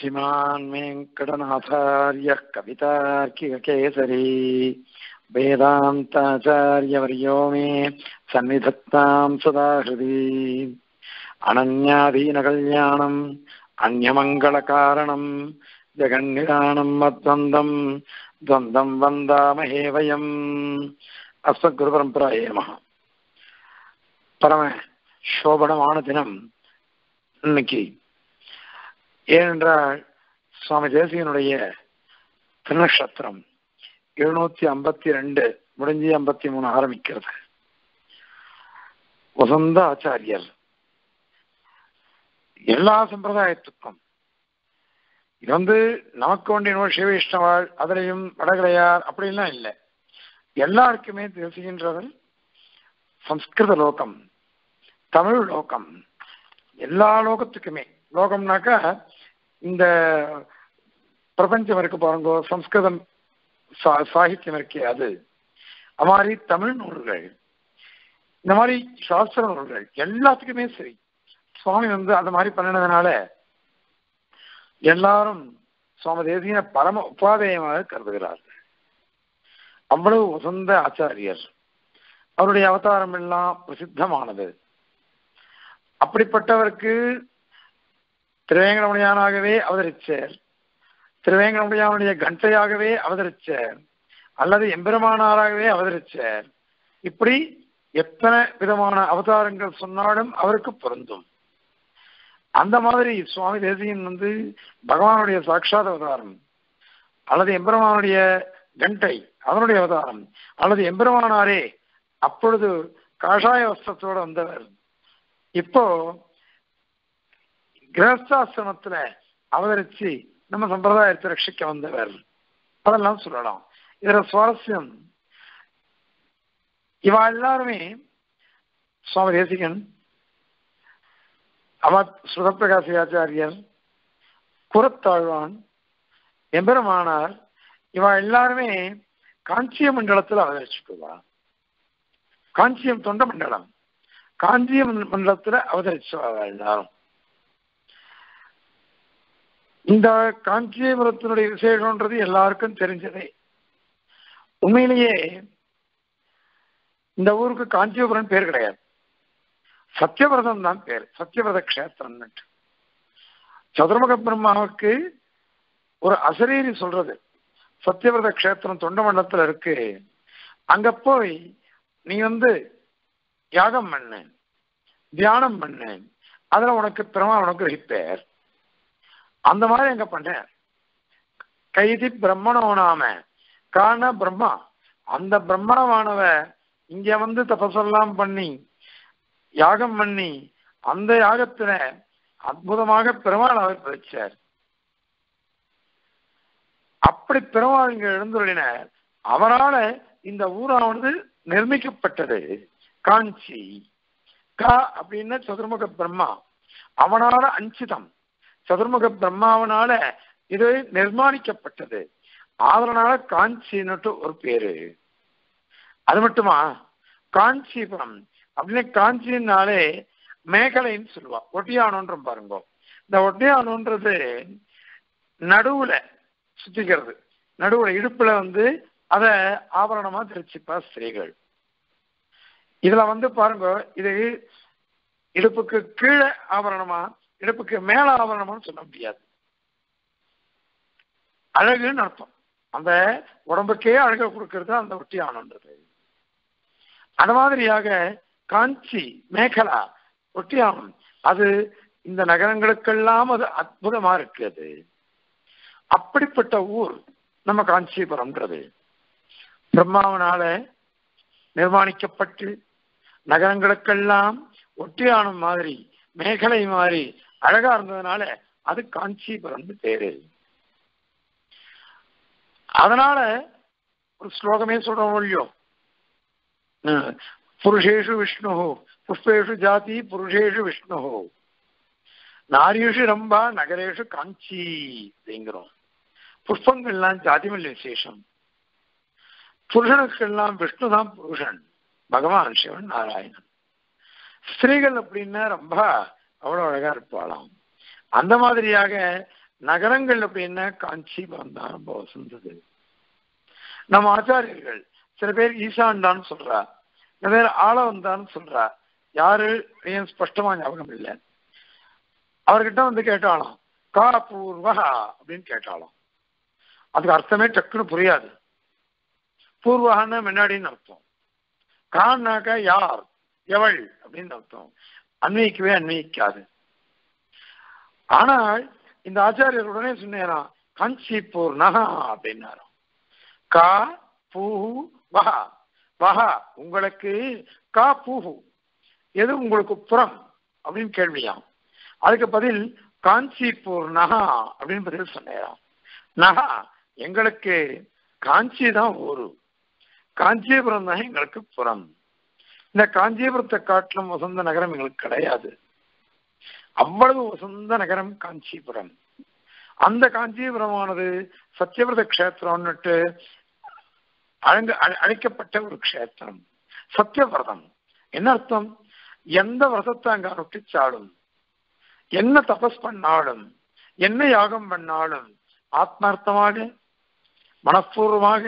श्रीमान् वेङ्कटनाथार्यः कवितार्किककेसरी वेदान्ताचार्यवर्यो मे सन्निधत्तां सदा हृदि अनन्याधीनकल्याणम् अन्यमङ्गलकारणम् जगन्निदानम् मद्वन्दम् द्वन्द्वम् वन्दामहे वयम् அஸ்மத்குருபரம்பராயே நம பரம சோபனமான தினம் இன்னைக்கு ஏனென்றால் சுவாமி தேசியனுடைய திருநக்ஷத்திரம் எழுநூத்தி ஐம்பத்தி ரெண்டு முடிஞ்சு ஐம்பத்தி மூணு ஆரம்பிக்கிறது வசந்த ஆச்சாரியர் எல்லா சம்பிரதாயத்துக்கும் இது வந்து நமக்கு வேண்டிய சிவ வைஷ்ணவாள் அதிலையும் வடகரையார் அப்படின்லாம் இல்லை எல்லாருக்குமே தெரிசுகின்றவர் சம்ஸ்கிருத லோகம் தமிழ் லோகம் எல்லா லோகத்துக்குமே லோகம்னாக்கா இந்த பிரபஞ்சம் இருக்கு பாருங்க சம்ஸ்கிருதம் சாகித்யம் இருக்கே அது அது மாதிரி தமிழ் நூல்கள் இந்த மாதிரி சாஸ்திர நூல்கள் எல்லாத்துக்குமே சரி சுவாமி வந்து அந்த மாதிரி பண்ணினதுனால எல்லாரும் சுவாமி தேசிய பரம உபாதேயமாக கருதுகிறார்கள் அவ்வளவு உசந்த ஆச்சாரியர் அவருடைய அவதாரம் எல்லாம் பிரசித்தமானது அப்படிப்பட்டவருக்கு திருவேங்கடமுடியானாகவே அவதரிச்சார் திருவேங்கடமுடியானுடைய கண்டையாகவே அவதரிச்சார் அல்லது எம்பெருமானாராகவே அவதரிச்சார் இப்படி எத்தனை விதமான அவதாரங்கள் சொன்னாலும் அவருக்கு பொருந்தும் அந்த மாதிரி சுவாமி தேசியன் வந்து பகவானுடைய சாட்சாத் அவதாரம் அல்லது எம்பெருமானுடைய கண்டை அதனுடைய அவதாரம் அல்லது எம்பெருமானாரே அப்பொழுது காஷாய வஸ்திரத்தோடு வந்தவர் இப்போ கிரகஸ்தாசிரமத்துல அவதரிச்சு நம்ம சம்பிரதாயத்தை ரட்சிக்க வந்தவர் அதெல்லாம் சொல்லலாம் இதுல சுவாரஸ்யம் இவ எல்லாருமே சுவாமி தேசிகன் அவ சுகப்பிரகாசி ஆச்சாரியர் குரத்தாழ்வான் எம்பெருமானார் இவ எல்லாருமே காஞ்சிய மண்டலத்தில் அவதரிச்சுக்குவா காஞ்சியம் தொண்ட மண்டலம் காஞ்சிய மண்டலத்துல அவதரிச்சுவா எல்லாரும் இந்த காஞ்சிபுரத்தினுடைய விசேஷம்ன்றது எல்லாருக்கும் தெரிஞ்சதே உண்மையிலேயே இந்த ஊருக்கு காஞ்சிபுரம் பேர் கிடையாது சத்தியவிரதம் தான் பேர் சத்தியவிரத கஷேத்திரம் சதுர்முக பிரம்மாவுக்கு ஒரு அசரீரி சொல்றது சத்தியவிரத கஷேத்திரம் தொண்டமண்டலத்துல இருக்கு அங்க போய் நீ வந்து யாகம் பண்ணு தியானம் பண்ணு அதுல உனக்கு பிரமா உனக்கு ரசிப்பேர் அந்த மாதிரி எங்க பண்ண கைதி பிரம்மனோ நாம காண பிரம்மா அந்த பிரம்மணமானவ இங்க வந்து தபசெல்லாம் பண்ணி யாகம் பண்ணி அந்த யாகத்துல அற்புதமாக பெருமாள் அவர் பிடிச்சார் அப்படி பெருமாள் இங்க எழுந்துள்ளினர் அவரால இந்த ஊரானது நிர்மிக்கப்பட்டது காஞ்சி கா அப்படின்னா சதுர்முக பிரம்மா அவனால அஞ்சிதம் சதுர்முக பிரம்மாவனால இது நிர்மாணிக்கப்பட்டது அதனால காஞ்சின்னுட்டு ஒரு பேரு அது மட்டுமா காஞ்சிபுரம் அப்படின்னு காஞ்சின்னாலே மேகலைன்னு சொல்லுவா ஒட்டியானோன்ற பாருங்க இந்த ஒட்டியானோன்றது நடுவுல சுத்திக்கிறது நடுவுல இடுப்புல வந்து அத ஆபரணமா திருச்சிப்பா ஸ்திரீகள் இதுல வந்து பாருங்க இது இடுப்புக்கு கீழே ஆபரணமா இடுப்புக்கு மேல ஆபரணமான்னு சொல்ல முடியாது அழகுன்னு அர்த்தம் அந்த உடம்புக்கே அழகை கொடுக்கறது அந்த ஒட்டியானன்றது அந்த மாதிரியாக காஞ்சி மேகலா ஒட்டியானம் அது இந்த நகரங்களுக்கெல்லாம் அது அற்புதமா இருக்கு அது அப்படிப்பட்ட ஊர் நம்ம காஞ்சிபுரம்ன்றது பிரம்மாவனால நிர்மாணிக்கப்பட்டு நகரங்களுக்கெல்லாம் ஒட்டியானம் மாதிரி மேகலை மாதிரி அழகா இருந்ததுனால அது காஞ்சிபுரம் பேரு அதனால ஒரு ஸ்லோகமே சொல்றோம் இல்லையோ புருஷேஷு விஷ்ணு புஷ்பேஷு ஜாதி புருஷேஷு விஷ்ணு நாரியேஷு ரம்பா நகரேஷு காஞ்சி அப்படிங்கிறோம் புஷ்பங்கள்லாம் ஜாதிமல்ல விசேஷம் புருஷனுக்கெல்லாம் விஷ்ணு தான் புருஷன் பகவான் சிவன் நாராயணன் ஸ்திரீகள் அப்படின்னா ரொம்ப அவ்வளவு அழகா இருப்பாளாம் அந்த மாதிரியாக நகரங்கள் அப்படின்னா காஞ்சிபுரம் தான் ரொம்ப வசந்தது நம்ம ஆச்சாரியர்கள் சில பேர் ஈசான்டான்னு சொல்றா சில பேர் ஆளவந்தான்னு சொல்றா யாரு ஏன் ஸ்பஷ்டமா ஞாபகம் இல்லை அவர்கிட்ட வந்து கேட்டாலும் கா பூர்வா அப்படின்னு கேட்டாலும் அதுக்கு அர்த்தமே டக்குன்னு புரியாது பூர்வகான்னா முன்னாடின்னு அர்த்தம் கான்னாக்கா யார் எவள் அப்படின்னு அர்த்தம் அன்வயிக்கவே அன்வயிக்காது ஆனால் இந்த ஆச்சாரியர் உடனே சொன்னாராம் காஞ்சி பூர்ணகா அப்படின்னாராம் கா பூ வஹா வஹா உங்களுக்கு கா பூஹு எது உங்களுக்கு புறம் அப்படின்னு கேள்வியாம் அதுக்கு பதில் காஞ்சிபூர் நகா அப்படின்னு பதில் சொன்னாராம் நகா எங்களுக்கு காஞ்சி தான் ஊரு காஞ்சிபுரம் தான் எங்களுக்கு புறம் இந்த காஞ்சிபுரத்தை காட்டிலும் வசந்த நகரம் எங்களுக்கு கிடையாது அவ்வளவு வசந்த நகரம் காஞ்சிபுரம் அந்த காஞ்சிபுரமானது சத்தியவிரத கஷேத்திரம்னுட்டு அழங்க அழைக்கப்பட்ட ஒரு க்ஷேத்திரம் சத்தியவிரதம் என்ன அர்த்தம் எந்த விரதத்தை அங்க அனுஷ்டிச்சாலும் என்ன தபஸ் பண்ணாலும் என்ன யாகம் பண்ணாலும் ஆத்மார்த்தமாக மனப்பூர்வமாக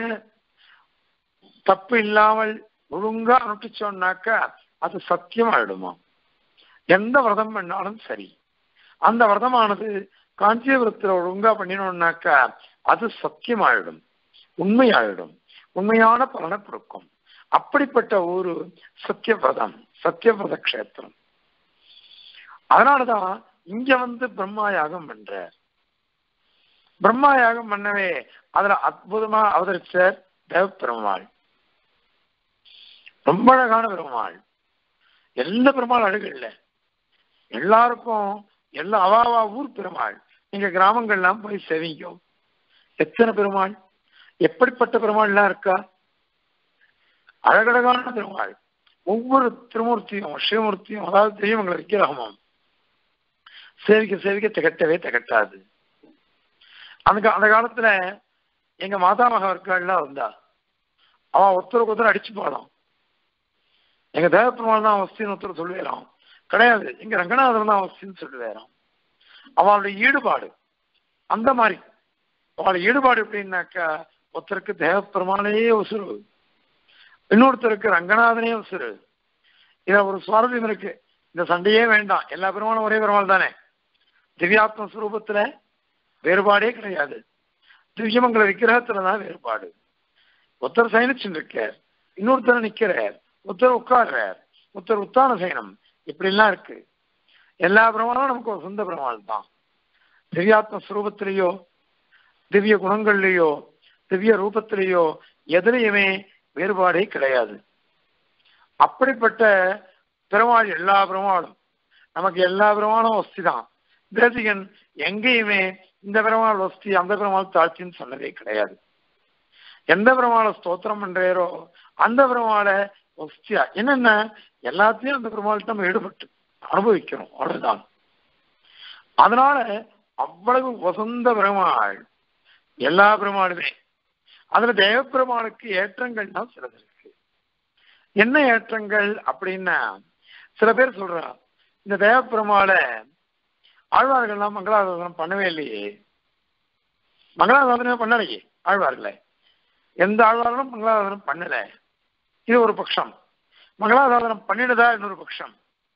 தப்பு இல்லாமல் ஒழுங்கா அனுஷ்டிச்சோம்னாக்கா அது சத்தியம் ஆயிடுமா எந்த விரதம் பண்ணாலும் சரி அந்த விரதமானது காஞ்சிபுரத்தில் ஒழுங்கா பண்ணினோம்னாக்கா அது சத்தியமாயிடும் உண்மையாயிடும் உண்மையான பலனை கொடுக்கும் அப்படிப்பட்ட ஒரு சத்தியவிரதம் சத்தியவிரத கஷேத்திரம் அதனாலதான் இங்க வந்து பிரம்மா யாகம் பண்ற பிரம்மா யாகம் பண்ணவே அதுல அற்புதமா அவதரிச்ச தேவ பெருமாள் ரொம்ப அழகான பெருமாள் எல்லா பெருமாள் அழகு இல்லை எல்லாருக்கும் எல்லா அவாவா ஊர் பெருமாள் நீங்க கிராமங்கள்லாம் போய் செவிங்க எத்தனை பெருமாள் எப்படிப்பட்ட பெருமாள்லாம் இருக்கா அழகழகான பெருமாள் ஒவ்வொரு திருமூர்த்தியும் சிவமூர்த்தியும் அதாவது தெய்வங்களை விக்கிரகமும் சேவிக்க சேவிக்க திகட்டவே திகட்டாது அந்த அந்த காலத்துல எங்க மாதாமக இருக்கள்லாம் வந்தா அவன் ஒருத்தருக்கு ஒருத்தர் அடிச்சு பாடும் எங்க தேவப்பெருமாள் தான் அவஸ்தின்னு ஒருத்தர் சொல்லுவேறான் கிடையாது எங்க ரங்கநாதன் தான் அவஸ்தின்னு சொல்லுவேறான் அவளுடைய ஈடுபாடு அந்த மாதிரி அவளோட ஈடுபாடு எப்படின்னாக்கா ஒருத்தருக்கு தேவப்பெருமானையே உசுறு இன்னொருத்தருக்கு ரங்கநாதனே உசுறு இதுல ஒரு சுவாரஸ்யம் இருக்கு இந்த சண்டையே வேண்டாம் எல்லா பெருமாளும் ஒரே பெருமாள் தானே திவ்யாத்ம சுரூபத்துல வேறுபாடே கிடையாது திவ்யமங்கல விக்கிரகத்துல தான் வேறுபாடு ஒருத்தர் சயனிச்சுட்டு இருக்கார் இன்னொருத்தர் நிக்கிறார் ஒருத்தர் உட்கார்றார் ஒருத்தர் உத்தான சயனம் இப்படி எல்லாம் இருக்கு எல்லா பிரமாணம் நமக்கு ஒரு சொந்த பிரமாணம் தான் திவ்யாத்ம சுரூபத்திலேயோ திவ்ய குணங்கள்லயோ திவ்ய ரூபத்திலேயோ எதுலையுமே வேறுபாடே கிடையாது அப்படிப்பட்ட பெருமாள் எல்லா பெருமாளும் நமக்கு எல்லா பெருமாளும் வஸ்தி தான் தேசிகன் எங்கேயுமே இந்த பெருமாள் வஸ்தி அந்த பெருமாள் தாழ்ச்சின்னு சொன்னதே கிடையாது எந்த பெருமாளை ஸ்தோத்திரம் பண்றாரோ அந்த பெருமாளை வஸ்தியா என்னென்ன எல்லாத்தையும் அந்த பெருமாள் நம்ம ஈடுபட்டு அனுபவிக்கிறோம் அவ்வளவுதான் அதனால அவ்வளவு வசந்த பெருமாள் எல்லா பெருமாளுமே அதுல தேவ பெருமாளுக்கு ஏற்றங்கள் தான் சிலது இருக்கு என்ன ஏற்றங்கள் அப்படின்னா சில பேர் சொல்றா இந்த தேவ பெருமாளை ஆழ்வார்கள்லாம் மங்களாசாதனம் பண்ணவே இல்லையே மங்களாசாதனமே பண்ணலையே ஆழ்வார்களே எந்த ஆழ்வார்களும் மங்களாசாதனம் பண்ணல இது ஒரு பட்சம் மங்களாசாதனம் பண்ணிடுதா இன்னொரு பட்சம்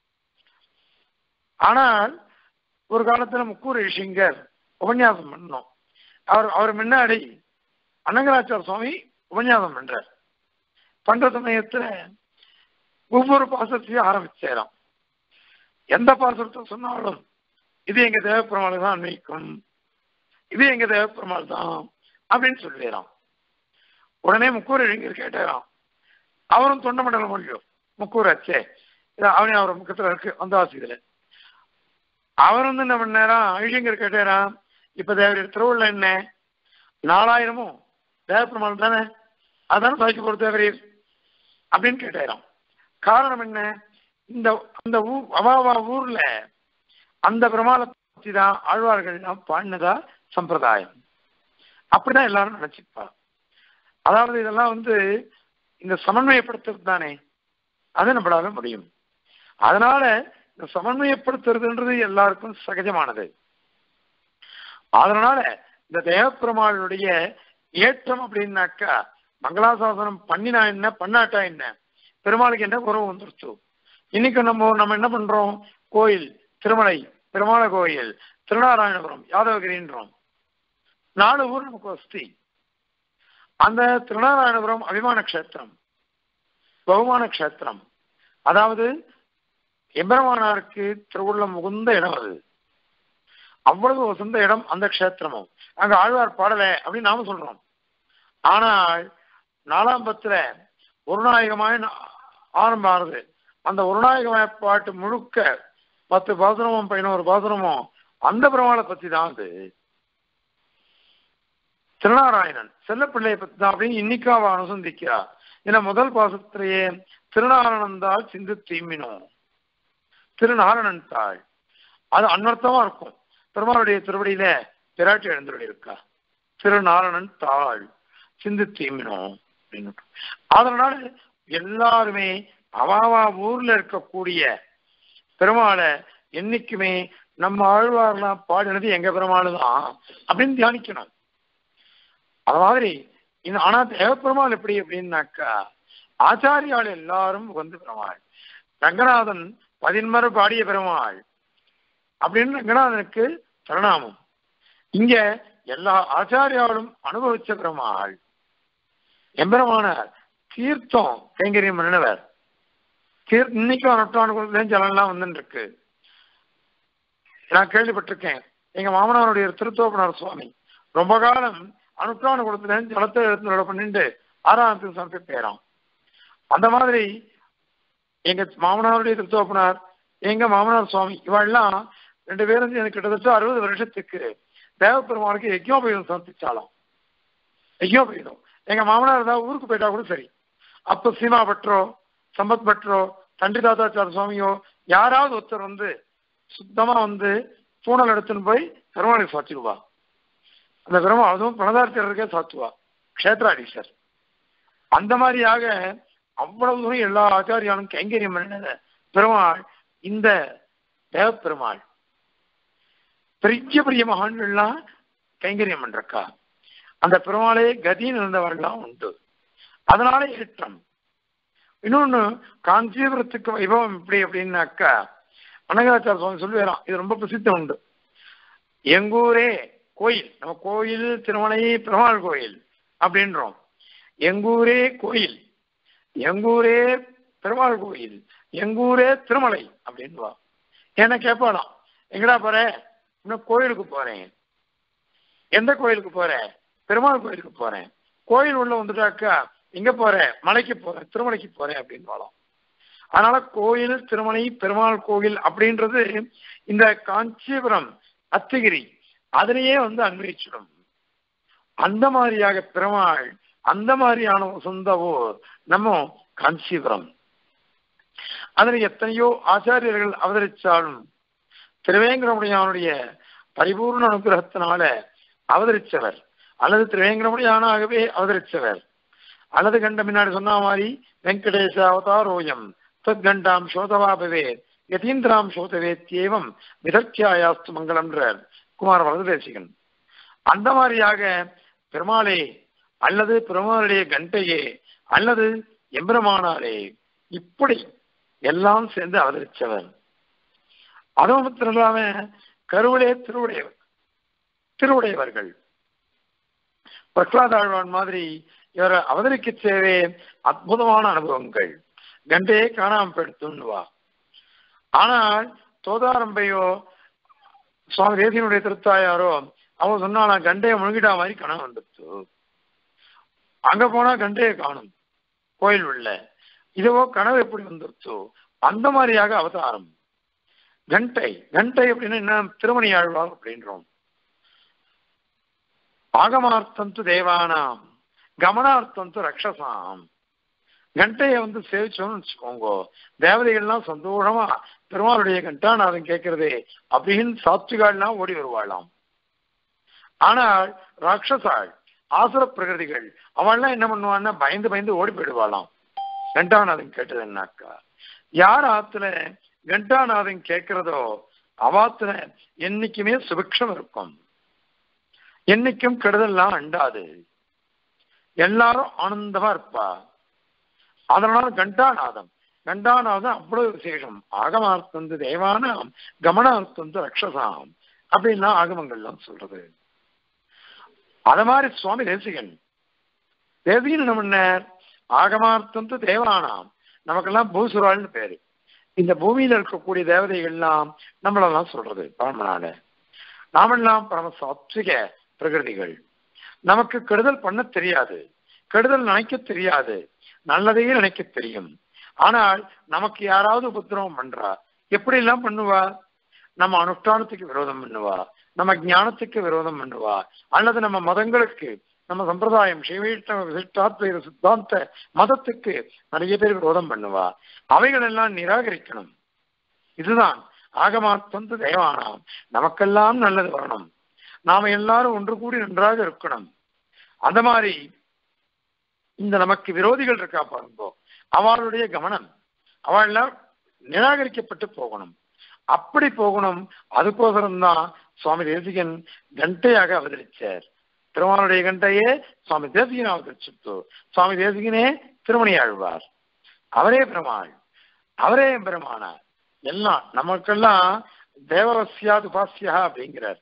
ஆனால் ஒரு காலத்துல முக்கூர் ரிஷிங்கர் உபன்யாசம் பண்ணோம் அவர் அவர் முன்னாடி அனங்கராச்சார சுவாமி உபன்யாசம் பண்றார் பண்ற சமயத்துல ஒவ்வொரு பாசத்தையும் ஆரம்பிச்சேராம் எந்த பாசுரத்தை சொன்னாலும் இது எங்க தேவப்பெருமாள் தான் அன்வைக்கும் இது எங்க தேவப்பெருமாள் தான் அப்படின்னு சொல்லிடுறான் உடனே முக்கூர் இளைஞர் கேட்டாராம் அவரும் தொண்ட மண்டலம் முடியும் முக்கூர் ஆச்சே அவனே அவர் முக்கத்துல இருக்கு வந்தாசி இதுல அவர் வந்து என்ன பண்ணாராம் இளைஞர் கேட்டாராம் இப்ப தேவரையர் திருவுள்ள என்ன நாலாயிரமும் தேவப்பெருமாள் தானே அதானே சாய்ச்சி போற தேவரையர் அப்படின்னு கேட்டாராம் காரணம் என்ன இந்த அந்த ஊர் அவாவா ஊர்ல அந்த பிரமாண பத்தி தான் ஆழ்வார்கள் எல்லாம் பாடினதா சம்பிரதாயம் அப்படிதான் எல்லாரும் நினைச்சுப்பா அதாவது இதெல்லாம் வந்து இந்த சமன்வயப்படுத்துறது தானே அது நம்மளால முடியும் அதனால இந்த சமன்வயப்படுத்துறதுன்றது எல்லாருக்கும் சகஜமானது அதனால இந்த தேவப்பெருமாளுடைய ஏற்றம் அப்படின்னாக்கா மங்களாசாசனம் பண்ணினா என்ன பண்ணாட்டா என்ன பெருமாளுக்கு என்ன குறவு வந்துருச்சு இன்னைக்கு நம்ம நம்ம என்ன பண்றோம் கோயில் திருமலை பெருமாள கோயில் திருநாராயணபுரம் யாதவகிரின்றோம் நாலு ஊர் நமக்கு வசதி அந்த திருநாராயணபுரம் அபிமான கஷேத்திரம் பகுமான கஷேத்திரம் அதாவது எம்பெருமானாருக்கு திருவுள்ளம் முகுந்த இடம் அது அவ்வளவு வசந்த இடம் அந்த க்ஷேத்திரமும் அங்க ஆழ்வார் பாடல அப்படின்னு நாம சொல்றோம் ஆனால் நாலாம் பத்துல ஒரு நாயகமாய் ஆரம்பம் ஆறுது அந்த ஒரு நாயகமாய பாட்டு முழுக்க பத்து பாசுரமும் பதினோரு பாசுரமும் அந்த பெருமாளை பத்தி தான் அது திருநாராயணன் செல்லப்பிள்ளையை பத்தி தான் அப்படின்னு இன்னைக்கு அவ அனுசந்திக்கிறா ஏன்னா முதல் பாசத்திலேயே திருநாராயணந்தாள் சிந்து தீமினோம் திருநாரணன் தாள் அது அன்வர்த்தமா இருக்கும் பெருமாளுடைய திருவடியில பிராட்டி எழுந்துள்ள இருக்கா திருநாரணன் தாள் சிந்து தீமினோம் அப்படின்னு அதனால எல்லாருமே அவாவா ஊர்ல இருக்கக்கூடிய பெருமாளை என்னைக்குமே நம்ம ஆழ்வார்லாம் பாடினது எங்க பெருமாள் தான் அப்படின்னு தியானிக்கணும் அது மாதிரி இந்த ஆனா தேவப்பெருமாள் எப்படி அப்படின்னாக்கா ஆச்சாரியால் எல்லாரும் வந்து பெருமாள் ரங்கநாதன் பதின்மறு பாடிய பெருமாள் அப்படின்னு ரங்கநாதனுக்கு பிரணாமம் இங்க எல்லா ஆச்சாரியாலும் அனுபவிச்ச பெருமாள் எம்பெருமானார் தீர்த்தம் கைங்கரியம் பண்ணினவர் தீர் இன்னைக்கும் அனுஷ்டான ஜலம்லாம் வந்துட்டு இருக்கு நான் கேள்விப்பட்டிருக்கேன் எங்க மாமனாருடைய திருத்தோப்பனார் சுவாமி ரொம்ப காலம் அனுஷ்டான குளத்துல ஜலத்தை எடுத்து பண்ணிட்டு ஆறாயிரத்துக்கு சமர்ப்பி பேராம் அந்த மாதிரி எங்க மாமனாருடைய திருத்தோப்பனார் எங்க மாமனார் சுவாமி இவெல்லாம் ரெண்டு பேரும் எனக்கு கிட்டத்தட்ட அறுபது வருஷத்துக்கு தேவப்பெருமானுக்கு யஜ்யோபயுதம் சமர்ப்பிச்சாலும் யஜ்யோபயுதம் எங்க மாமனார் ஏதாவது ஊருக்கு போயிட்டா கூட சரி அப்ப சீமா பற்றோ சம்பத் பற்றோ தண்டி தாத்தாச்சார சுவாமியோ யாராவது ஒருத்தர் வந்து சுத்தமா வந்து பூனல் எடுத்துன்னு போய் பெருமாளுக்கு சாத்திடுவா அந்த பெருமாள் அதுவும் பிரணதார்த்தருக்கே சாத்துவா க்ஷேத்ராடீசர் அந்த மாதிரியாக அவ்வளவு தூரம் எல்லா ஆச்சாரியாலும் கைங்கரியம் பண்ணினத பெருமாள் இந்த தேவ பெருமாள் பெரிய பெரிய மகான்கள்லாம் கைங்கரியம் பண்றக்கா அந்த பெருமாளே கதின்னு இருந்தவர்கள்லாம் உண்டு அதனால ஏற்றம் இன்னொன்னு காஞ்சிபுரத்துக்கு வைபவம் எப்படி அப்படின்னாக்கா அனகாச்சார சுவாமி சொல்லுவாராம் இது ரொம்ப பிரசித்தம் உண்டு எங்கூரே கோயில் நம்ம கோயில் திருமலை பெருமாள் கோயில் அப்படின்றோம் எங்கூரே கோயில் எங்கூரே பெருமாள் கோயில் எங்கூரே திருமலை அப்படின்வா என்ன கேட்பாளாம் எங்கடா போற இன்னும் கோயிலுக்கு போறேன் எந்த கோயிலுக்கு போறேன் பெருமாள் கோயிலுக்கு போறேன் கோயில் உள்ள வந்துட்டாக்கா எங்க போறேன் மலைக்கு போறேன் திருமலைக்கு போறேன் அப்படின்னு வாழலாம் அதனால கோயில் திருமலை பெருமாள் கோயில் அப்படின்றது இந்த காஞ்சிபுரம் அத்திகிரி அதிலேயே வந்து அன்வயிச்சிடும் அந்த மாதிரியாக பெருமாள் அந்த மாதிரியான ஒரு சொந்த ஊர் நம்ம காஞ்சிபுரம் அதில் எத்தனையோ ஆச்சாரியர்கள் அவதரிச்சாலும் திருவேங்கடமுடியானுடைய பரிபூர்ண அனுகிரகத்தினால அவதரிச்சவர் அல்லது திருவேங்கடமுடியானாகவே அவதரிச்சவர் அல்லது கண்ட முன்னாடி சொன்ன மாதிரி வெங்கடேச அவதாரோயம் தத்கண்டாம் சோதவா பவேத் யதீந்திராம் சோதவேத்தியேவம் விதர்க்கியாயாஸ்து மங்களம்ன்றார் குமார வரததேசிகன் அந்த மாதிரியாக பெருமாளே அல்லது பெருமாளுடைய கண்டையே அல்லது எம்பெருமானாரே இப்படி எல்லாம் சேர்ந்து அவதரிச்சவர் அதுவும் மாத்திரம் இல்லாம கருவிலே திருவுடையவர் திருவுடையவர்கள் பிரகலாத ஆழ்வான் மாதிரி இவரை அவதரிக்க சேவே அற்புதமான அனுபவங்கள் கண்டையே காணாம போயிடுத்துவா ஆனால் தோதாரம்பையோ சுவாமி தேசியனுடைய திருத்தாயாரோ அவன் சொன்னா கண்டையை முழுங்கிட்டா மாதிரி கனவு வந்துடுச்சு அங்க போனா கண்டையை காணும் கோயில் உள்ள இதுவோ கனவு எப்படி வந்துருச்சோ அந்த மாதிரியாக அவதாரம் கண்டை கண்டை அப்படின்னா என்ன திருமணி ஆழ்வார் அப்படின்றோம் ஆகமார்த்தந்து தேவானாம் கமனார்த்தந்து ரக்ஷசாம் கண்டையை வந்து சேவிச்சோம்னு வச்சுக்கோங்க தேவதைகள்லாம் சந்தோஷமா பெருமாளுடைய கண்டாநாதம் கேட்கறதே அப்படின்னு சாத்விகாள்லாம் ஓடி வருவாளாம் ஆனால் ராட்சசாள் ஆசுர பிரகிருதிகள் அவள்லாம் என்ன பண்ணுவான்னா பயந்து பயந்து ஓடி போயிடுவாளாம் கண்டாநாதன் கேட்டதுன்னாக்கா யார் ஆத்துல கண்டாநாதன் கேட்கிறதோ அவாத்துல என்னைக்குமே சுபிக்ஷம் இருக்கும் என்னைக்கும் கெடுதல்லாம் அண்டாது எல்லாரும் ஆனந்தமா இருப்பா அதனால கண்டாநாதம் கண்டாநாதம் அவ்வளவு விசேஷம் ஆகமார்த்தந்து தேவானாம் கமனார்த்தந்து ரக்ஷசாம் அப்படின்னா ஆகமங்கள்லாம் சொல்றது அத மாதிரி சுவாமி தேசிகன் தேசிகன் என்ன பண்ணார் ஆகமார்த்தந்து தேவானாம் நமக்கெல்லாம் பூசுராள்னு பேரு இந்த பூமியில இருக்கக்கூடிய தேவதைகள்லாம் நம்மளெல்லாம் சொல்றது பரமனால நாமெல்லாம் பரம சாத்விக பிரகிருதிகள் நமக்கு கெடுதல் பண்ண தெரியாது கெடுதல் நினைக்க தெரியாது நல்லதையே நினைக்க தெரியும் ஆனால் நமக்கு யாராவது உபத்திரவம் பண்றா எப்படி எல்லாம் பண்ணுவா நம்ம அனுஷ்டானத்துக்கு விரோதம் பண்ணுவா நம்ம ஞானத்துக்கு விரோதம் பண்ணுவா அல்லது நம்ம மதங்களுக்கு நம்ம சம்பிரதாயம் சிவீட்ட விசிஷ்டாத்வைத சித்தாந்த மதத்துக்கு நிறைய பேர் விரோதம் பண்ணுவா அவைகள் எல்லாம் நிராகரிக்கணும் இதுதான் ஆகமாத்தந்து தேவானாம் நமக்கெல்லாம் நல்லது வரணும் நாம எல்லாரும் ஒன்று கூடி நன்றாக இருக்கணும் அந்த மாதிரி இந்த நமக்கு விரோதிகள் இருக்கா பாருங்கோ அவளுடைய கவனம் அவள்லாம் நிராகரிக்கப்பட்டு போகணும் அப்படி போகணும் அதுக்கோசரம் தான் சுவாமி தேசிகன் கண்டையாக அவதரிச்சார் திருமாலுடைய கண்டையே சுவாமி தேசிகன் அவதரிச்சுட்டு சுவாமி தேசிகனே திருமணி ஆழ்வார் அவரே பெருமாள் அவரே பெருமானார் எல்லாம் நமக்கெல்லாம் தேவவசியாது பாசியா அப்படிங்கிறார்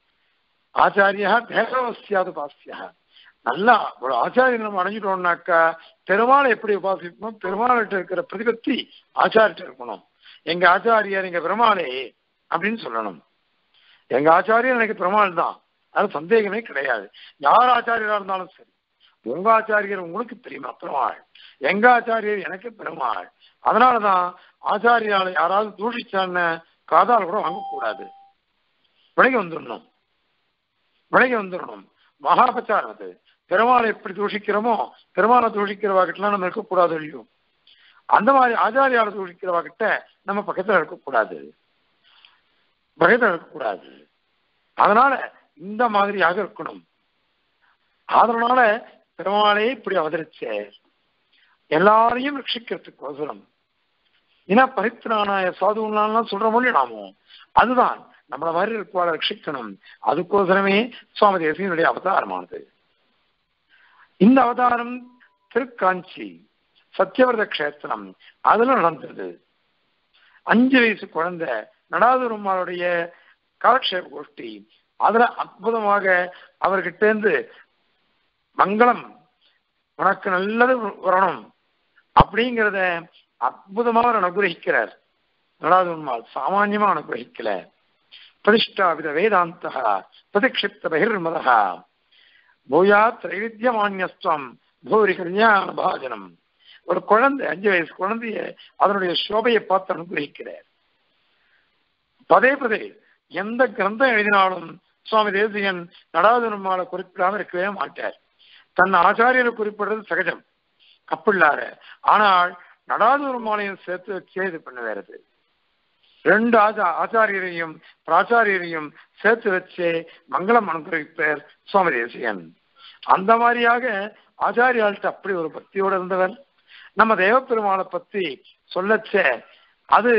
ஆச்சாரியா தேவவசியாது பாசியா நல்லா ஒரு ஆச்சாரியன் நம்ம அடைஞ்சிட்டோம்னாக்கா பெருமாளை எப்படி உபாசிக்கணும் பெருமாள்கிட்ட இருக்கிற பிரதிபத்தி ஆச்சாரிட்ட இருக்கணும் எங்க ஆச்சாரியார் எங்க பெருமாளே அப்படின்னு சொல்லணும் எங்க ஆச்சாரியர் எனக்கு பெருமாள் தான் அது சந்தேகமே கிடையாது யார் ஆச்சாரியரா இருந்தாலும் சரி உங்க ஆச்சாரியர் உங்களுக்கு தெரியுமா பெருமாள் எங்க ஆச்சாரியர் எனக்கு பெருமாள் அதனாலதான் ஆச்சாரியால யாராவது தூஷிச்சான்னு காதால் கூட வாங்கக்கூடாது விலகி வந்துடணும் விலகி வந்துடணும் மகாபச்சாரம் அது பெருமாளை எப்படி தூஷிக்கிறோமோ பெருமாளை தூஷிக்கிறவாகிட்டலாம் நம்ம இருக்கக்கூடாது இல்லையோ அந்த மாதிரி ஆச்சாரியால தூஷிக்கிறவாகிட்ட நம்ம பக்கத்துல இருக்கக்கூடாது பக்கத்துல இருக்கக்கூடாது அதனால இந்த மாதிரியாக இருக்கணும் அதனால பெருமாளே இப்படி அவதரிச்சார் எல்லாரையும் ரட்சிக்கிறதுக்கு அவசரம் ஏன்னா பரித்ரானாய சாதுலாம் சொல்ற மொழி நாமோ அதுதான் நம்மள மாதிரி இருப்பாளை ரட்சிக்கணும் அதுக்கோசரமே சுவாமி தேசியனுடைய அவதாரமானது இந்த அவதாரம் திருக்காஞ்சி சத்தியவரத கஷேத்திரம் அதுல நடந்தது அஞ்சு வயசு குழந்தை நடாதுருமாளுடைய காலக்ஷேப கோஷ்டி அதுல அற்புதமாக அவர்கிட்ட இருந்து மங்களம் உனக்கு நல்லது வரணும் அப்படிங்கிறத அற்புதமாக அவர் அனுகிரகிக்கிறார் நடாதுருமாள் சாமான்யமா அனுகிரகிக்கல பிரதிஷ்டாபித வேதாந்த பிரதிக்ஷிப்த பகிர்மதா பூயா திரைவித்தியமானியஸ்துவம் பூரி கல்யாண பாஜனம் ஒரு குழந்தை அஞ்சு வயசு குழந்தைய அதனுடைய சோபையை பார்த்து அனுகிரகிக்கிறார் பதே பதே எந்த கிரந்தம் எழுதினாலும் சுவாமி தேசிகன் நடாதுருமாலை குறிப்பிடாம இருக்கவே மாட்டார் தன் ஆச்சாரியரை குறிப்பிடுறது சகஜம் கப்பிள்ளார ஆனால் நடாதுருமாலையும் சேர்த்து வச்சே இது பண்ணுவாரு ரெண்டு ஆச்சா ஆச்சாரியரையும் பிராச்சாரியரையும் சேர்த்து வச்சு மங்களம் அனுகிரகிப்பார் சுவாமி தேசிகன் அந்த மாதிரியாக ஆச்சாரியாள்கிட்ட அப்படி ஒரு பக்தியோடு இருந்தவர் நம்ம தேவப்பெருமாளை பத்தி சொல்லச்ச அது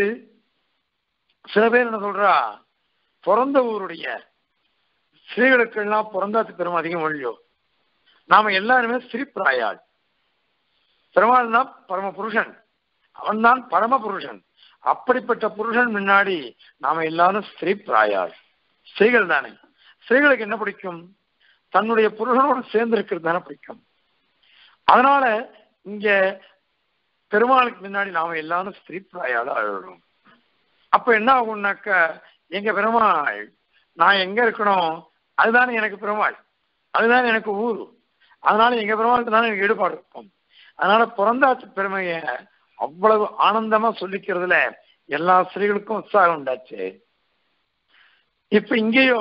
சில பேர் என்ன சொல்றா பிறந்த ஊருடைய ஸ்ரீகளுக்கெல்லாம் பிறந்தாத்து பெருமை அதிகம் ஒழியோ நாம எல்லாருமே ஸ்ரீபிராயாள் பெருமாள் தான் பரம புருஷன் அவன் தான் பரம புருஷன் அப்படிப்பட்ட புருஷன் முன்னாடி நாம எல்லாரும் ஸ்திரீ பிராயாள் ஸ்திரீகள் தானே ஸ்திரீகளுக்கு என்ன பிடிக்கும் தன்னுடைய புருஷனோடு சேர்ந்து இருக்கிறது தானே பிடிக்கும் அதனால இங்க பெருமாளுக்கு முன்னாடி நாம எல்லாரும் ஸ்திரீ பிராயால அழுறோம் அப்ப என்ன ஆகும்னாக்க எங்க பெருமாள் நான் எங்க இருக்கணும் அதுதானே எனக்கு பெருமாள் அதுதான் எனக்கு ஊர் அதனால எங்க பெருமாளுக்கு தானே எனக்கு ஈடுபாடு இருக்கும் அதனால பிறந்தாச்சு பெருமைய அவ்வளவு ஆனந்தமா சொல்லிக்கிறதுல எல்லா ஸ்திரீகளுக்கும் உற்சாகம் உண்டாச்சு இப்ப இங்கேயோ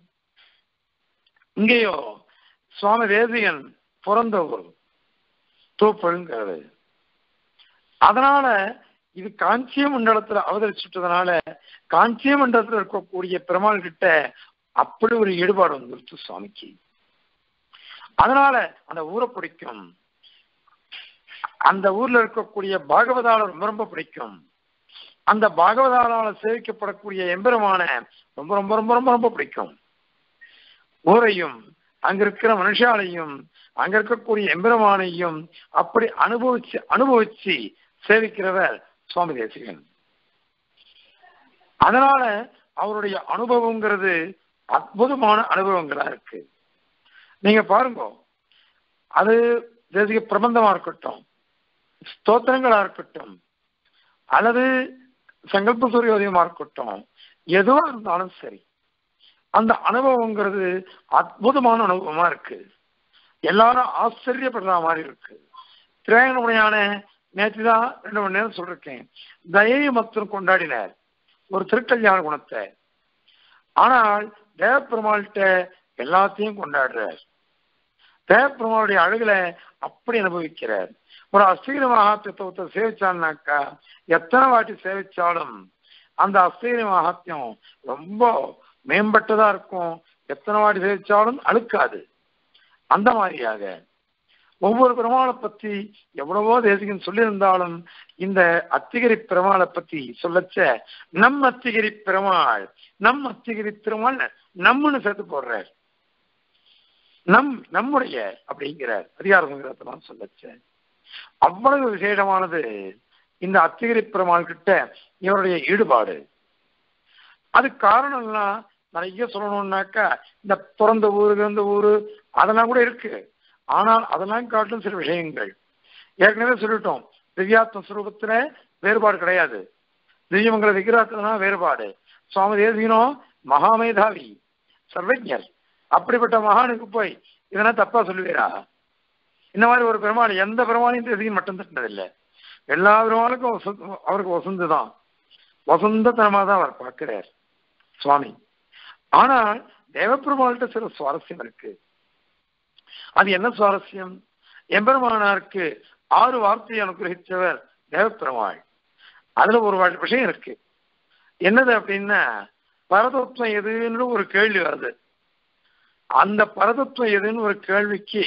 இங்கேயோ சுவாமி தேசிகன் பிறந்த ஊர் தூப்பழுங்கிறது அதனால இது காஞ்சிய மண்டலத்துல அவதரிச்சுட்டதுனால காஞ்சிய மண்டலத்துல இருக்கக்கூடிய பெருமாள் கிட்ட அப்படி ஒரு ஈடுபாடு வந்துருச்சு சுவாமிக்கு அதனால அந்த ஊரை பிடிக்கும் அந்த ஊர்ல இருக்கக்கூடிய பாகவதால ரொம்ப ரொம்ப பிடிக்கும் அந்த பாகவதாலால சேவிக்கப்படக்கூடிய எம்பெருமான ரொம்ப ரொம்ப ரொம்ப ரொம்ப ரொம்ப பிடிக்கும் ஊரையும் அங்க இருக்கிற மனுஷாலையும் அங்க இருக்கக்கூடிய எம்பெருமானையும் அப்படி அனுபவிச்சு அனுபவிச்சு சேவிக்கிறவர் சுவாமி தேசிகன் அதனால அவருடைய அனுபவங்கிறது அற்புதமான அனுபவங்களா இருக்கு நீங்க பாருங்க அது தேசிக பிரபந்தமா இருக்கட்டும் ஸ்தோத்திரங்களா இருக்கட்டும் அல்லது சங்கல்ப சூரியோதயமா இருக்கட்டும் எதுவா இருந்தாலும் சரி அந்த அனுபவங்கிறது அற்புதமான அனுபவமா இருக்கு எல்லாரும் ஆச்சரியப்படுற மாதிரி இருக்கு திரையணமுறையான நேற்று தான் ரெண்டு மணி நேரம் சொல்லிருக்கேன் தயை மற்றும் கொண்டாடினார் ஒரு திருக்கல்யாண குணத்தை ஆனால் தேவப்பெருமாள்கிட்ட எல்லாத்தையும் கொண்டாடுறார் தேவப்பெருமாளுடைய அழகுல அப்படி அனுபவிக்கிறார் ஒரு அஸ்தீர மகாத்தியத்தை சேவிச்சான்னாக்கா எத்தனை வாட்டி சேவிச்சாலும் அந்த அஸ்தீர மகாத்தியம் ரொம்ப மேம்பட்டதா இருக்கும் எத்தனை வாட்டி சேவிச்சாலும் அழுக்காது அந்த மாதிரியாக ஒவ்வொரு பெருமாளை பத்தி எவ்வளவோ தேசிகன் சொல்லியிருந்தாலும் இந்த அத்திகிரி பெருமாளை பத்தி சொல்லச்ச நம் அத்திகிரி பெருமாள் நம் அத்திகிரி திருமாள் நம்மன்னு சேர்த்து போடுறார் நம் நம்முடைய அப்படிங்கிறார் அதிகார சங்கரத்தெல்லாம் சொல்லச்ச அவ்வளவு விசேஷமானது இந்த அத்திகிரி பெருமாள் கிட்ட இவருடைய ஈடுபாடு அது காரணம்லாம் நிறைய சொல்லணும்னாக்கா இந்த பிறந்த ஊரு இருந்த ஊரு அதெல்லாம் கூட இருக்கு ஆனால் அதெல்லாம் காட்டும் சில விஷயங்கள் ஏற்கனவே சொல்லிட்டோம் திவ்யாத்ம சுரூபத்துல வேறுபாடு கிடையாது திவ்யமங்கல விக்கிரகத்துல வேறுபாடு சுவாமி தேசிகனோ மகாமேதாவி சர்வஜர் அப்படிப்பட்ட மகானுக்கு போய் இதெல்லாம் தப்பா சொல்லுவீரா இந்த மாதிரி ஒரு பெருமாள் எந்த பெருமாளையும் தேசிகன் மட்டும் திட்டதில்லை எல்லா பெருமாளுக்கும் வசந்த அவருக்கு வசந்து தான் வசந்தத்தனமா தான் அவர் பார்க்கிறார் சுவாமி ஆனால் தேவப்பெருமாள்கிட்ட சில சுவாரஸ்யம் இருக்கு அது என்ன சுவாரஸ்யம் எம்பெருமானாருக்கு ஆறு வார்த்தையை அனுகிரகிச்சவர் தேவப்பெருமாள் அதுல ஒரு விஷயம் இருக்கு என்னது அப்படின்னா பரதத்துவம் எதுன்னு ஒரு கேள்வி வருது அந்த பரதத்துவம் எதுன்னு ஒரு கேள்விக்கு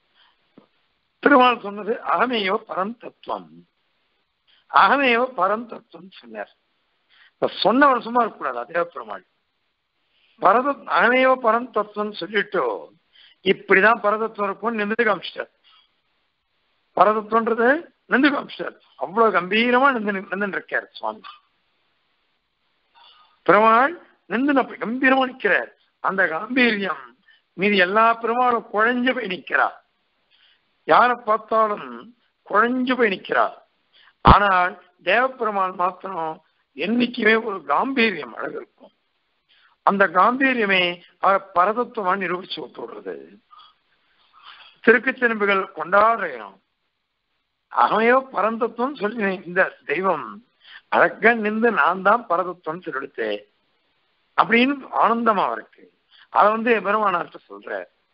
திருமால் சொன்னது அகமேயோ பரம் தத்துவம் அகமேயோ பரம் தத்துவம் சொன்னார் இப்ப சொன்னவர் சும்மா இருக்கக்கூடாது தேவப்பெருமாள் பரத அகமேயோ பரம் தத்துவம் சொல்லிட்டு இப்படிதான் பரதத்துவம் இருக்கும் நின்று காமிச்சிட்டார் பரதத்துவன்றது நின்று காமிச்சிட்டார் அவ்வளவு கம்பீரமா நின்று நின்று இருக்கார் சுவாமி பெருமாள் நின்று கம்பீரமா நிற்கிறார் அந்த காம்பீரியம் மீது எல்லா பெருமாளும் குழஞ்சு போய் நிற்கிறார் யாரை பார்த்தாலும் குழஞ்சு போய் நிற்கிறார் ஆனால் தேவப்பெருமாள் மாத்திரம் என்னைக்குமே ஒரு காம்பீரியம் அழகு இருக்கும் அந்த காம்பீரியமே அவர் பரதத்துவமா நிரூபிச்சு விட்டுடுறது திருக்குச்சிரும்புகள் கொண்டாடுறோம் அகமையோ பரந்தத்துவம் சொல்லி இந்த தெய்வம் அழக நின்று நான் தான் பரதத்துவம் சொல்லிடுத்தேன் அப்படின்னு ஆனந்தமா இருக்கு அதை வந்து பெருமானார்ட்ட சொல்ற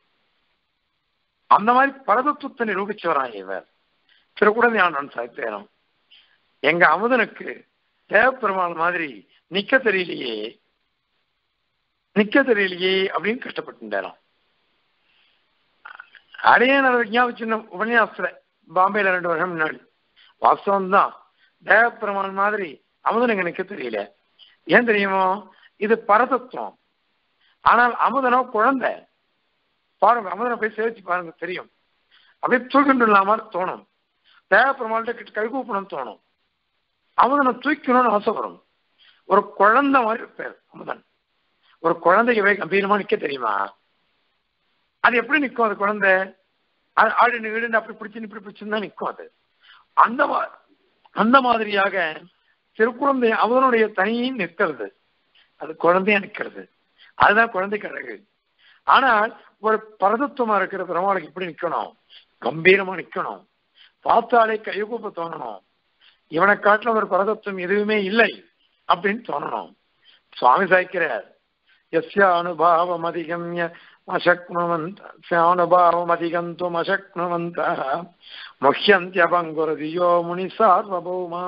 அந்த மாதிரி பரதத்துவத்தை நிரூபிச்சு வரான் இவர் திருக்குடஞானன் சாய்த்தேனம் எங்க அமுதனுக்கு தேவப்பெருமாள் மாதிரி நிக்க தெரியலையே நிக்க தெரியலையே அப்படின்னு கஷ்டப்பட்டுட்டாராம் அடையன ஞாபகம் உபன்யாசத்துல பாம்பேல ரெண்டு வருஷம் முன்னாடி வாஸ்தவம் தான் தேவப்பெருமாள் மாதிரி அமுதனுக்கு நிக்க தெரியல ஏன் தெரியுமோ இது பரதத்துவம் ஆனால் அமுதனோ குழந்தை பாருங்க அமுதனை போய் சேவிச்சு பாருங்க தெரியும் அப்படியே தூக்கிட்டு இல்லாம தோணும் தேவப்பெருமாள்கிட்ட கிட்ட கைகூப்பணும் தோணும் அமுதனை தூக்கணும்னு ஆசைப்படும் ஒரு குழந்தை மாதிரி இருப்பார் அமுதன் ஒரு குழந்தைக்கு போய் கம்பீரமா நிக்க தெரியுமா அது எப்படி நிற்கும் அது குழந்தை அது ஆடு வீடு அப்படி பிடிச்சு இப்படி பிடிச்சுன்னு தான் நிற்கும் அது அந்த அந்த மாதிரியாக திருக்குழந்தை அவனுடைய தனியும் நிற்கிறது அது குழந்தையா நிற்கிறது அதுதான் குழந்தைக்கு அழகு ஆனால் ஒரு பரதத்துவமா இருக்கிற பெருமாளுக்கு எப்படி நிக்கணும் கம்பீரமா நிக்கணும் பார்த்தாலே கைகூப்ப தோணணும் இவனை காட்டில ஒரு பரதத்துவம் எதுவுமே இல்லை அப்படின்னு தோணணும் சுவாமி சாய்க்கிறார் எஸ்ய அனுபாவம் அதிகம்ய அசக்னுவந்தானுபாவம் அதிகந்தும் அசக்னுவந்த முக்கியந்தியபங்குரதியோ முனி சார்வபௌமா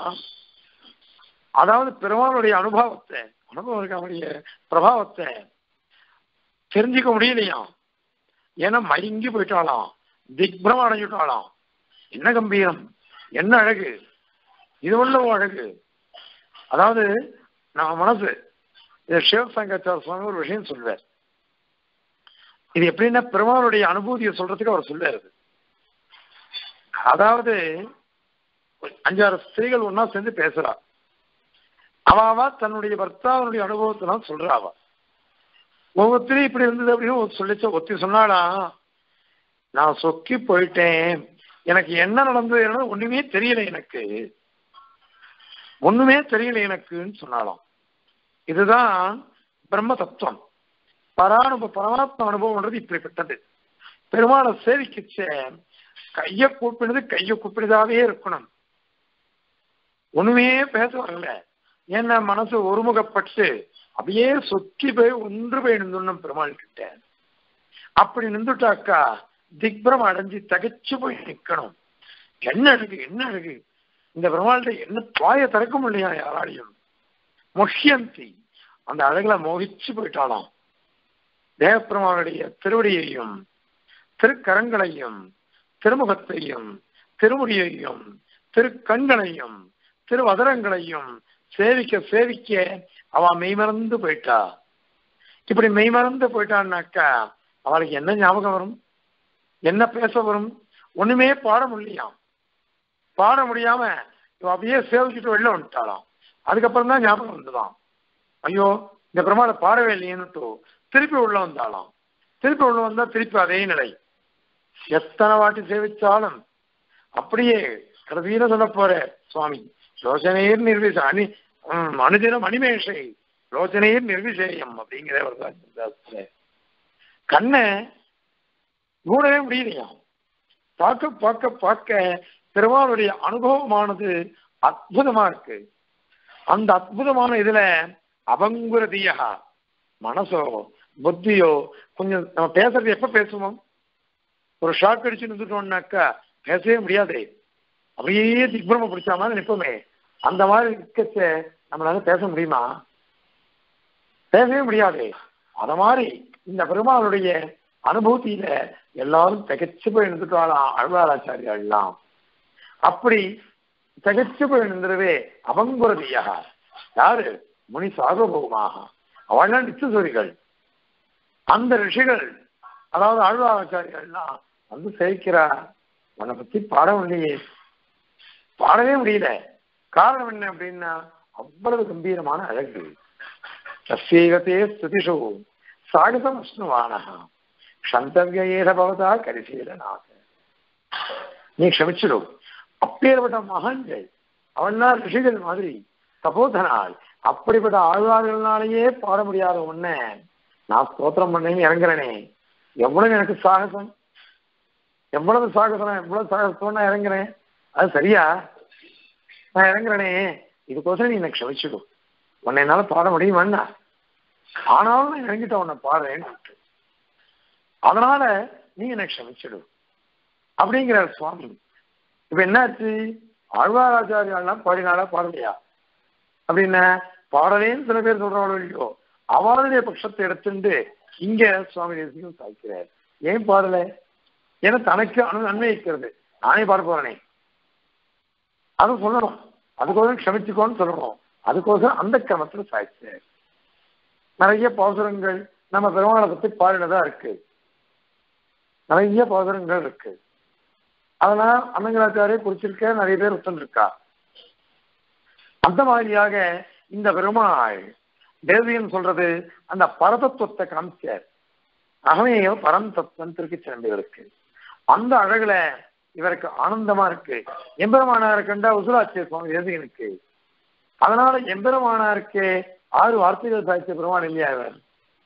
அதாவது பெருமாளுடைய அனுபவத்தை அனுபவம் இருக்க அவருடைய பிரபாவத்தை தெரிஞ்சுக்க முடியலையாம் ஏன்னா மயங்கி போயிட்டாலாம் திக்பிரமம் அடைஞ்சுட்டாலாம் என்ன கம்பீரம் என்ன அழகு இது உள்ள அழகு அதாவது நம்ம மனசு இது சிவசங்கச்சார சுவாமி ஒரு விஷயம் சொல்வார் இது எப்படின்னா பெருமாளுடைய அனுபூதியை சொல்றதுக்கு அவர் சொல்றாரு அதாவது அஞ்சாறு ஸ்திரீகள் ஒன்னா சேர்ந்து பேசுறா அவாவா தன்னுடைய பர்த்தாவனுடைய அனுபவத்தினால் சொல்றா அவ ஒவ்வொருத்தரையும் இப்படி இருந்தது அப்படின்னு சொல்லிச்ச ஒத்தி சொன்னாடா நான் சொக்கி போயிட்டேன் எனக்கு என்ன நடந்தது என்ன ஒண்ணுமே தெரியல எனக்கு ஒண்ணுமே தெரியல எனக்குன்னு சொன்னாலாம் இதுதான் பிரம்ம தத்துவம் பரானுப பரமாத்ம அனுபவம்ன்றது இப்படிப்பட்டது பெருமாளை சேவிக்கிச்ச கைய கூப்பிடுது கைய கூப்பிடுதாவே இருக்கணும் ஒண்ணுமே பேச வரல ஏன்னா மனசு ஒருமுகப்பட்டு அப்படியே சொக்கி போய் ஒன்று போய் நின்றுணும் பெருமாள் கிட்ட அப்படி நின்றுட்டாக்கா திக்பரம் அடைஞ்சு தகைச்சு போய் நிக்கணும் என்ன அழகு என்ன அழகு இந்த பெருமாள்கிட்ட என்ன துவாய திறக்க முடியா யாராலையும் மொஷியந்தி அந்த அழகுல மோகிச்சு போயிட்டாலாம் தேவப்பெருமானுடைய திருவடியையும் திருக்கரங்களையும் திருமுகத்தையும் திருமுடியையும் திருக்கண்களையும் திருவதரங்களையும் சேவிக்க சேவிக்க அவ மெய்மறந்து போயிட்டா இப்படி மெய்மறந்து போயிட்டான்னாக்கா அவளுக்கு என்ன ஞாபகம் வரும் என்ன பேச வரும் ஒண்ணுமே பாட முடியலையாம் பாட முடியாம இவ அப்படியே சேவிச்சுட்டு வெளில வந்துட்டாளாம் அதுக்கப்புறம் தான் ஞாபகம் வந்துதான் ஐயோ இந்த பிரமாணம் பாடவே இல்லையேன்னுட்டு திருப்பி உள்ள வந்தாலாம் திருப்பி உள்ள வந்தா திருப்பி அதே நிலை எத்தனை வாட்டி சேவிச்சாலும் அப்படியே கடைசியில சொல்ல போற சுவாமி லோசனையர் நிர்விச அணி ம், அனுதினம் அனிமேஷை லோசனையர் நிர்விசேயம் அப்படிங்கிற ஒரு சாஸ்திரத்துல. கண்ணை மூடவே முடியலையா பார்க்க பார்க்க பார்க்க பெருமாளுடைய அனுபவமானது அற்புதமா இருக்கு அந்த அற்புதமான இதுல அபங்குரதியா மனசோ புத்தியோ கொஞ்சம் நம்ம பேசுறது எப்ப பேசுவோம் ஒரு ஷாக் அடிச்சு நின்றுட்டோம்னாக்கா பேசவே முடியாது அப்படியே திக்பிரம பிடிச்ச மாதிரி நிற்போமே அந்த மாதிரி இருக்கச்ச நம்மளால பேச முடியுமா பேசவே முடியாது அத மாதிரி இந்த பெருமாளுடைய அனுபூதியில எல்லாரும் திகைச்சு போய் நின்றுட்டாளாம் அழ்வாராச்சாரியெல்லாம் அப்படி திகைச்சு போய் நின்றுவே அவங்குரதியாக யாரு முனி சார்வபௌமாக அவள்லாம் நிச்சசூரிகள் அந்த ரிஷிகள் அதாவது ஆழ்வாராச்சாரியர்கள்லாம் வந்து சேவிக்கிறா உன்னை பத்தி பாடம் இல்லையே பாடவே முடியல காரணம் என்ன அப்படின்னா அவ்வளவு கம்பீரமான அழகு சஸ்யேகத்தே ஸ்துதிஷு சாகசம் விஷ்ணுவானஹா க்ஷந்தவிய ஏக பவதா கரிசீலனாக நீ க்ஷமிச்சிடும் அப்பேற்பட்ட மகான்கள் அவன்தான் ரிஷிகள் மாதிரி தபோதனால் அப்படிப்பட்ட ஆழ்வார்கள்னாலேயே பாட முடியாத ஒன்ன நான் ஸ்தோத்திரம் பண்ணேன்னு இறங்குறேனே எவ்வளவு எனக்கு சாகசம் எவ்வளவு சாகசம் எவ்வளவு சாகசம் நான் இறங்குறேன் அது சரியா நான் இறங்குறேனே இதுக்கோசரம் நீ எனக்கு க்ஷமிச்சிடும் உன்னை என்னால பாட முடியுமாண்ணா ஆனாலும் நான் இறங்கிட்ட உன்னை பாடுறேன்னு அதனால நீ என்னை க்ஷமிச்சிடும் அப்படிங்கிறார் சுவாமி இப்ப என்னாச்சு ஆழ்வாராச்சாரியாலாம் பாடினாலா பாடலையா அப்படின்னா பாடலேன்னு சில பேர் சொல்றாங்களோ இல்லையோ அவளுடைய பட்சத்தை எடுத்துட்டு இங்க சுவாமி தேசியம் சாய்க்கிறார் ஏன் பாடல ஏன்னா தனக்கு அனு அன்வயிக்கிறது நானே பாட போறேனே அது சொல்லணும் அதுக்கோசரம் க்ஷமிச்சுக்கோன்னு சொல்லணும் அதுக்கோசரம் அந்த கிரமத்துல சாய்ச்சார் நிறைய பாசுரங்கள் நம்ம பெருமாளை பத்தி பாடினதா இருக்கு நிறைய பாசுரங்கள் இருக்கு அதெல்லாம் அன்னங்கராச்சாரிய குறிச்சிருக்க நிறைய பேர் ஒத்துருக்கா அந்த மாதிரியாக இந்த பெருமாள் தேவியன் சொல்றது அந்த பரதத்துவத்தை காமிச்சார் அகமேயோ பரம் தத்துவம் திருப்பி சேர்ந்தவருக்கு அந்த அழகுல இவருக்கு ஆனந்தமா இருக்கு எம்பெருமானார் கண்டா உசுராட்சிய சுவாமி தேசிகனுக்கு அதனால எம்பெருமானாருக்கு ஆறு வார்த்தைகள் சாய்ச்ச பெருமாள் இல்லையா இவர்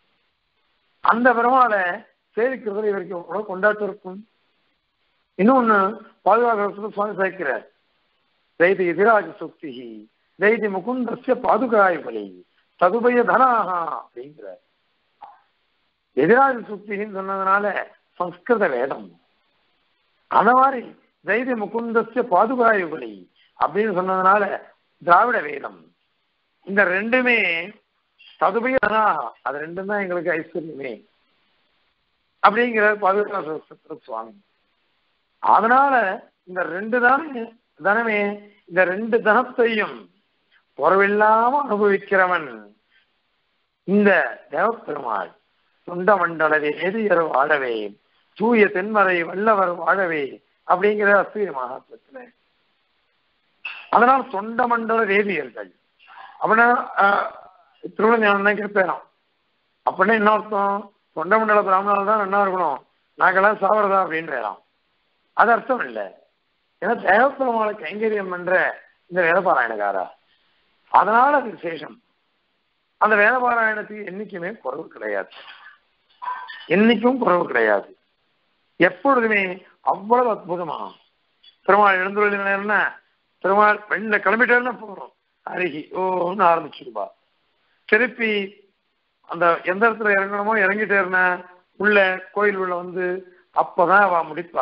அந்த பெருமாளை சேவிக்கிறதுல இவருக்கு எவ்வளவு கொண்டாட்டம் இருக்கும் இன்னொன்னு பாதுகாக்கிறதுல சுவாமி சாய்க்கிறார் தைதி எதிராஜ சுக்தி தைதி முகுந்தஸ்ய பாதுகாய பலி ததுபய தனாகா அப்படிங்கிறார் எதிராஜ சுக்தின்னு சொன்னதுனால சம்ஸ்கிருத வேதம் அந்த மாதிரி தைதி முகுந்தஸ்ய பாதுகாய பலி அப்படின்னு சொன்னதுனால திராவிட வேதம் இந்த ரெண்டுமே ததுபய தனாகா அது ரெண்டும் தான் எங்களுக்கு ஐஸ்வர்யமே அப்படிங்கிறார் பாதுகாப்பு சுவாமி அதனால இந்த ரெண்டு தானே தனமே இந்த ரெண்டு தனத்தையும் குறவில்லாம அனுபவிக்கிறவன் இந்த தேவப்பெருமாள் சொந்த மண்டல வேதியர் வாழவே தூய தென்மறை வல்லவர் வாழவே அப்படிங்கிற அஸ்வீர மகாத்மத்துல அதனால் சொந்த மண்டல வேதியர்கள் அப்படின்னா திருவிழா கேட்பேன் அப்படின்னா என்ன அர்த்தம் சொந்த மண்டல பிராமணால் தான் என்ன இருக்கணும் நாங்கெல்லாம் சாவறதா அப்படின்னு வேறாம் அது அர்த்தம் இல்லை ஏன்னா தேவப்பெருமாளை கைங்கரியம் பண்ற இந்த வேதபாராயணக்காரா அதனால அது விசேஷம் அந்த வேதபாராயணத்துக்கு என்னைக்குமே குறவு கிடையாது என்னைக்கும் குறவு கிடையாது எப்பொழுதுமே அவ்வளவு அற்புதமா பெருமாள் எழுந்துள்ள நேரம்னா பெருமாள் வெளில கிளம்பிட்டேன்னா போறோம் அருகி ஓன்னு ஆரம்பிச்சிருப்பா திருப்பி அந்த எந்த இடத்துல இறங்கணுமோ இறங்கிட்டே இருந்த உள்ள கோயில் உள்ள வந்து அப்பதான் அவ முடிப்பா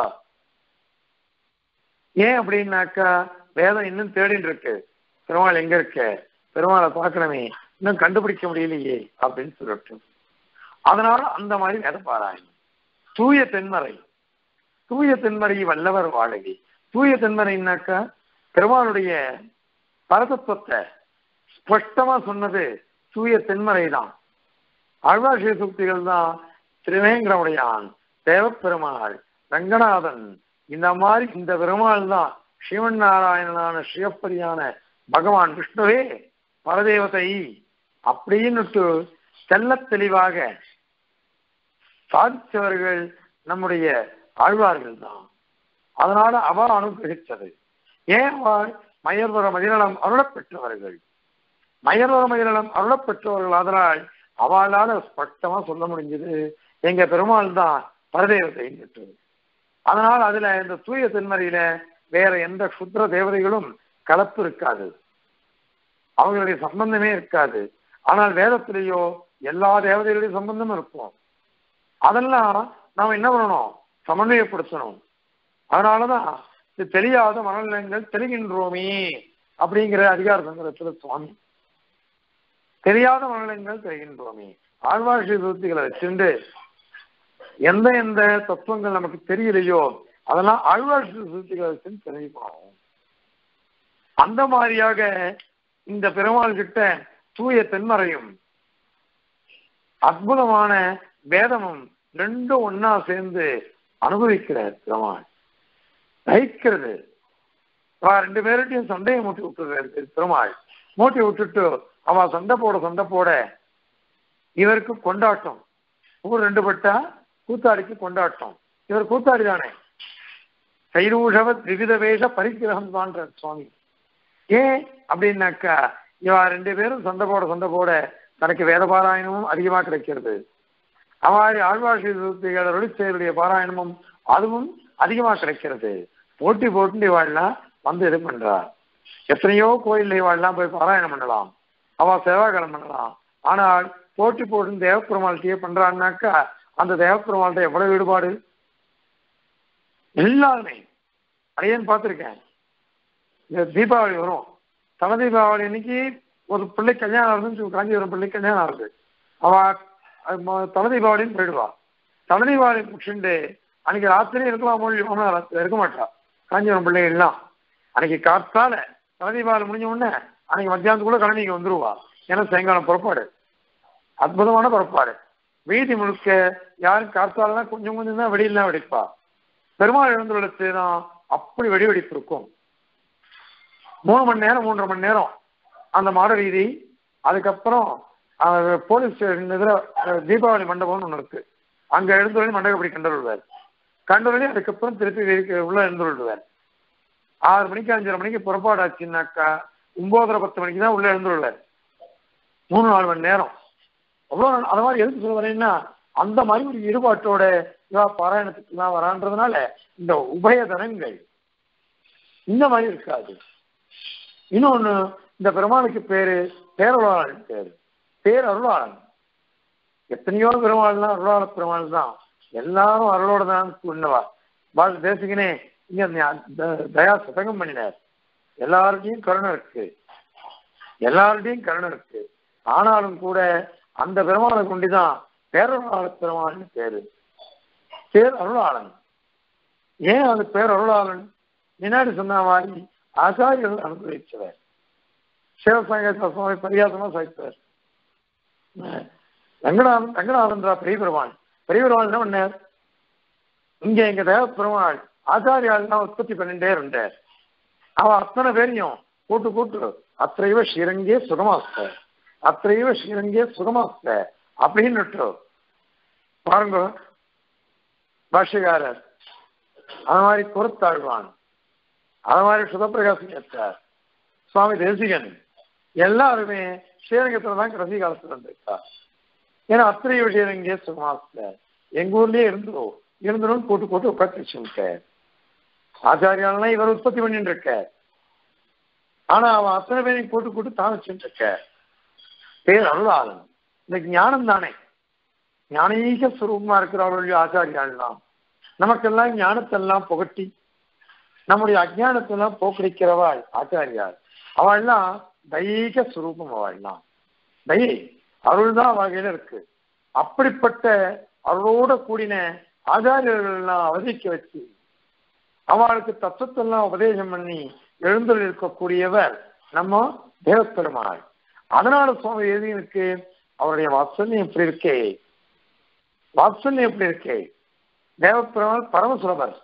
ஏன் அப்படின்னாக்கா வேதம் இன்னும் தேடின்னு இருக்கு பெருமாள் எங்க இருக்க பெருமாளை பார்க்கணுமே இன்னும் கண்டுபிடிக்க முடியலையே அப்படின்னு சொல்லிட்டு அதனால அந்த மாதிரி வேத பாராயணம் தூய தென்மறை தூய தென்மறை வல்லவர் வாழகி தூய தென்மறைனாக்கா பெருமாளுடைய பரதத்துவத்தை ஸ்பஷ்டமா சொன்னது தூய தென்மறை தான் ஆழ்வாசிய சுக்திகள் தான் திருவேங்கரமுடையான் தேவப்பெருமாள் ரங்கநாதன் இந்த மாதிரி இந்த பெருமாள் தான் சிவன் நாராயணனான சிவப்பரியான பகவான் விஷ்ணுவே பரதேவதை அப்படின்னுட்டு தெல்ல தெளிவாக சாதித்தவர்கள் நம்முடைய ஆழ்வார்கள் தான் அதனால அவ அனுகிரகித்தது ஏன் அவள் மயர்வர மதிநலம் அருளப் பெற்றவர்கள் மயர்வர மதிநலம் அருளப் பெற்றவர்கள் அதனால் அவளால ஸ்பஷ்டமா சொல்ல முடிஞ்சது எங்க பெருமாள் தான் பரதேவதை அதனால் அதுல இந்த தூய தென்மறையில வேற எந்த சுத்திர தேவதைகளும் கலப்பு இருக்காது அவங்களுடைய சம்பந்தமே இருக்காது ஆனால் வேதத்திலேயோ எல்லா தேவதைகளுடைய சம்பந்தமும் இருக்கும் அதெல்லாம் நாம் என்ன பண்ணணும் சமன்வயப்படுத்தணும் அதனாலதான் இது தெரியாத மனநிலங்கள் தெரிகின்றோமே அப்படிங்கிற அதிகார சங்கரத்துல சுவாமி தெரியாத மனநிலங்கள் தெரிகின்றோமே ஆழ்வாழ்ச்சி சூத்திகளை வச்சுண்டு எந்த எந்த தத்துவங்கள் நமக்கு தெரியலையோ அதெல்லாம் ஆழ்வாழ்ச்சி சூத்திகளை வச்சு தெரிஞ்சுக்கணும் அந்த மாதிரியாக இந்த பெருமாள் கிட்ட தூய தென்மறையும் அற்புதமான வேதமும் ரெண்டும் ஒன்னா சேர்ந்து அனுபவிக்கிறார் பெருமாள் ரசிக்கிறது ரெண்டு பேர்கிட்டையும் சண்டையை மூட்டி விட்டுறாரு பெருமாள் மூட்டி விட்டுட்டு அவன் சண்டை போட சண்டை போட இவருக்கு கொண்டாட்டம் ஊர் ரெண்டு பட்டா கூத்தாடிக்கு கொண்டாட்டம் இவர் கூத்தாடி தானே கைரூஷவ திவித வேஷ பரிகிரகம் தான்ற சுவாமி ஏன் அப்படின்னாக்கா இவா ரெண்டு பேரும் சண்டை போட சண்டை போட தனக்கு வேத பாராயணமும் அதிகமா கிடைக்கிறது அவ்வாறு ஆழ்வாசி ஒளிச்செயலுடைய பாராயணமும் அதுவும் அதிகமா கிடைக்கிறது போட்டி போட்டு வாழலாம் வந்து இது பண்றா எத்தனையோ கோயில்ல வாழலாம் போய் பாராயணம் பண்ணலாம் அவ சேவாகரம் பண்ணலாம் ஆனால் போட்டி போட்டு தேவப்பெருமாள்கிட்டயே பண்றான்னாக்கா அந்த தேவப்பெருமாள்கிட்ட எவ்வளவு ஈடுபாடு எல்லாருமே அதையேன்னு பார்த்துருக்கேன் இந்த தீபாவளி வரும் தல தீபாவளி அன்னைக்கு ஒரு பிள்ளை கல்யாணம் இருந்து காஞ்சிபுரம் பிள்ளை கல்யாணம் ஆகுது அவ தல தீபாவளின்னு போயிடுவா தல தீபாவளி முடிச்சுட்டு அன்னைக்கு ராத்திரி இருக்கலாம் மொழி இருக்க மாட்டா காஞ்சிபுரம் பிள்ளைகள்லாம் அன்னைக்கு காத்தால தல தீபாவளி முடிஞ்ச உடனே அன்னைக்கு மத்தியானத்துக்குள்ள கழனிக்கு வந்துருவா ஏன்னா சாயங்காலம் புறப்பாடு அற்புதமான புறப்பாடு வீதி முழுக்க யாரும் காத்தாலாம் கொஞ்சம் கொஞ்சம் தான் வெடியெல்லாம் வெடிப்பா பெருமாள் எழுந்துள்ளது தான் அப்படி வெடி வெடிப்பு இருக்கும் மூணு மணி நேரம் மூன்றரை மணி நேரம் அந்த மாட வீதி அதுக்கப்புறம் போலீஸ் ஸ்டேஷன் இதில் தீபாவளி மண்டபம்னு ஒன்று இருக்கு அங்க எழுந்துள்ளி மண்டபப்படி கண்டறிவார் கண்டறிஞ்சு அதுக்கப்புறம் திருப்பி வீதிக்கு உள்ள எழுந்துள்ளுவார் ஆறு மணிக்கு அஞ்சரை மணிக்கு புறப்பாடு ஆச்சுன்னாக்கா ஒன்பதரை பத்து மணிக்கு தான் உள்ள எழுந்துள்ளார் மூணு நாலு மணி நேரம் அவ்வளோ அந்த மாதிரி எதுக்கு சொல்ல வரேன்னா அந்த மாதிரி ஒரு ஈடுபாட்டோட இவா பாராயணத்துக்கு தான் வரான்றதுனால இந்த உபயதனங்கள் இந்த மாதிரி இருக்காது இன்னொன்னு இந்த பெருமாளுக்கு பேரு பேரருளாளன் பேரு பேரருளாளன் எத்தனையோ பெருமாள்னா அருளாள பெருமாள் தான் எல்லாரும் அருளோட தான் உண்ணவா வாழ் தேசிகனே இங்க தயா சதகம் பண்ணினார் எல்லார்கிட்டையும் கருணை இருக்கு எல்லார்கிட்டையும் கருணை இருக்கு ஆனாலும் கூட அந்த பெருமாளை கொண்டுதான் பேரருளாள பெருமாள்னு பேரு பேர் அருளாளன் ஏன் அது பேர் அருளாளன் முன்னாடி சொன்ன மாதிரி ஆச்சாரியர்கள் அனுபவிச்சவர் சிவசங்க சுவாமி பரியாசமா சாய்ப்பார் ரங்கநாதன் ரங்கநாதன்றா பெரிய பெருமாள் பெரிய பெருமாள் என்ன பண்ணார் இங்க எங்க தேவ பெருமாள் ஆச்சாரியால் தான் உற்பத்தி பண்ணிட்டே இருந்தார் அவன் அத்தனை பேரையும் கூட்டு கூட்டு அத்தைவ ஸ்ரீரங்கே சுகமாஸ்த அத்தைவ ஸ்ரீரங்கே சுகமாஸ்த அப்படின்னு பாருங்க பாஷ்யக்காரர் அது மாதிரி பொறுத்தாழ்வான் அது மாதிரி சுதப்பிரகாசம் ஏற்றார் சுவாமி தேசிகன் எல்லாருமே ஸ்ரீரங்கத்துல தான் கடைசி காலத்துல இருந்திருக்கா ஏன்னா அத்தனை ஸ்ரீரங்கே சுகமாஸ்த எங்க ஊர்லயே இருந்துரும் இருந்துரும் கூட்டு கூட்டு உட்காந்து வச்சுருக்க ஆச்சாரியாலாம் இவர் உற்பத்தி பண்ணிட்டு இருக்க ஆனா அவன் அத்தனை பேரையும் கூட்டு கூட்டு தான் வச்சுட்டு இருக்க பேர் அருளாளன் இந்த ஞானம் தானே ஞானீக சுரூபமா இருக்கிறவர்களுடைய ஆச்சாரியாள்லாம் நமக்கெல்லாம் ஞானத்தெல்லாம் புகட்டி நம்முடைய அஜானத்தெல்லாம் போக்கடிக்கிறவாள் ஆச்சாரியாள் அவள்லாம் தைக சுரூபம் அவள்லாம் தயை அருள் தான் வகையில இருக்கு அப்படிப்பட்ட அருளோட கூடின ஆச்சாரியர்கள்லாம் அவதிக்க வச்சு அவளுக்கு தத்துவத்தெல்லாம் உபதேசம் பண்ணி எழுந்தல் இருக்கக்கூடியவர் நம்ம தேவப்பெருமாள் அதனால சுவாமி எதினுக்கு அவருடைய வாத்சல்யம் எப்படி இருக்கே வாத்சல்யம் எப்படி இருக்கே தேவப்பெருமாள் பரம சுலபர்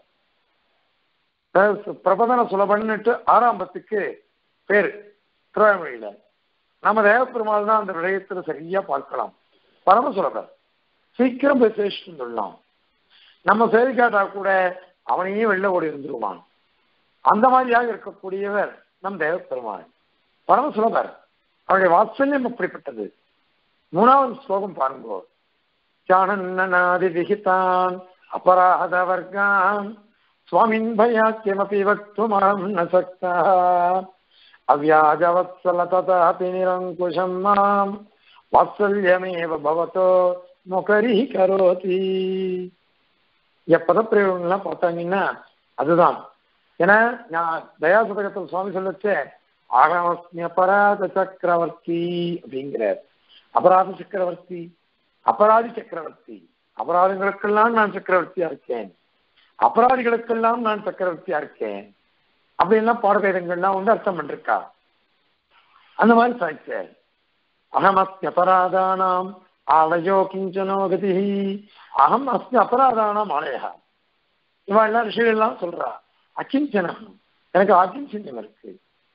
பிரபதன சுலபன்னுட்டு ஆரம்பத்துக்கு பேரு திருவாய்மொழியில நம்ம தேவப்பெருமாள் தான் அந்த விடயத்துல சரியா பார்க்கலாம் பரம சுலபர் சீக்கிரம் போய் சேஷிட்டு வந்துடலாம் நம்ம சேவிக்காட்டா கூட அவனையும் வெளில ஓடி இருந்துருவான் அந்த மாதிரியாக இருக்கக்கூடியவர் நம் தேவப்பெருமாள் பரம சுலபர் அவருடைய வாத்சல்யம் அப்படிப்பட்டது மூணாவது ஸ்லோகம் பாருங்கோ சாணன்னாதி விகிதான் அபராத வர்க்கான் சுவாமின் பயாக்கியமபி வக்துமரம் ந சக்தா அவ்யாஜவத்சல ததாபி நிரங்குஷம் மாம் வாத்சல்யமேவ பவதோ முகரி கரோதி இந்த பதப்பிரயோகங்கள்லாம் பார்த்தாங்கன்னா அதுதான் ஏன்னா நான் தயாசதகத்தில் சுவாமி சொல்லச்சே ஆகமஸ்மி அபராத சக்கரவர்த்தி அப்படிங்கிறார் அபராத சக்கரவர்த்தி அபராதி சக்கரவர்த்தி அபராதங்களுக்கெல்லாம் நான் சக்கரவர்த்தியா இருக்கேன் அபராதிகளுக்கெல்லாம் நான் சக்கரவர்த்தியா இருக்கேன் அப்படின்லாம் பாடவேதங்கள்லாம் வந்து அர்த்தம் பண்ணிருக்கா அந்த மாதிரி சாய்ச்சார் அகமஸ்மி அபராதானாம் ஆலயோ கிஞ்சனோ கதி அகம் அஸ்மி அபராதானாம் ஆலயா இவன் எல்லாம் ரிஷிகள்லாம் சொல்றா அகிஞ்சனம் எனக்கு அகிஞ்சன்யம் இருக்கு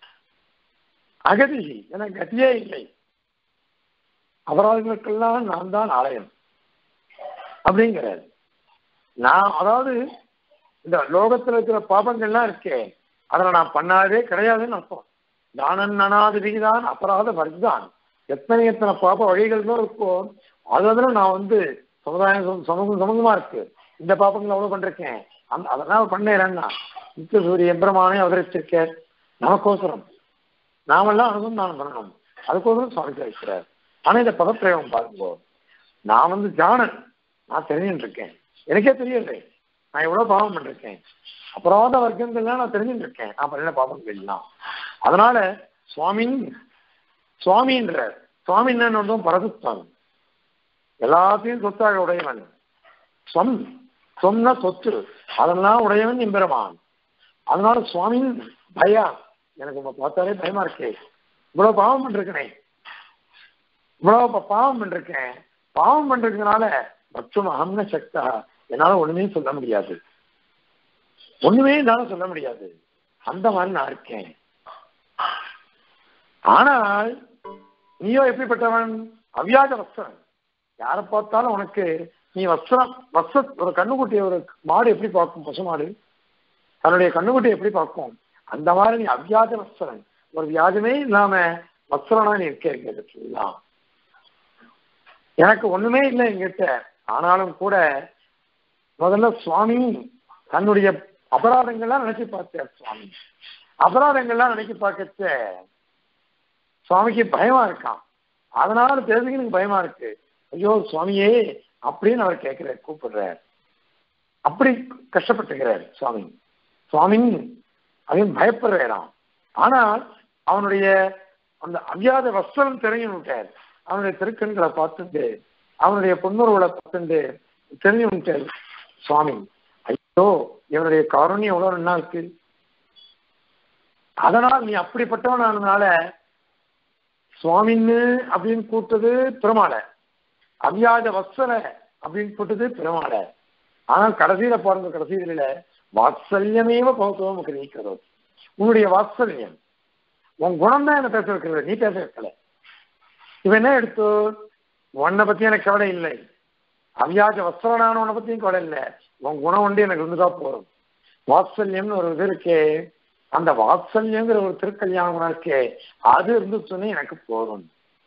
அகதி எனக்கு கதியே இல்லை அபராதங்களுக்கெல்லாம் நான் தான் ஆலயம் அப்படிங்கிறாரு நான் அதாவது இந்த லோகத்துல இருக்கிற பாபங்கள்லாம் இருக்கே அதில் நான் பண்ணாதே கிடையாதுன்னு அர்த்தம் தானன் அனாத விகிதான் அபராத வர்தான் எத்தனை எத்தனை பாப வழிகள் தான் இருக்கோ அதுல நான் வந்து சமுதாயம் சமூகம் சமூகமா இருக்கு இந்த பாப்பங்கள் அவ்வளவு பண்றேன் அந்த அதெல்லாம் பண்ணேன்னா நித்திய சூரிய எம்பிரமானே அவதரிச்சிருக்கார் நமக்கோசரம் நாமெல்லாம் அனுசந்தானம் பண்ணணும் அதுக்கோசரம் சுவாமி இருக்கிறார் ஆனா இந்த பதப்பிரயோகம் பாருங்க நான் வந்து ஜானன் நான் தெரிஞ்சுட்டு இருக்கேன் எனக்கே தெரியலை நான் எவ்வளவு பாவம் பண்ணிருக்கேன் அபராத வர்க்கங்கள்லாம் நான் தெரிஞ்சுட்டு இருக்கேன் நான் பண்ண பாவங்கள்லாம் அதனால சுவாமின் சுவாமின்ற சுவாமி என்ன பரதுத்தான் எல்லாத்தையும் சொத்தாக உடையவன் சொம் சொன்ன சொத்து அதெல்லாம் உடையவன் எம்பெருமான் அதனால சுவாமின் பயா எனக்கு உங்க பார்த்தாலே பயமா இருக்கே இவ்வளவு பாவம் பண்ணிருக்கேன் இவ்வளவு பாவம் பண்ணிருக்கேன் பாவம் பண்றதுனால மற்றும் அகம்ன சக்தா என்னால ஒண்ணுமே சொல்ல முடியாது ஒண்ணுமே என்னால சொல்ல முடியாது அந்த மாதிரி நான் இருக்கேன் ஆனால் நீயோ எப்படிப்பட்டவன் அவ்வியாஜ வஸ்திரன் யாரை பார்த்தாலும் உனக்கு நீ வஸ்திரம் வஸ்த ஒரு கண்ணுக்குட்டியை ஒரு மாடு எப்படி பார்க்கும் பசு மாடு தன்னுடைய கண்ணுக்குட்டியை எப்படி பார்க்கும் அந்த மாதிரி நீ அவ்வியாஜ வஸ்திரன் ஒரு வியாஜமே இல்லாம வஸ்திரனா நீ இருக்க இருக்கிறதுலாம் எனக்கு ஒண்ணுமே இல்லை எங்கிட்ட ஆனாலும் கூட முதல்ல சுவாமி தன்னுடைய அபராதங்கள்லாம் நினைச்சு பார்த்தார் சுவாமி அபராதங்கள்லாம் நினைச்சு பார்க்கச்ச சுவாமிக்கு பயமா இருக்கான் அதனால தெரிஞ்சுக்க எனக்கு பயமா இருக்கு ஐயோ சுவாமியே அப்படின்னு அவர் கேட்கிறார் கூப்பிடுறார் அப்படி கஷ்டப்பட்டுக்கிறார் சுவாமி சுவாமி அவன் பயப்படுறாராம் ஆனால் அவனுடைய அந்த அவ்வியாத வஸ்திரம் தெரிஞ்சுட்டார் அவனுடைய திருக்கண்களை பார்த்துட்டு அவனுடைய பொன்னுறவுகளை பார்த்துட்டு தெரிஞ்சுட்டார் சுவாமி ஐயோ இவனுடைய காரணியம் எவ்வளவு என்ன இருக்கு அதனால் நீ அப்படிப்பட்டவனானதுனால சுவாமின்னு அப்படின்னு கூப்பிட்டது பெருமாளை அவ்யாஜ வத்சல அப்படின்னு போட்டது பெருமாளை ஆனால் கடைசியில பாருங்க கடைசியில வாத்சல்யமேவ பௌத்தவம் கிரகிக்கிறதோ உன்னுடைய வாத்சல்யம் உன் குணம் தான் என்ன பேச வைக்கிறது நீ பேச வைக்கல இவன் என்ன எடுத்து உன்னை பத்தி எனக்கு கவலை இல்லை அவ்யாஜ வத்சலனான உன்னை பத்தியும் கவலை இல்லை உன் குணம் ஒன்று எனக்கு இருந்துதான் போறோம் வாத்சல்யம்னு ஒரு இது இருக்கே அந்த வாத்சல்யங்கிற ஒரு திருக்கல்யாண குணம் இருக்கே அது இருந்துச்சுன்னு எனக்கு போதும்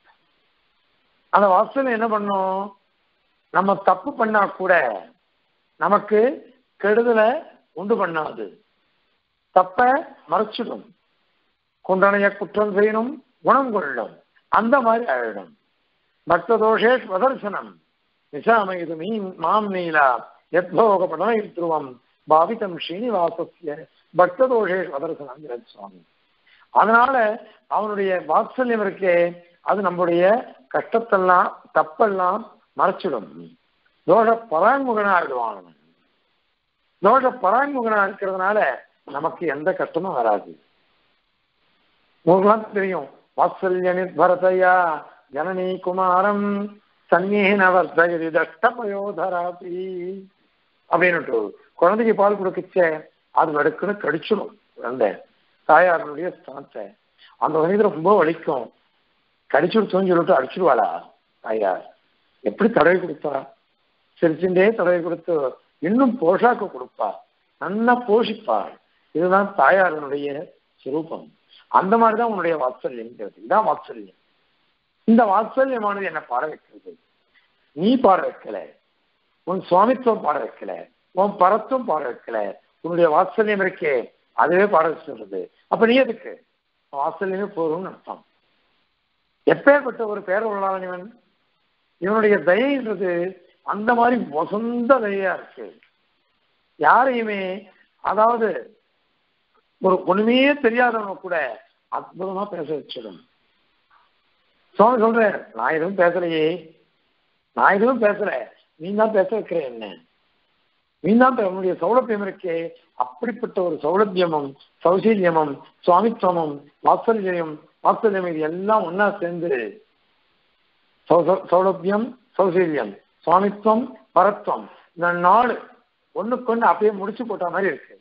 அந்த வாத்சல்யம் என்ன பண்ணும் நம்ம தப்பு பண்ணா கூட நமக்கு கெடுதலை உண்டு பண்ணாது தப்ப மறைச்சிடும் குண்டனைய குற்றம் செய்யணும் குணம் கொள்ளும் அந்த மாதிரி ஆயிடும் பக்த தோஷே ஸ்வதர்சனம் நிசாமயுது மீ மாம் நீலா யத்போக படனயித்ருவம் பாவிதம் ஸ்ரீனிவாசஸ்ய பக்த தோஷே ஸ்வதர்சனம் சுவாமி அதனால அவனுடைய வாத்சல்யம் இருக்கே அது நம்முடைய கஷ்டத்தெல்லாம் தப்பெல்லாம் மறைச்சிடும் தோஷ பராங்முகனா ஆயிடுவான் அவன். தோஷ பராங்முகனா இருக்கிறதுனால நமக்கு எந்த கஷ்டமும் வராது உங்களுக்குலாம் தெரியும் வாத்சல்ய நிர்பரதையா ஜனனி குமாரம் சன்னிஹின வர்த்தகதி தஷ்டபயோதராபி அப்படின்னுட்டு குழந்தைக்கு பால் கொடுக்கச்ச அது நடுக்குன்னு கடிச்சிடும் குழந்தை தாயாரனுடைய ஸ்தானத்தை அந்த வயதுல ரொம்ப வலிக்கும் கடிச்சுடுத்தோன்னு சொல்லிட்டு அடிச்சிடுவாளா தாயார் எப்படி தடவை கொடுத்தா சிரிச்சுட்டே தடவை கொடுத்து இன்னும் போஷாக்கு கொடுப்பா நல்லா போஷிப்பாள் இதுதான் தாயாரனுடைய சுரூபம் அந்த மாதிரிதான் உன்னுடைய வாத்சல்யம்ங்கிறது இதுதான் வாத்சல்யம் இந்த வாத்சல்யமானது என்ன பாட வைக்கிறது நீ பாட வைக்கல உன் சுவாமித்துவம் பாட வைக்கல உன் பரத்துவம் பாட வைக்கல உன்னுடைய வாத்சல்யம் இருக்கே அதுவே பாட வச்சுருது அப்ப நீ எதுக்கு வாத்சல்யமே போதும்னு அர்த்தம் எப்பேற்பட்ட ஒரு பேர் உள்ளான் இவன் இவனுடைய தயைன்றது அந்த மாதிரி வசந்த தயையா இருக்கு யாரையுமே அதாவது ஒரு ஒண்ணுமே தெரியாதவங்க கூட அற்புதமா பேச வச்சிடும் சுவாமி சொல்றேன் நான் எதுவும் பேசலையே நான் எதுவும் பேசல நீ தான் பேச வைக்கிற என்ன நீ தான் பே- உன்னுடைய சௌலபியம் இருக்கே அப்படிப்பட்ட ஒரு சௌலபியமும் சௌசீல்யமும் சுவாமித்துவமும் வாத்சல்யம் வாத்சல்யம் இது எல்லாம் ஒன்னா சேர்ந்து சௌ- சௌ- சௌலபியம் சௌசீல்யம் சுவாமித்துவம் பரத்வம் இந்த நாலு ஒண்ணுக்கொண்ணு அப்படியே முடிச்சு போட்ட மாதிரி இருக்கு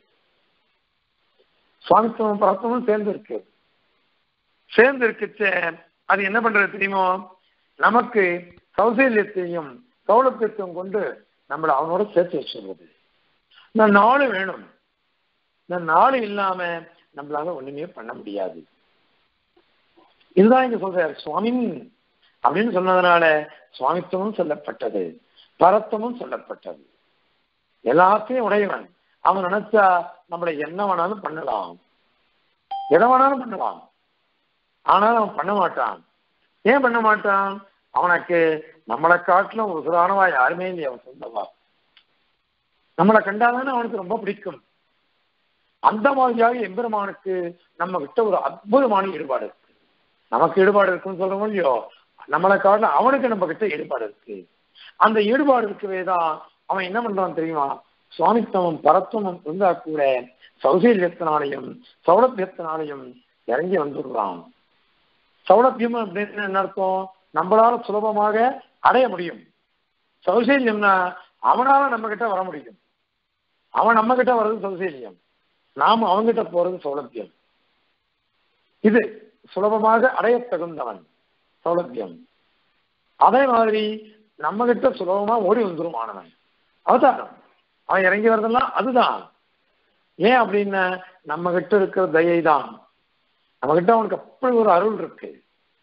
சுவாமித்துவம் பரத்வமும் சேர்ந்து இருக்கு சேர்ந்து இருக்குச்ச அது என்ன பண்றது தெரியுமோ நமக்கு சௌசல்யத்தையும் சௌலபியத்தையும் கொண்டு நம்மளை அவனோட சேர்த்து வச்சிருவது இந்த நாலு வேணும் இந்த நாலு இல்லாம நம்மளால ஒண்ணுமே பண்ண முடியாது இதுதான் இங்க சொல்றாரு சுவாமின் அப்படின்னு சொன்னதுனால சுவாமித்துவமும் சொல்லப்பட்டது பரத்துவமும் சொல்லப்பட்டது எல்லாத்தையும் உடையவன் அவன் நினைச்சா நம்மளை என்ன வேணாலும் பண்ணலாம் எதை வேணாலும் பண்ணலாம் ஆனால் அவன் பண்ண மாட்டான் ஏன் பண்ண மாட்டான் அவனுக்கு நம்மளை காட்டிலும் ஒரு சுதாரணமா யாருமே இல்லை அவன் சொந்தவா நம்மளை கண்டாதானே அவனுக்கு ரொம்ப பிடிக்கும் அந்த மாதிரியாக எம்பெருமானுக்கு நம்ம கிட்ட ஒரு அற்புதமான ஈடுபாடு இருக்கு நமக்கு ஈடுபாடு இருக்குன்னு சொல்றோம் இல்லையோ நம்மளை காட்டிலும் அவனுக்கு நம்ம கிட்ட ஈடுபாடு இருக்கு அந்த ஈடுபாடு இருக்கவே தான் அவன் என்ன பண்றான் தெரியுமா சுவாமித்துவம் பரத்துவம் இருந்தா கூட சௌசீல்யத்தினாலையும் சௌலபியத்தினாலையும் இறங்கி வந்துடுறான் சௌலபியம் அப்படின்னு என்ன அர்த்தம் நம்மளால சுலபமாக அடைய முடியும் சௌசீல்யம்னா அவனால நம்ம கிட்ட வர முடியும் அவன் நம்ம கிட்ட வர்றது சௌசீல்யம் நாம அவங்கிட்ட போறது சௌலபியம் இது சுலபமாக அடைய தகுந்தவன் சௌலபியம் அதே மாதிரி நம்ம கிட்ட சுலபமா ஓடி வந்துரும் மாணவன் அவதாரம் அவன் இறங்கி வரதெல்லாம் அதுதான் ஏன் அப்படின்னா நம்ம கிட்ட இருக்கிற தயை தான் நம்ம கிட்ட அவனுக்கு அப்படி ஒரு அருள் இருக்கு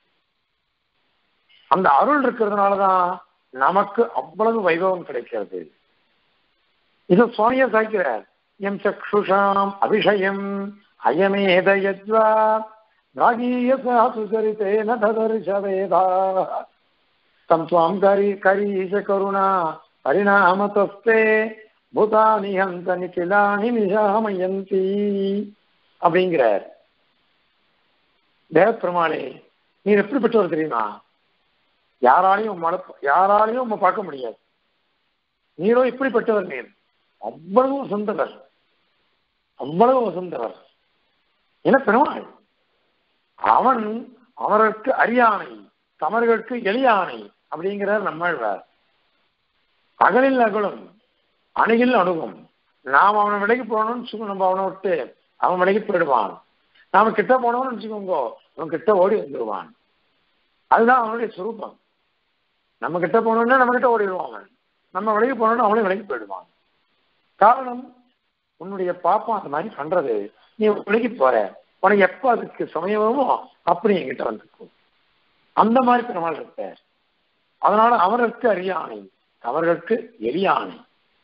அந்த அருள் இருக்கிறதுனாலதான் நமக்கு அவ்வளவு வைபவம் கிடைக்கிறது இது சுவாமிய சாய்க்கிறார் எம் சக்ஷுஷாம் அபிஷயம் அயமேதயத்வா ராகீயசா சுசரித்தேன ததர்ஷவேதா தம் துவாம் கரி கரீஷ கருணா பரிணாமதஸ்தே பூதானி ஹந்த நிகிலானி நிஷாமயந்தி அப்படிங்கிறார் தேவப்பெருமாளே நீர் எப்படிப்பட்டவர் தெரியுமா யாராலையும் உம்ம யாராலையும் உம்மை பார்க்க முடியாது நீரோ இப்படிப்பட்டவர் நீர் அவ்வளவு வசந்தவர் அவ்வளவு வசந்தவர் என பெருமாள் அவன் அவருக்கு அரியானை தமர்களுக்கு எளியானை அப்படிங்கிறார் நம்மாழ்வார் அகலில் அகலும் அணுகில் அணுகும் நாம் அவனை விலைக்கு போகணும்னு வச்சுக்கோ நம்ம அவனை விட்டு அவன் விலைக்கு போயிடுவான் நாம கிட்ட போனோம்னு வச்சுக்கோங்க அவன் கிட்ட ஓடி வந்துடுவான் அதுதான் அவனுடைய சுரூபம் நம்ம கிட்ட போனோம்னா நம்ம கிட்ட ஓடிடுவான் அவன் நம்ம விலைக்கு போனோம்னா அவனும் விலைக்கு போயிடுவான் காரணம் உன்னுடைய பாப்பம் அந்த மாதிரி பண்றது நீ விலைக்கு போற உனக்கு எப்ப அதுக்கு சமயம் வருமோ அப்படி என்கிட்ட வந்துக்கும் அந்த மாதிரி பெருமாள் இருப்பார் அதனால அவருக்கு அரியானை அவர்களுக்கு எளியானை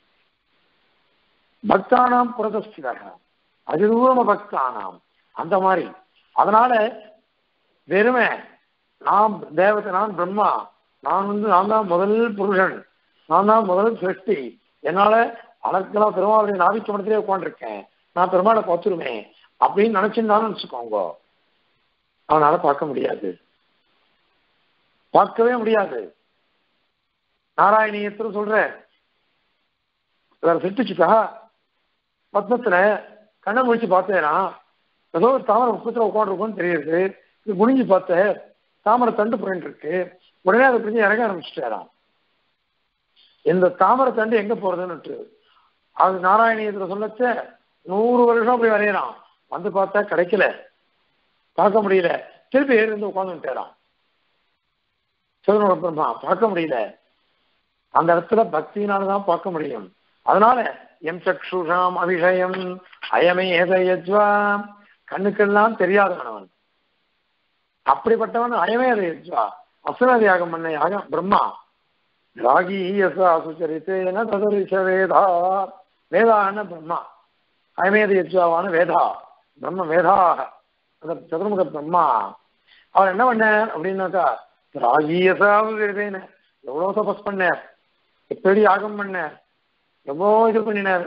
பக்தானாம் புரதஸ்திதக அதிதூரம பக்தானாம் அந்த மாதிரி அதனால வெறுமை நான் தேவதை நான் பிரம்மா நான் வந்து நான் தான் முதல் புருஷன் நான் தான் முதல் சிருஷ்டி என்னால அனர்த்தலாம் பெருமாளுடைய நாவிக்கமனத்திலே உட்காந்துருக்கேன் நான் பெருமாளை பார்த்துருவேன் அப்படின்னு நினைச்சிருந்தாலும் வச்சுக்கோங்க அவனால பார்க்க முடியாது பார்க்கவே முடியாது நாராயணியத்தில் சொல்ற வேற சிட்டுச்சுக்கா பத்மத்துல கண்ணை முடிச்சு பார்த்தேனா ஏதோ ஒரு தாமரை பக்கத்துல உட்காந்துருக்கும்னு தெரியுது இது குனிஞ்சு பார்த்தேன் தாமரை தண்டு போயிட்டு இருக்கு உடனே அதை பிடிச்சி இறங்க ஆரம்பிச்சுட்டாராம் இந்த தாமரை தண்டு எங்க போறதுன்னு அது நாராயணியத்துல சொல்லச்ச நூறு வருஷம் போய் வரையறான் வந்து பார்த்தா கிடைக்கல பார்க்க முடியல திருப்பி ஏறி வந்து உட்காந்துட்டாராம் சிவனோட பிரம்மா பார்க்க முடியல அந்த இடத்துல பக்தியினாலதான் பார்க்க முடியும் அதனால எம் சக்ஷுஷாம் அபிஷயம் அயமே ஏதயஜ்வா கண்ணுக்கெல்லாம் தெரியாதவனவன் அப்படிப்பட்டவன் அயமே ஏதயஜ்வா அசுர யாகம் பண்ண யாகம் பிரம்மா ராகி யசா சுச்சரித்தேன ததரிஷ வேதா வேதான பிரம்மா அயமேத யஜ்வாவான வேதா பிரம்ம வேதாக அந்த சதுர்முக பிரம்மா அவர் என்ன பண்ணார் அப்படின்னாக்கா ராகியசாவது எவ்வளோ தபஸ் பண்ணார் எப்படி யாகம் பண்ணார் எவ்வளோ இது பண்ணினார்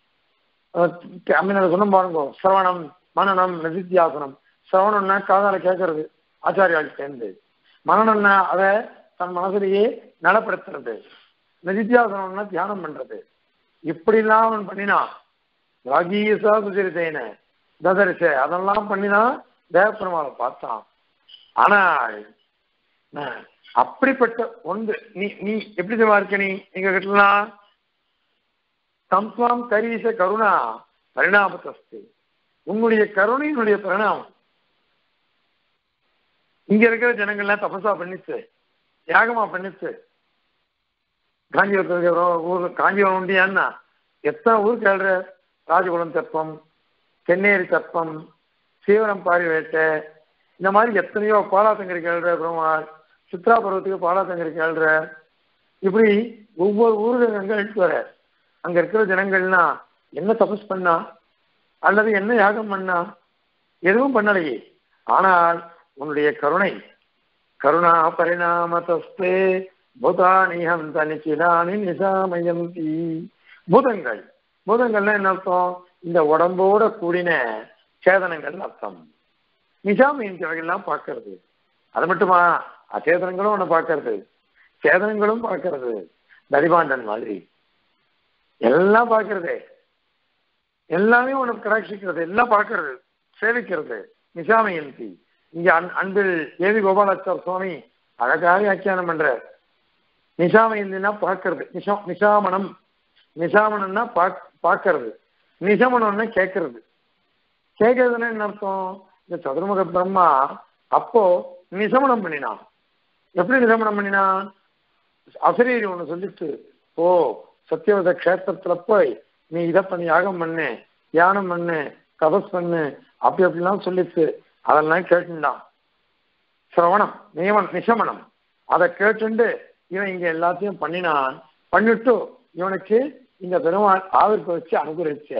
அம்மீன சொன்ன பாருங்க சிரவணம் மனநம் நிதித்தியாசனம் சிரவணம்னா காதால கேட்கறது ஆச்சாரியால் சேர்ந்து மனநம்னா அதை தன் மனசுலேயே நலப்படுத்துறது நிதித்தியாசனம்னா தியானம் பண்றது இப்படிலாம் அவன் பண்ணினான் ராகீசா சுச்சரித்தேன ததரிச அதெல்லாம் பண்ணினா தேவப்பெருமாளை பார்த்தான் ஆனால் அப்படிப்பட்ட ஒன்று நீ நீ எப்படி தெரியுமா இருக்க நீ எங்க கிட்டலாம் தம்ஸ்வாம் கரீச கருணா பரிணாமத்தஸ்து உன்னுடைய கருணையினுடைய பரிணாமம் இங்க இருக்கிற ஜனங்கள்லாம் தபசா பண்ணிச்சு யாகமா பண்ணிச்சு காஞ்சிபுரத்தில் ஊர் காஞ்சிபுரம் உண்டியான்னா எத்தனை ஊர் கேள்ற ராஜகுலம் தெப்பம் தென்னேரி தெப்பம் சீவரம் பாரி வேட்டை இந்த மாதிரி எத்தனையோ பாலாத்தங்கரி கேள்ற பெருமாள் சித்ரா பருவத்துக்கு பாலாத்தங்கரி கேள்ற இப்படி ஒவ்வொரு ஊர்கள் அங்க எடுத்து வர அங்க இருக்கிற ஜனங்கள்னா என்ன தபஸ் பண்ணா அல்லது என்ன யாகம் பண்ணா எதுவும் பண்ணலையே ஆனால் உன்னுடைய கருணை கருணா பரிணாமத்தஸ்தே பூதானிகம் தனிச்சிதானி நிசாமயந்தி பூதங்கள் பூதங்கள்னா என்ன அர்த்தம் இந்த உடம்போட கூடின சேதனங்கள் அர்த்தம் நிசாமயந்தி வகையெல்லாம் பார்க்கறது அது மட்டுமா அச்சேதனங்களும் ஒன்று பார்க்கறது சேதனங்களும் பார்க்கறது தரிபாண்டன் மாதிரி எல்லாம் பார்க்கறது எல்லாமே உனக்கு கடாட்சிக்கிறது எல்லாம் பார்க்கறது சேவிக்கிறது நிசாமயந்தி இங்க அன் அன்பில் ஏவி கோபாலாச்சார் சுவாமி அழகாக வியாக்கியானம் பண்றார் நிசாமயந்தினா பார்க்கறது நிஷா நிசாமணம் நிசாமணம்னா பாக் பார்க்கறது நிசமணம்னா கேட்கறது கேட்கறதுன்னா என்ன அர்த்தம் இந்த சதுர்முக பிரம்மா அப்போ நிசமணம் பண்ணினான் எப்படி நிசமணம் பண்ணினான் அசரீரி ஒண்ணு சொல்லிட்டு ஓ சத்தியவத கஷேத்திரத்துல போய் நீ இதை பண்ணி யாகம் பண்ணு தியானம் பண்ணு தபஸ் பண்ணு அப்படி அப்படிலாம் சொல்லிச்சு அதெல்லாம் கேட்டுட்டான் சிரவணம் நியமன் நிசமனம் அதை கேட்டுண்டு இவன் இங்க எல்லாத்தையும் பண்ணினான் பண்ணிட்டு இவனுக்கு இந்த பெருமாள் ஆவிற்கு வச்சு அனுகிரகிச்ச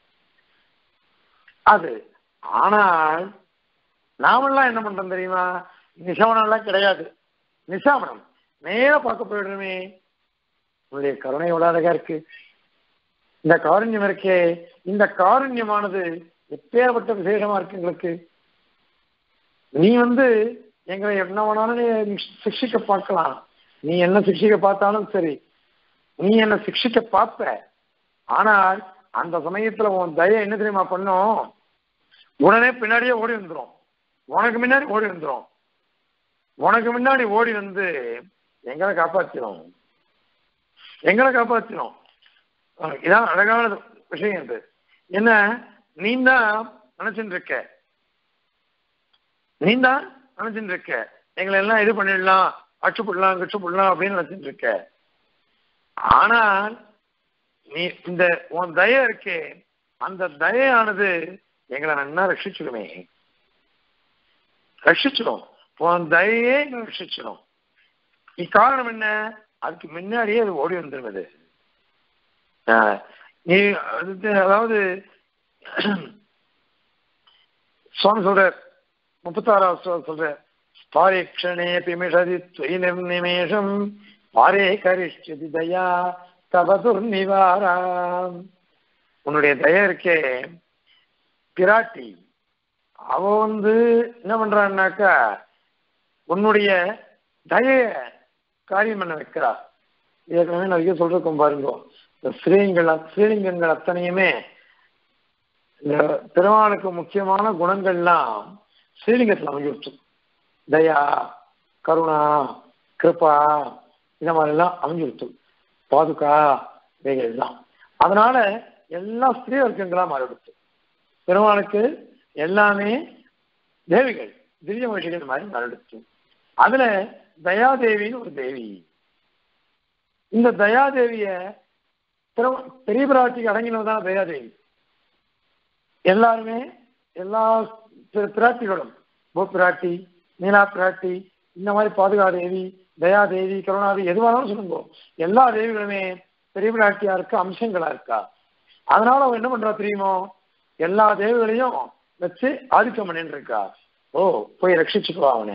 அது ஆனால் நாமெல்லாம் என்ன பண்றோம் தெரியுமா நிசமனம் எல்லாம் கிடையாது நிசாமனம் நேர பார்க்க போயிடுறோமே உங்களுடைய கருணை எவ்வளவு அழகா இருக்கு இந்த காருண்யம் இருக்கே இந்த காருண்யமானது எப்பேற்பட்ட விசேஷமா இருக்கு எங்களுக்கு நீ வந்து எங்களை என்ன வேணாலும் நீ சிக்ஷிக்க பார்க்கலாம் நீ என்ன சிக்ஷிக்க பார்த்தாலும் சரி நீ என்ன சிக்ஷிக்க பார்ப்ப ஆனால் அந்த சமயத்துல உன் தய என்ன தெரியுமா பண்ணும் உடனே பின்னாடியே ஓடி வந்துடும் உனக்கு முன்னாடி ஓடி வந்துடும் உனக்கு முன்னாடி ஓடி வந்து எங்களை காப்பாற்றிடும் எங்களை காப்பாற்றிடும் இதான் அழகான விஷயம் இது என்ன நீ தான் நினைச்சுட்டு இருக்க நீ தான் நினைச்சுட்டு இருக்க எங்களை எல்லாம் இது பண்ணிடலாம் அச்சுப்படலாம் கச்சுப்படலாம் அப்படின்னு நினைச்சுட்டு இருக்க ஆனால் நீ இந்த உன் தய இருக்கே அந்த தயையானது எங்களை நன்னா ரட்சிச்சிடுமே ரட்சிச்சிடும் உன் தயையே எங்களை ரட்சிச்சிடும் இக்காரணம் என்ன அதுக்கு முன்னாடியே அது ஓடி வந்துருவது நீ அதாவது சுவாமி சொல்ற முப்பத்தாறாவது சொல்ற பாரேக்ஷணே பிமிஷதி துவை நிர்நிமேஷம் பாரே கரிஷ்யதி தயா தபதுர் நிவாராம் உன்னுடைய தயா இருக்கே பிராட்டி அவ வந்து என்ன பண்றான்னாக்கா உன்னுடைய தய காரியம் பண்ண வைக்கிறா ஏற்கனவே நிறைய சொல்றோம் பாருங்க இந்த ஸ்ரீலிங்கள் ஸ்ரீலிங்கங்கள் அத்தனையுமே இந்த பெருமாளுக்கு முக்கியமான குணங்கள்லாம் ஸ்ரீலிங்கத்தில் அமைஞ்சிருச்சு தயா கருணா கிருப்பா இந்த மாதிரிலாம் அமைஞ்சிருச்சு பாதுகா இவைகள்லாம் அதனால எல்லாம் ஸ்திரீ வர்க்கங்களா மாறிடுச்சு பெருமாளுக்கு எல்லாமே தேவிகள் திவ்ய மகிழ்ச்சிகள் மாதிரி மாறிடுச்சு அதுல தயாதேவின்னு ஒரு தேவி இந்த தயாதேவிய பெரிய பிராட்டிக்கு அடங்கினதுதான் தயாதேவி எல்லாருமே எல்லா பிராட்டிகளும் பூ பிராட்டி நீலா பிராட்டி இந்த மாதிரி பாதுகாதேவி தயாதேவி கருணாதேவி எதுவானாலும் சொல்லுங்க எல்லா தேவிகளுமே பெரிய பிராட்டியா இருக்க அம்சங்களா இருக்கா அதனால அவன் என்ன பண்றா தெரியுமோ எல்லா தேவிகளையும் வச்சு ஆதிக்கம் பண்ணிட்டு இருக்கா ஓ போய் ரட்சிச்சுக்குவா அவனை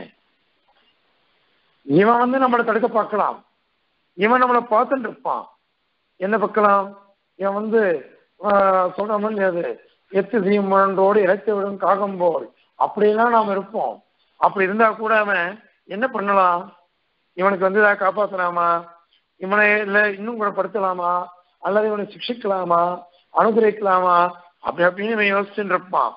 இவன் வந்து நம்மளை தடுக்க பார்க்கலாம் இவன் நம்மளை பார்த்துட்டு இருப்பான் என்ன பார்க்கலாம் இவன் வந்து சொல்ற மாதிரி அது எத்து செய்யும் முழன்றோடு இறைத்து விடும் காகம் போல் அப்படியெல்லாம் நாம் இருப்போம் அப்படி இருந்தா கூட அவன் என்ன பண்ணலாம் இவனுக்கு வந்து ஏதாவது காப்பாற்றலாமா இவனை இல்லை இன்னும் குணப்படுத்தலாமா அல்லது இவனை சிக்ஷிக்கலாமா அனுகிரகிக்கலாமா அப்படி அப்படின்னு இவன் யோசிச்சுட்டு இருப்பான்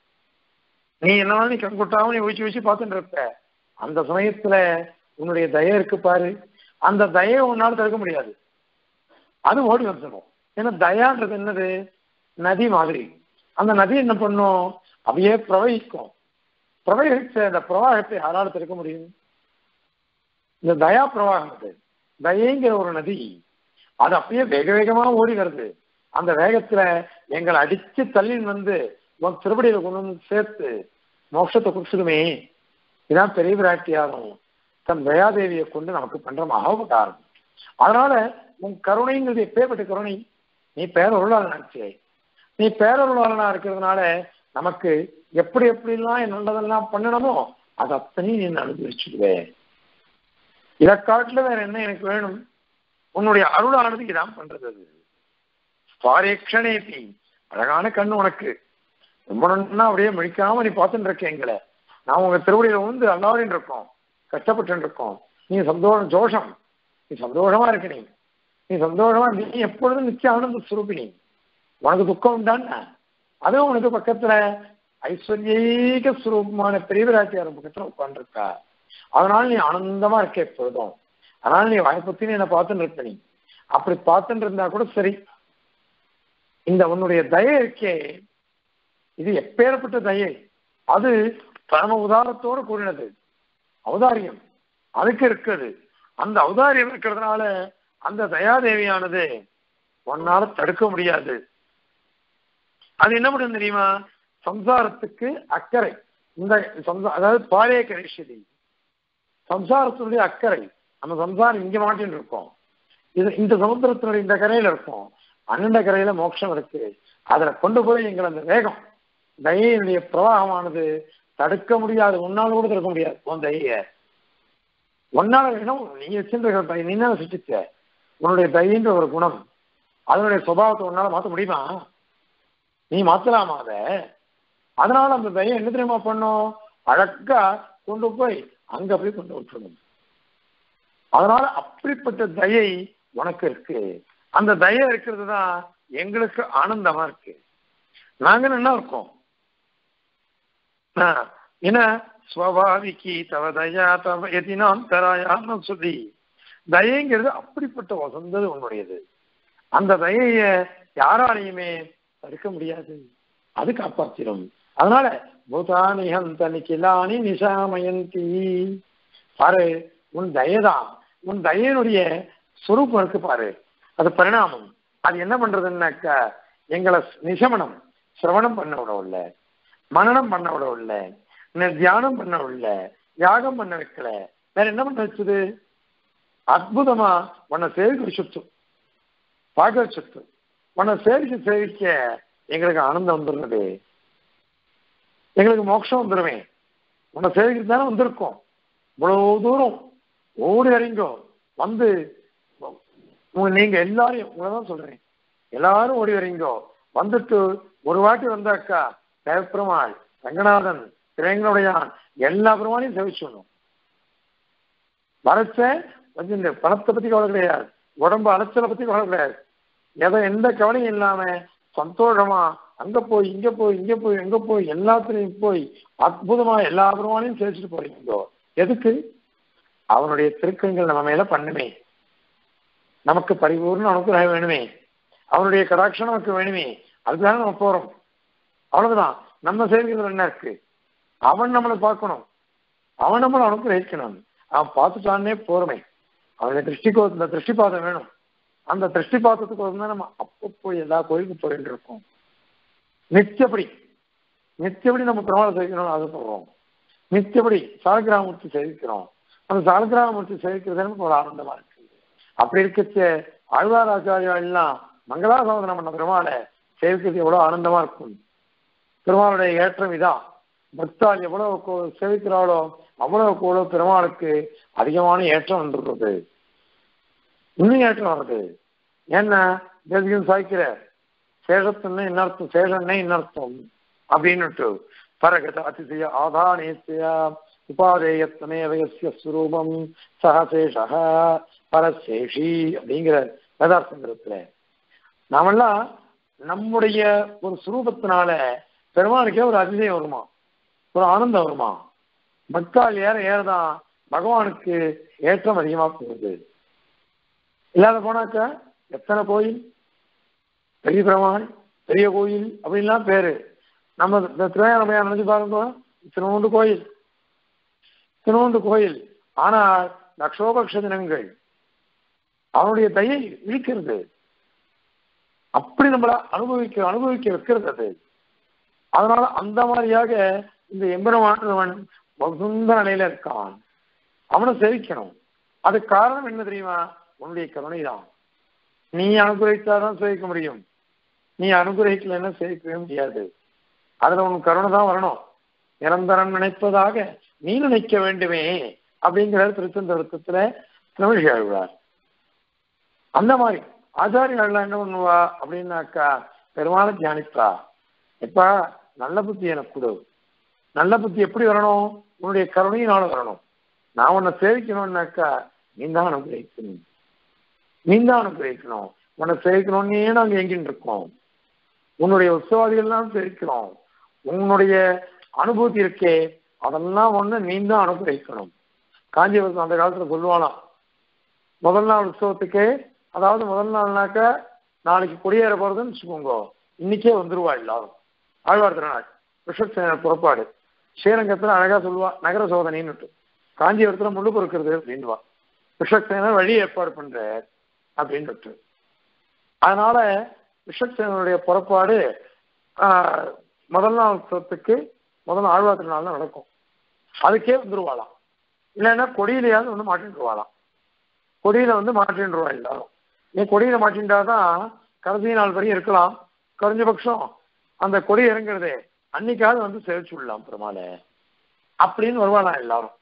நீ என்ன நீ கண்குட்டாம நீ ஊச்சி ஊச்சி பார்த்துட்டு இருப்ப அந்த சமயத்துல உன்னுடைய தய இருக்கு பாரு அந்த தயை உன்னால தடுக்க முடியாது அது ஓடி வந்துடும் ஏன்னா தயான்றது என்னது நதி மாதிரி அந்த நதி என்ன பண்ணும் அப்படியே பிரவகிக்கும் பிரவகிச்ச அந்த பிரவாகத்தை யாரால தடுக்க முடியும் இந்த தயா பிரவாகம் அது தயங்கிற ஒரு நதி அது அப்படியே வேக வேகமா ஓடி வருது அந்த வேகத்துல எங்களை அடிச்சு தள்ளின்னு வந்து உன் திருப்படியில கொண்டு வந்து சேர்த்து மோட்சத்தை கொடுத்துடுமே இதான் பெரிய விராட்டியாரும் தன் தயாதேவியை கொண்டு நமக்கு பண்ற மகோபகாரம் அதனால உன் கருணைங்கிறது எப்பேற்பட்ட கருணை நீ பேரொருளாளன் நினைச்சே நீ பேரொருளாளனா இருக்கிறதுனால நமக்கு எப்படி எப்படிலாம் நல்லதெல்லாம் பண்ணணுமோ அது அத்தனையும் நீ அனுபவிச்சுடுவே இதை காட்டுல வேற என்ன எனக்கு வேணும் உன்னுடைய அருளானது இதான் பண்றது அது பாரேக்ஷணேபி அழகான கண்ணு உனக்கு ரொம்ப நன்னா அப்படியே முடிக்காம நீ பார்த்துட்டு இருக்க எங்களை நான் உங்க திருவடியில வந்து அல்லாரின் இருக்கோம் கஷ்டப்பட்டு இருக்கோம் நீ சந்தோஷம் ஜோஷம் நீ சந்தோஷமா இருக்க நீ நீ சந்தோஷமா நீ எப்பொழுதும் நிச்சய ஆனந்த சுரூபினி உனக்கு துக்கம் உண்டான அதுவும் உனக்கு பக்கத்துல ஐஸ்வர்யீக சுரூபமான பெரியவராட்டியார் பக்கத்துல உட்காந்துருக்கா அதனால நீ ஆனந்தமா இருக்க எப்பொழுதும் அதனால நீ வாய்ப்பத்தின்னு என்ன பார்த்துட்டு இருக்க நீ அப்படி பார்த்துட்டு இருந்தா கூட சரி இந்த உன்னுடைய தயை இருக்கே இது எப்பேற்பட்ட தயை அது பரம உதாரத்தோடு கூறினது அவதாரியம் அதுக்கு இருக்குது அந்த அவதாரியம் இருக்கிறதுனால அந்த தயாதேவியானது உன்னால தடுக்க முடியாது அது என்ன பண்ணும் தெரியுமா சம்சாரத்துக்கு அக்கறை இந்த அதாவது பாலே கரிஷதி சம்சாரத்தினுடைய அக்கறை நம்ம சம்சாரம் இங்க மாட்டின்னு இருக்கோம் இது இந்த சமுத்திரத்தினுடைய இந்த கரையில இருக்கும் அண்ணண்ட கரையில மோட்சம் இருக்கு அதுல கொண்டு போய் எங்களை அந்த வேகம் தயையினுடைய பிரவாகமானது தடுக்க முடியாது உன்னால கூட தடுக்க முடியாது உன் தைய உன்னால வேணும் நீ வச்சிருந்த நீ தான் சிருஷ்டிச்ச உன்னுடைய தயின்ற ஒரு குணம் அதனுடைய சுபாவத்தை உன்னால மாற்ற முடியுமா நீ மாத்தலாமா அத அதனால அந்த தயம் என்ன தெரியுமா பண்ணும் அழகா கொண்டு போய் அங்க போய் கொண்டு விட்டுருணும் அதனால அப்படிப்பட்ட தயை உனக்கு இருக்கு அந்த தயை இருக்கிறது தான் எங்களுக்கு ஆனந்தமா இருக்கு நாங்க என்ன இருக்கோம் என்ன ஸ்வபாவிகி தவ தயா தவ எதினாம் தராயான்னு சொல்லி தயைங்கிறது அப்படிப்பட்ட வசந்தது உன்னுடையது அந்த தயைய யாராலையுமே தடுக்க முடியாது அது காப்பாற்றிடும் அதனால பூதானி ஹந்த நிக்கிலானி நிஷாமயந்தி பாரு உன் தயதான் உன் தயனுடைய சுரூபம் இருக்கு பாரு அது பரிணாமம் அது என்ன பண்றதுன்னாக்கா எங்களை நிசமனம் சிரவணம் பண்ண விடவில்ல மனனம் பண்ண விடவில்ல தியானம் பண்ண விடல யாகம் பண்ண வைக்கல வேற என்ன பண்ண வச்சது அற்புதமா உன்னை சேவிக்க வச்சுட்டு பார்க்க வச்சுட்டு உன்னை சேவிக்க சேவிக்க எங்களுக்கு ஆனந்தம் வந்துடுறது எங்களுக்கு மோட்சம் வந்துடுவேன் உன்னை சேவிக்கிறது தானே வந்திருக்கோம் இவ்வளவு தூரம் ஓடி அறிங்கோ வந்து நீங்க எல்லாரையும் உங்களதான் சொல்றேன் எல்லாரும் ஓடி வரீங்கோ வந்துட்டு ஒரு வாட்டி வந்தாக்கா தேவப்பெருமாள் ரங்கநாதன் திரையங்களுடையான் எல்லா பெருமானையும் சேவிச்சிடணும் வரச்ச வந்து இந்த பணத்தை பத்தி கவலை கிடையாது உடம்பு அலைச்சலை பத்தி கவலை கிடையாது எதை எந்த கவலையும் இல்லாம சந்தோஷமா அங்க போய் இங்க போய் இங்க போய் எங்க போய் எல்லாத்துலயும் போய் அற்புதமா எல்லா பெருமானையும் சேவிச்சுட்டு போறீங்களோ எதுக்கு அவனுடைய திருக்கங்கள் நம்ம மேல பண்ணுமே நமக்கு பரிபூர்ண அனுகிரகம் வேணுமே அவனுடைய கடாட்சம் நமக்கு வேணுமே அதுதானே நம்ம போறோம் அவ்வளவுதான் நம்ம சேவிக்கிறது என்ன இருக்கு அவன் நம்மளை பார்க்கணும் அவன் நம்மளை அனுகிரகிக்கணும் அவன் பார்த்துட்டானே போறமே அவனுடைய திருஷ்டிக்கோ இந்த திருஷ்டிபாதம் வேணும் அந்த திருஷ்டிபாதத்துக்கு தான் நம்ம அப்பப்போ எல்லா கோயிலுக்கும் போயிட்டு இருக்கோம் நித்தியப்படி நித்தியப்படி நம்ம பெருமாளை சேவிக்கணும்னு ஆசைப்படுறோம் நித்தியப்படி சாலகிராமூர்த்தி சேவிக்கிறோம் அந்த சாலகிராமூர்த்தி சேவிக்கிறது நமக்கு ஒரு ஆனந்தமா இருக்கு அப்படி இருக்கச்ச ஆழ்வார் ஆச்சாரியா எல்லாம் மங்களாசாதனம் பண்ண பெருமாளை சேவிக்கிறது எவ்வளவு ஆனந்தமா இருக்கும் பெருமாளுடைய ஏற்றம் இதான் பக்தால் எவ்வளவு சேவிக்கிறாளோ அவ்வளவு கூட பெருமாளுக்கு அதிகமான ஏற்றம் வந்துடுறது இன்னும் ஏற்றம் வருது ஏன்னா தேசிகம் சாய்க்கிற சேஷத்துன்னு இன்னர்த்தம் சேஷன்னே இன்னர்த்தம் அப்படின்னுட்டு பரகத அதிசய ஆதானேசிய உபாதேயத்தனே வயசிய ஸ்வரூபம் சகசேஷ பரசேஷி அப்படிங்கிற வேதார்த்தங்கிறதுல நாமெல்லாம் நம்முடைய ஒரு சுரூபத்தினால பெருமானுக்கே ஒரு அதிசயம் வருமா ஒரு ஆனந்தம் வருமா பக்தால் ஏற ஏறதான் பகவானுக்கு ஏற்றம் அதிகமா போகுது இல்லாத போனாக்க எத்தனை கோயில் பெரிய பெருமாள் பெரிய கோயில் அப்படின்லாம் பேரு நம்ம இந்த திருவையாரமையா நினைச்சு பாருங்க இத்தினோண்டு கோயில் இத்தினோண்டு கோயில் ஆனால் லட்சோபக்ஷ தினங்கள் அவனுடைய தயை இழுக்கிறது அப்படி நம்மள அனுபவிக்க அனுபவிக்க வைக்கிறது அது அதனால அந்த மாதிரியாக இந்த எம்பெருமானவன் வகுந்த நிலையில இருக்கான் அவனை சேவிக்கணும் அதுக்கு காரணம் என்ன தெரியுமா உன்னுடைய கருணை தான் நீ அனுகிரகித்தாதான் சேவிக்க முடியும் நீ அனுகிரகிக்கலன்னா சேவிக்கவே முடியாது அதுல உன் கருணை தான் வரணும் நிரந்தரம் நினைப்பதாக நீ நினைக்க வேண்டுமே அப்படிங்கிற திருச்செந்தருத்தத்துல தமிழ் ஆழ்வார் அந்த மாதிரி ஆச்சாரியர்கள் என்ன பண்ணுவா அப்படின்னாக்கா பெருமாளை தியானிப்பா எப்பா நல்ல புத்தி எனக்கு கொடு நல்ல புத்தி எப்படி வரணும் உன்னுடைய கருணையினால வரணும் நான் உன்னை சேவிக்கணும்னாக்கா நீ தான் அனுகிரகிக்கணும் நீ தான் அனுகிரகிக்கணும் உன்னை சேவிக்கணும்னே நாங்கள் எங்கின்னு இருக்கோம் உன்னுடைய உற்சவாதிகள்லாம் சேவிக்கிறோம் உன்னுடைய அனுபூதி இருக்கே அதெல்லாம் ஒண்ணு நீ தான் அனுகிரகிக்கணும் காஞ்சிபுரத்தில் அந்த காலத்துல சொல்லுவானாம் முதல் நாள் உற்சவத்துக்கே அதாவது முதல் நாள்னாக்க நாளைக்கு குடியேற போறதுன்னு வச்சுக்கோங்க இன்னைக்கே வந்துருவா எல்லாரும் ஆழ்வார் திருநாள் ரிஷப்சேன புறப்பாடு ஸ்ரீரங்கத்துல அழகா சொல்லுவா நகர சோதனைன்னு காஞ்சிபுரத்துல முள்ளு பொறுக்கிறது அப்படின்வா ரிஷப்சேனர் வழி ஏற்பாடு பண்ற அப்படின்ட்டு அதனால ரிஷப்சேனருடைய புறப்பாடு முதல் நாள் உற்சவத்துக்கு முதல் நாள் ஆழ்வார் திருநாள் தான் நடக்கும் அதுக்கே வந்துருவாளாம் இல்லைன்னா கொடியிலையாவது வந்து மாட்டின்றுவாளாம் கொடியில வந்து மாட்டின்றுவா எல்லாரும் நீ கொடியில மாட்டின்றாதான் கடைசி நாள் வரையும் இருக்கலாம் குறைஞ்சபட்சம் அந்த கொடி இறங்குறது அன்னைக்காவது வந்து சேவிச்சு விடலாம் பெருமாளை அப்படின்னு வருவாளாம் எல்லாரும்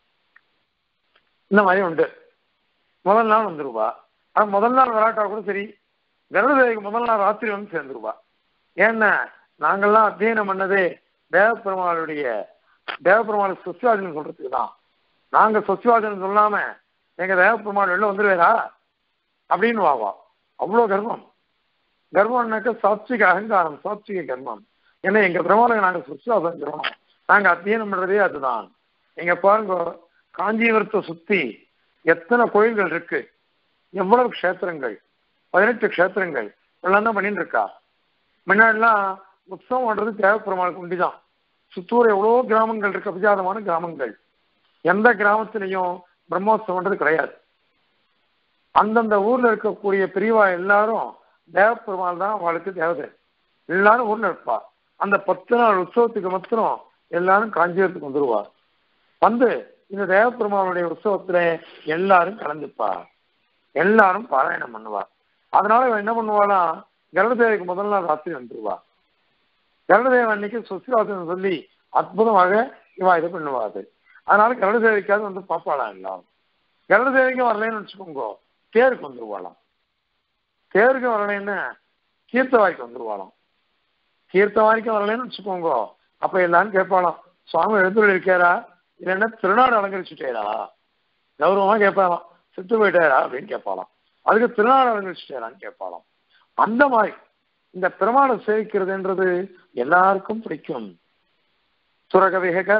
இந்த மாதிரி உண்டு முதல் நாள் வந்துருவா அது முதல் நாள் வராட்டா கூட சரி கருடதேவிக்கு முதல் நாள் ராத்திரி வந்து சேர்ந்துருவா ஏன்னா நாங்கள்லாம் அத்தியனம் பண்ணதே தேவப்பெருமாளுடைய தேவப்பெருமாள் சொசியாஜன் சொல்றதுக்கு தான் நாங்க சொசியாஜன் சொல்லாம எங்க தேவப்பெருமாள் வெளில வந்துருவேரா அப்படின்னு வாவா அவ்வளோ கர்வம் கர்வம்னாக்க சாத்விக அகங்காரம் சாத்விக கர்மம் ஏன்னா எங்க பிரமாணம் நாங்க சுற்றுலாசம் நாங்க அத்தியனம் பண்றதே அதுதான் எங்க பாருங்க காஞ்சிபுரத்தை சுத்தி எத்தனை கோயில்கள் இருக்கு எவ்வளவு க்ஷேத்திரங்கள் பதினெட்டு க்ஷேத்திரங்கள் எல்லாம் தான் பண்ணிட்டு இருக்கா முன்னாடிலாம் உற்சவம் பண்றது தேவப்பெருமாளுக்கு உண்டிதான் சுத்தூர் எவ்வளோ கிராமங்கள் இருக்கு அபிஜாதமான கிராமங்கள் எந்த கிராமத்திலையும் பிரம்மோத்சவம்ன்றது கிடையாது அந்தந்த ஊர்ல இருக்கக்கூடிய பிரிவா எல்லாரும் தேவப்பெருமாள் தான் அவளுக்கு தேவதை எல்லாரும் ஊர்ல இருப்பா அந்த பத்து நாள் உற்சவத்துக்கு மாத்திரம் எல்லாரும் காஞ்சிபுரத்துக்கு வந்துருவா வந்து இந்த தேவப்பெருமாளுடைய உற்சவத்துல எல்லாரும் கலந்துப்பா எல்லாரும் பாராயணம் பண்ணுவா அதனால இவன் என்ன பண்ணுவாளாம் கருடதேவிக்கு முதல் நாள் ராத்திரி வந்துருவா கருடதேவன் அன்னைக்கு சுசிராசனம் சொல்லி அற்புதமாக இவா இது பண்ணுவாது அதனால கருடதேவிக்காவது வந்து பார்ப்பாளாம் எல்லாம் கருடதேவிக்கும் வரலன்னு வச்சுக்கோங்க தேருக்கு வந்துருவாளாம் தேருக்கு வரலைன்னா தீர்த்தவாய்க்கு வந்துருவாளாம் தீர்த்தவாய்க்கு வரலைன்னு வச்சுக்கோங்க அப்ப எல்லாரும் கேட்பாளாம் சுவாமி எழுந்துள்ள இருக்காரா இல்லைன்னா திருநாடு அலங்கரிச்சுட்டேரா கௌரவமா கேட்பாளாம் செத்து போயிட்டாரா அப்படின்னு கேட்பாளாம் அதுக்கு திருநாடு அலங்கரிச்சுட்டேரான்னு கேட்பாளாம் அந்த மாதிரி இந்த பெருமாளை சேவிக்கிறதுன்றது எல்லாருக்கும் பிடிக்கும் சுரக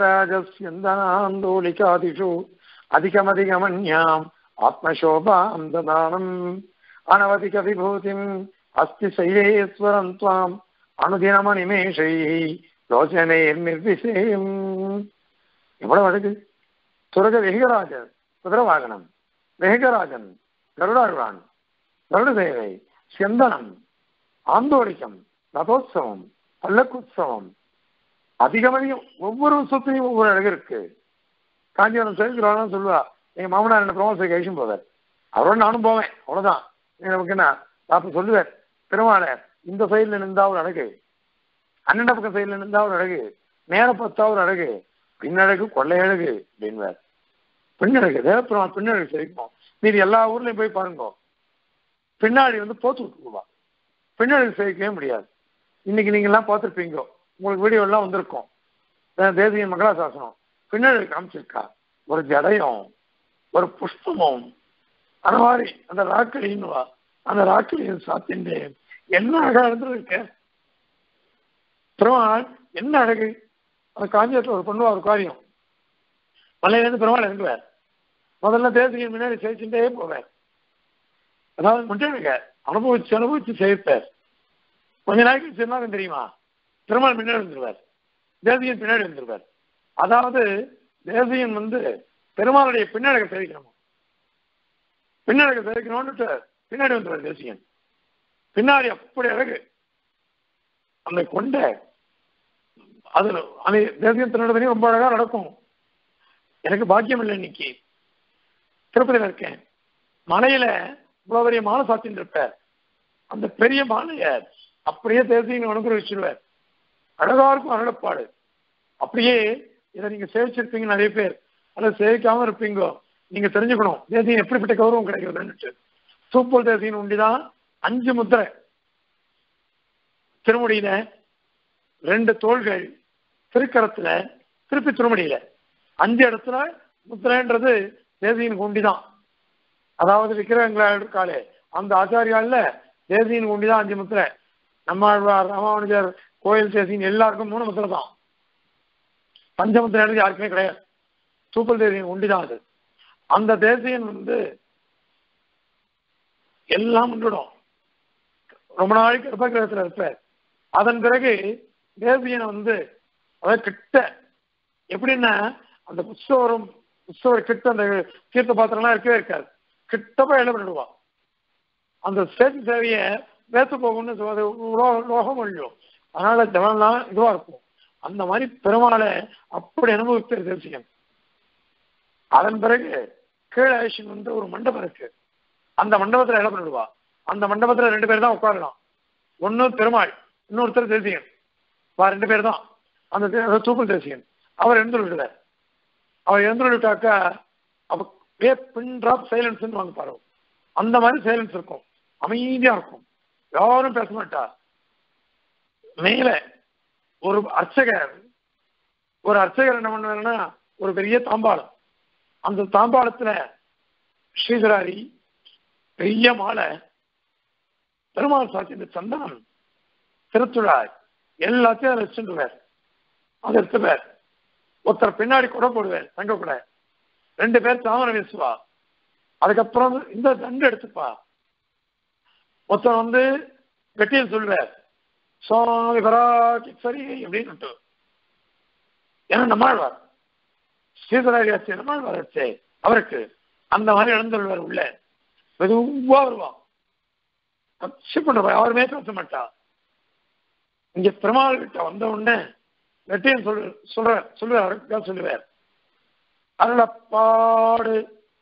விஹகராஜஸ்யந்தாந்தோலிகாதிஷு அதிகமதிகமன்யாம் ஆத்மசோபாம் ததானம் அனவதிக விபூதிம் அஸ்தி சைலேஸ்வரம் துவாம் அனுதினமணிமேஷை லோச்சனே நிர்விசேயம் எவ்வளவு அழகு சுரக வெகுகராஜர் குதிரவாகனம் வெகுகராஜன் கருடாழ்வான் கருட சேவை செந்தனம் ஆந்தோலிக்கம் ரதோத்சவம் பல்லக்குத்சவம் அதிகம் அதிகம் ஒவ்வொரு உற்சவத்திலையும் ஒவ்வொரு அழகு இருக்கு காஞ்சிபுரம் சேர்க்கிறான்னு சொல்லுவா எங்க மாமனார் என்ன பிரமோசை கழிச்சும் போவார் அவரோட நானும் போவேன் அவ்வளவுதான் நமக்கு என்ன அப்ப சொல்லுவார் பெருமாளை இந்த சைடுல நின்றா ஒரு அழகு அண்ணன் பக்கம் சைடுல நின்றா ஒரு அழகு நேர பத்தா ஒரு அழகு பின்னழகு கொள்ளை அழகு அப்படின்வார் பின்னழகு தேவப்பெருமாள் பின்னழகு சரிக்கும் மீதி எல்லா ஊர்லயும் போய் பாருங்க பின்னாடி வந்து போத்து விட்டுருவா பின்னழகு சேவிக்கவே முடியாது இன்னைக்கு நீங்க எல்லாம் பார்த்துருப்பீங்க உங்களுக்கு வீடியோ எல்லாம் வந்திருக்கும் தேசிய மங்களாசாசனம் பின்னழகு காமிச்சிருக்கா ஒரு ஜடையும் ஒரு புஷ்பமும் அந்த மாதிரி அந்த ராக்கடின்னுவா அந்த ராக்கடியின் சாத்திண்டு என்ன அழகா இருந்திருக்க பெருமாள் என்ன அழகு அந்த காஞ்சியத்தில் ஒரு பண்ணுவா ஒரு காரியம் மலையிலேருந்து பெருமாள் இறங்குவார் முதல்ல தேசியின் முன்னாடி சேர்த்துட்டே போவார் அதாவது முட்டேங்க அனுபவிச்சு அனுபவிச்சு சேர்ப்பார் கொஞ்ச நாளைக்கு சொன்னாங்க தெரியுமா பெருமாள் முன்னாடி வந்துருவார் தேசியன் பின்னாடி வந்துருவார் அதாவது தேசியன் வந்து பெருமாளுடைய பின்னழகை தெரிவிக்கணும் பின்னழகை தெரிவிக்கணும்னுட்டு பின்னாடி வந்துருவார் தேசியன் பின்னாடி அப்படி அழகு அந்த கொண்ட அது அந்த தேசியம் திருநடனே ரொம்ப அழகா நடக்கும் எனக்கு பாக்கியம் இல்லை இன்னைக்கு திருப்பதியில இருக்கேன் மலையில இவ்வளவு பெரிய மாலை சாத்தின்னு இருப்பார் அந்த பெரிய மாலைய அப்படியே தேசியம் அனுகிரகிச்சிருவார் அழகா இருக்கும் அருளப்பாடு அப்படியே இதை நீங்க சேவிச்சிருப்பீங்க நிறைய பேர் அல்லது சேவிக்காம இருப்பீங்க நீங்க தெரிஞ்சுக்கணும் தேசியம் எப்படிப்பட்ட கௌரவம் கிடைக்கிறதுன்னு சூப்பர் தேசியம் உண்டிதான் அஞ்சு முத்திரை திருமுடியில ரெண்டு தோள்கள் திருக்கரத்துல திருப்பி திருமுடியில அஞ்சு இடத்துல முத்திரைன்றது தேசியின் குண்டிதான் அதாவது விக்கிரகங்களா இருக்காளே அந்த ஆச்சாரியால தேசியின் குண்டிதான் அஞ்சு முத்திரை நம்மாழ்வார் ராமானுஜர் கோயில் தேசியின் எல்லாருக்கும் மூணு முத்திரை தான் பஞ்சமுத்திரை யாருக்குமே கிடையாது சூப்பர் தேசியின் உண்டிதான் அது அந்த தேசியன் வந்து எல்லாம் முன்னிடும் ரொம்ப நாளைக்கு கர்ப்பகிரகத்தில் இருப்பார் அதன் பிறகு தேசியனை வந்து அதாவது கிட்ட எப்படின்னா அந்த புஷ்பவரும் புஷ்பவர் கிட்ட அந்த தீர்த்த பாத்திரம்லாம் இருக்கவே இருக்காது கிட்ட போய் இடம் பண்ணிடுவா அந்த சேத்து சேவைய வேத்து போகும்னு சொல்றது லோகம் ஒழியும் அதனால ஜனம்லாம் இதுவா இருக்கும் அந்த மாதிரி பெருமாளை அப்படி அனுபவித்து தேசியம் அதன் பிறகு கீழே ஐஷன் வந்து ஒரு மண்டபம் இருக்கு அந்த மண்டபத்துல இடம் பண்ணிடுவா அந்த மண்டபத்துல ரெண்டு பேர் தான் உட்காரலாம் ஒன்னு பெருமாள் இன்னொருத்தர் தேசியன் வா ரெண்டு பேர் தான் அந்த தூக்கல் தேசியன் அவர் எழுந்து விடுவார் அவர் எழுந்து விட்டாக்கா அப்ப பின் டிராப் சைலன்ஸ் வாங்க பாரு அந்த மாதிரி சைலன்ஸ் இருக்கும் அமைதியா இருக்கும் யாரும் பேச மாட்டா மேல ஒரு அர்ச்சகர் ஒரு அர்ச்சகர் என்ன பண்ணுவாருன்னா ஒரு பெரிய தாம்பாளம் அந்த தாம்பாளத்துல ஸ்ரீதராரி பெரிய மாலை பெருமாள் சாட்சி இந்த சந்தனம் திருத்துழாய் எல்லாத்தையும் அதை வச்சுருவார் அதை எடுத்துவார் ஒருத்தர் பின்னாடி கூட போடுவார் தங்க கூட ரெண்டு பேர் தாமரை வீசுவா அதுக்கப்புறம் இந்த தண்டு எடுத்துப்பா ஒருத்தன் வந்து வெட்டியில் சொல்றார் சுவாமி பராக்கி சரி அப்படின்னு ஏன்னா நம்மாழ்வார் ஸ்ரீதராஜாச்சு நம்மாழ்வார் ஆச்சே அவருக்கு அந்த மாதிரி எழுந்துள்ளார் உள்ள மெதுவா வருவான் கட்சி பண்ணுவா யாருமே பேச மாட்டா இங்க பெருமாள் கிட்ட வந்த உடனே வெட்டியன் சொல் சொல்ற சொல்லுவார் அவருக்கு சொல்லுவார் அருளப்பாடு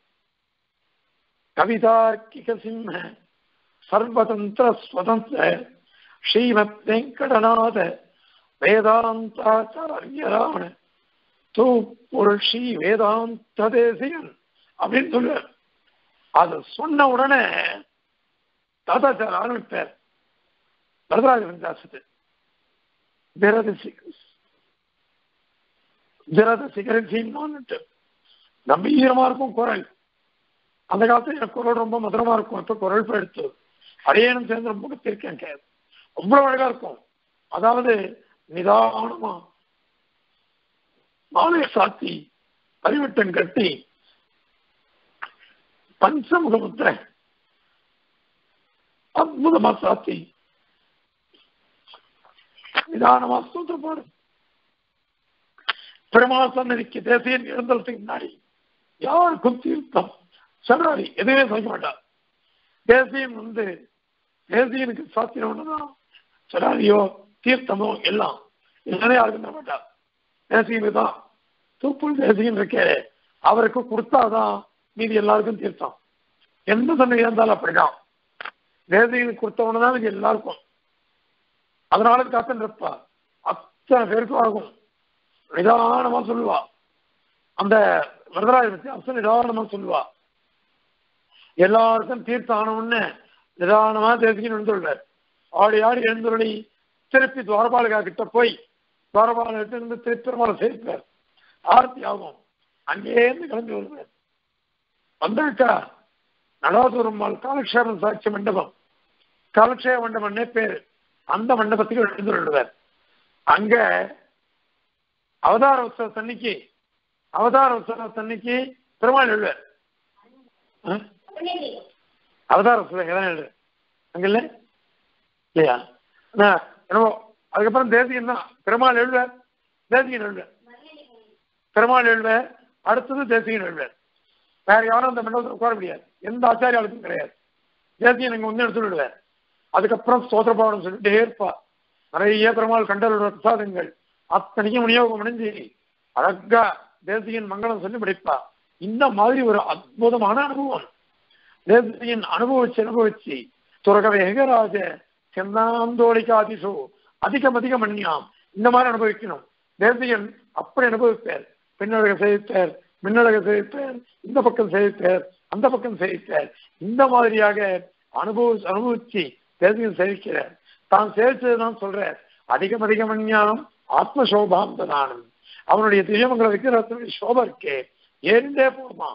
கவிதார்க்கிக சிம்ம சர்வதந்திர ஸ்வதந்திர ஸ்ரீமத் வெங்கடநாத வேதாந்தாச்சாரியரான தூப்பொருள் ஸ்ரீ வேதாந்த தேசியன் அப்படின்னு சொல்லுவார் அது சொன்ன உடனே தாத்தாச்சார் ஆரம்பிப்பார் வரதராஜ விந்தாசத்து விரத விரத சிகரட்சின்னு கம்பீரமா இருக்கும் குரல் அந்த காலத்துல எனக்கு குரல் ரொம்ப மதுரமா இருக்கும் இப்ப குரல் எடுத்து அடையனும் சேர்ந்து ரொம்ப கத்திருக்கேன் கேது அவ்வளவு அழகா இருக்கும் அதாவது நிதானமா மாலை சாத்தி பரிவட்டம் கட்டி பஞ்சமுக முத்திரை அற்புதமா சாத்தி நிதானமா சூத்திரப்பாடு பெருமாள் சன்னதிக்கு தேசியன் எழுந்ததுக்கு முன்னாடி யாருக்கும் தீர்த்தம் சொல்றாரு எதுவுமே சொல்ல மாட்டார் தேசியம் வந்து தேசியனுக்கு சாத்திரம் சொல்லாரியோ தீர்த்தமோ எல்லாம் எல்லாமே யாருக்கும் தர மாட்டார் தேசியனுக்கு தான் தூப்புள் தேசியம் இருக்கே அவருக்கு கொடுத்தாதான் மீதி எல்லாருக்கும் தீர்த்தம் எந்த சன்னதி இருந்தாலும் அப்படிதான் தேசியனுக்கு கொடுத்தவன தான் இது எல்லாருக்கும் அதனால காத்துன்னு இருப்பா அத்தனை பேருக்கும் ஆகும் நிதானமா சொல்லுவா அந்த வரதராஜ பத்தி அசல் நிதானமா சொல்லுவா எல்லாருக்கும் தீர்த்தம் ஆனவுடனே நிதானமா தேசிக்கணும் எழுந்துள்ளார் ஆடி ஆடி எழுந்துள்ளி திருப்பி துவாரபாலகா கிட்ட போய் துவாரபாலகிட்ட இருந்து திருப்பி பெருமாளை சேர்ப்பார் ஆர்த்தி ஆகும் அங்கேருந்து கிளம்பி வருவார் வந்தாக்கா நடாசுரம்மாள் காலக்ஷேபம் சாட்சி மண்டபம் காலக்ஷேப மண்டபம்னே பேரு அந்த மண்டபத்துக்கு எழுந்து விடுவார் அங்க அவதார உற்சவத்தன்னைக்கு அவதார உற்சவத்தன்னைக்கு பெருமாள் எழுவார் அவதார உற்சவம் எதான் எழுது அங்க இல்ல இல்லையா என்னவோ அதுக்கப்புறம் தேசியம் தான் பெருமாள் எழுவார் தேசியன் எழுவார் பெருமாள் எழுவார் அடுத்தது தேசியன் எழுவார் வேற யாரும் அந்த மண்டபத்தில் உட்கார முடியாது எந்த ஆச்சாரியாளுக்கும் கிடையாது தேசியன் இங்க வந்து எடுத்து விடுவார் அதுக்கப்புறம் ஸ்தோத்திர பாடம் சொல்லிட்டே இருப்பா நிறைய பெருமாள் கண்டலோட பிரசாதங்கள் அத்தனையும் விநியோகம் அடைஞ்சு அழகா தேசியன் மங்களம் சொல்லி முடிப்பா இந்த மாதிரி ஒரு அற்புதமான அனுபவம் தேசியன் அனுபவிச்சு அனுபவிச்சு துறக வேகராஜ செந்தாந்தோழிகாதிசோ அதிகம் அதிகம் மன்னியாம் இந்த மாதிரி அனுபவிக்கணும் தேசியன் அப்படி அனுபவிப்பார் பின்னழக செய்விப்பார் மின்னழக செய்விப்பார் இந்த பக்கம் செய்விப்பார் அந்த பக்கம் செய்விப்பார் இந்த மாதிரியாக அனுபவ அனுபவிச்சு தேசியம் சேவிக்கிறார் தான் சேவிச்சதுதான் சொல்றார் அதிகம் அதிகம் ஞானம் ஆத்மசோபாம் ததானம் அவனுடைய திவ்யமங்கல விக்கிரகத்தினுடைய சோபம் இருக்கே ஏறிண்டே போகுமா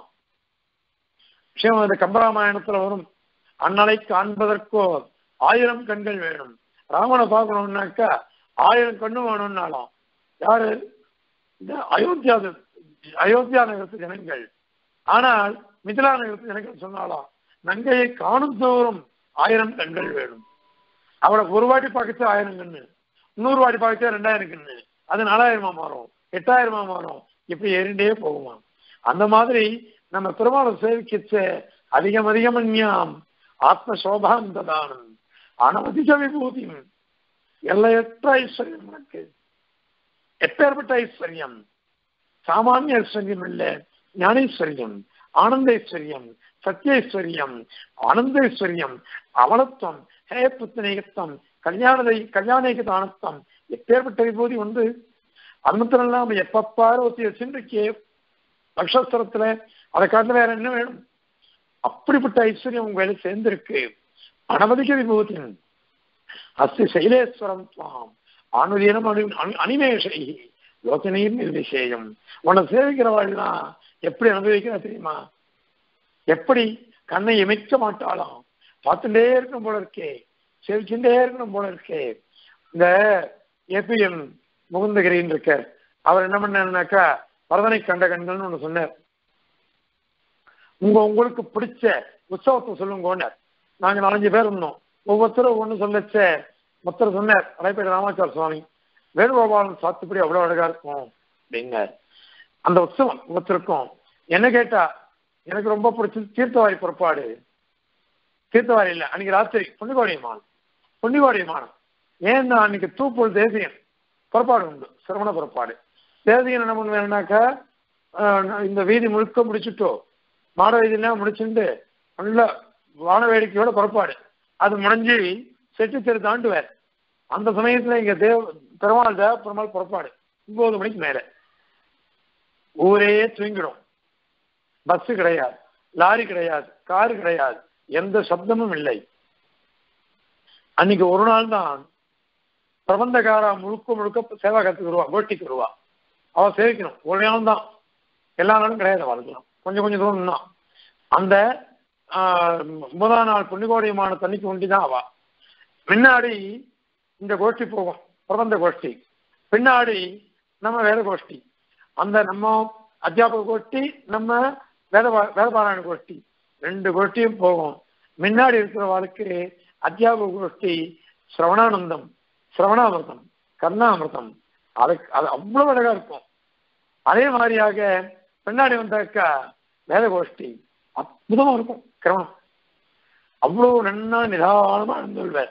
விஷயம் அந்த கம்பராமாயணத்துல வரும் அண்ணலை காண்பதற்கோ ஆயிரம் கண்கள் வேணும் ராமனை பார்க்கணும்னாக்கா ஆயிரம் கண்ணு வேணும்னாலும் யாரு இந்த அயோத்தியா அயோத்தியா நகரத்து ஜனங்கள் ஆனால் மிதிலா நகரத்து ஜனங்கள் சொன்னாலும் நங்கையை காணும் தோறும் ஆயிரம் கண்கள் வேணும் அவளை ஒரு வாட்டி பார்க்கச்சு ஆயிரம் கண்ணு இன்னொரு வாட்டி பார்க்கச்சா ரெண்டாயிரம் கண்ணு அது நாலாயிரமா மாறும் எட்டாயிரமா மாறும் இப்படி ஏறிண்டே போகுமா அந்த மாதிரி நம்ம பெருமாளை சேவிக்கிச்ச அதிகம் அதிகம் ஞாம் ஆத்ம சோபாந்த தானம் அனவதிக விபூதி எல்லையற்ற ஐஸ்வர்யம் உனக்கு எப்பேற்பட்ட ஐஸ்வர்யம் சாமானிய ஐஸ்வர்யம் இல்ல ஞானேஸ்வரியம் ஆனந்தேஸ்வரியம் சத்தியேஸ்வரியம் ஆனந்தேஸ்வரியம் அவலத்துவம் ஹே புத்தனேகத்தம் கல்யாணதை கல்யாணிக தானத்தம் எப்பேற்பட்ட விபூதி வந்து அது மாத்திரம் இல்லாம எப்பப்பாரு ஒத்தி வச்சுருக்கே நக்ஷத்திரத்துல அதை காட்டில வேற என்ன வேணும் அப்படிப்பட்ட ஐஸ்வர்யம் உங்க வேலை சேர்ந்திருக்கு அனவதிக விபூதி அஸ்தி சைலேஸ்வரம் துவாம் ஆணுதீனம் அணி அனிமேஷை யோசனையும் நிர்விசேயம் உன்னை சேவிக்கிறவாள்லாம் எப்படி அனுபவிக்கிறா தெரியுமா எப்படி கண்ணை இமைக்க மாட்டாளாம் பார்த்துட்டே இருக்கணும் போல இருக்கே சேவிச்சுட்டே இருக்கணும் போல இருக்கே இந்த ஏபிஎம் முகுந்தகிரின்னு இருக்கார் அவர் என்ன பண்ணாருனாக்கா வரதனை கண்ட கண்கள்னு ஒண்ணு சொன்னார் உங்க உங்களுக்கு பிடிச்ச உற்சவத்தை சொல்லுங்கன்னு நாங்க நாலஞ்சு பேர் இருந்தோம் ஒவ்வொருத்தரும் ஒண்ணு சொல்லச்ச மொத்தர் சொன்னார் அடைப்பேட் ராமாச்சார சுவாமி வேணுகோபாலன் சாத்துப்படி அவ்வளவு அழகா இருக்கும் அப்படின்னார் அந்த உற்சவம் ஒவ்வொருத்தருக்கும் என்ன கேட்டா எனக்கு ரொம்ப பிடிச்சது தீர்த்தவாரி புறப்பாடு தீர்த்தவாரி இல்ல அன்னைக்கு ராத்திரி புண்ணிகோடியமானம் புண்ணிகோடியமானம் ஏன்னா அன்னைக்கு தூப்பூர் தேசியன் புறப்பாடு உண்டு சிரவண புறப்பாடு தேசியன் என்ன பண்ணுவேன்னாக்கா இந்த வீதி முழுக்க முடிச்சுட்டோ மாட வீதியெல்லாம் முடிச்சுட்டு நல்ல வான வேடிக்கையோட புறப்பாடு அது முடிஞ்சு செட்டு தெரு தாண்டுவார் அந்த சமயத்துல இங்க தேவ பெருமாள் தேவ பெருமாள் புறப்பாடு ஒன்பது மணிக்கு மேல ஊரே தூங்கிடும் பஸ் கிடையாது லாரி கிடையாது காரு கிடையாது எந்த சப்தமும் இல்லை அன்னைக்கு ஒரு நாள் தான் பிரபந்தகாரா முழுக்க முழுக்க சேவா கத்துக்கு வருவா கோட்டிக்கு வருவா அவ சேவிக்கணும் ஒரு நாள் தான் எல்லா நாளும் கிடையாது அவளுக்குலாம் கொஞ்சம் கொஞ்சம் தூரம் தான் அந்த முதல் நாள் புண்ணிகோடியமான தண்ணிக்கு ஒண்டி தான் அவா முன்னாடி இந்த கோஷ்டி போகும் பிரபந்த கோஷ்டி பின்னாடி நம்ம வேத கோஷ்டி அந்த நம்ம அத்தியாபக கோஷ்டி நம்ம வேத வேதபாராயண கோஷ்டி ரெண்டு கோஷ்டியும் போகும் முன்னாடி இருக்கிறவாளுக்கு அத்தியாபக கோஷ்டி சிரவணானந்தம் சிரவணாமிர்தம் கர்ணாமிர்தம் அது அது அவ்வளவு அழகா இருக்கும் அதே மாதிரியாக பின்னாடி வந்தாக்கா வேத கோஷ்டி அற்புதமா இருக்கும் கிரமணம் அவ்வளவு நன்னா நிதானமா இருந்துள்ளார்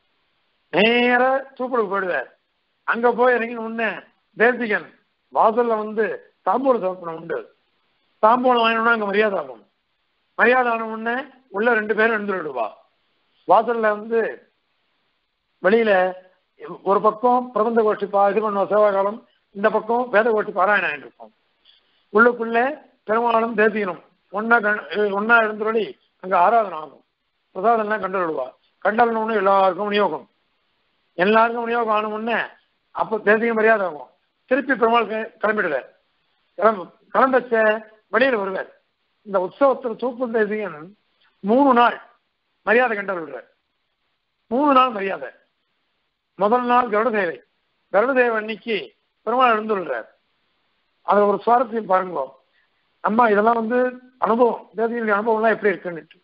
நேர தூப்பலுக்கு போயிடுவார் அங்க போய் இறங்கி உடனே தேசிகன் வாசல்ல வந்து தாம்பூல சமர்ப்பணம் உண்டு தாம்பூலம் வாங்கினோம்னா அங்க மரியாதை ஆகும் மரியாதை ஆன உடனே உள்ள ரெண்டு பேரும் எழுந்து விடுவா வாசல்ல வந்து வெளியில ஒரு பக்கம் பிரபந்த கோஷ்டி பா இது பண்ணுவோம் சேவாகாலம் இந்த பக்கம் வேத கோஷ்டி பாராயணம் இருக்கும் உள்ளுக்குள்ள பெருமாளும் தேசியனும் ஒன்னா ஒன்னா எழுந்துருளி அங்க ஆராதனை ஆகும் பிரசாதம்லாம் கண்டு விடுவா கண்டலன்னு எல்லாருக்கும் விநியோகம் எல்லாருக்கும் விநியோகம் ஆன உடனே அப்போ தேசிய மரியாதை ஆகும் திருப்பி பெருமாள் கிளம்பிடுவார் கிளம்பு கிளம்பச்ச வெளியில் வருவார் இந்த உற்சவத்தில் தூப்பு தேசியன் மூணு நாள் மரியாதை கண்டு விடுறார் மூணு நாள் மரியாதை முதல் நாள் கருட சேவை கருட சேவை அன்னைக்கு பெருமாள் எழுந்துள்ளார் அது ஒரு சுவாரஸ்யம் பாருங்க அம்மா இதெல்லாம் வந்து அனுபவம் தேசிய அனுபவம்லாம் எப்படி இருக்குன்னு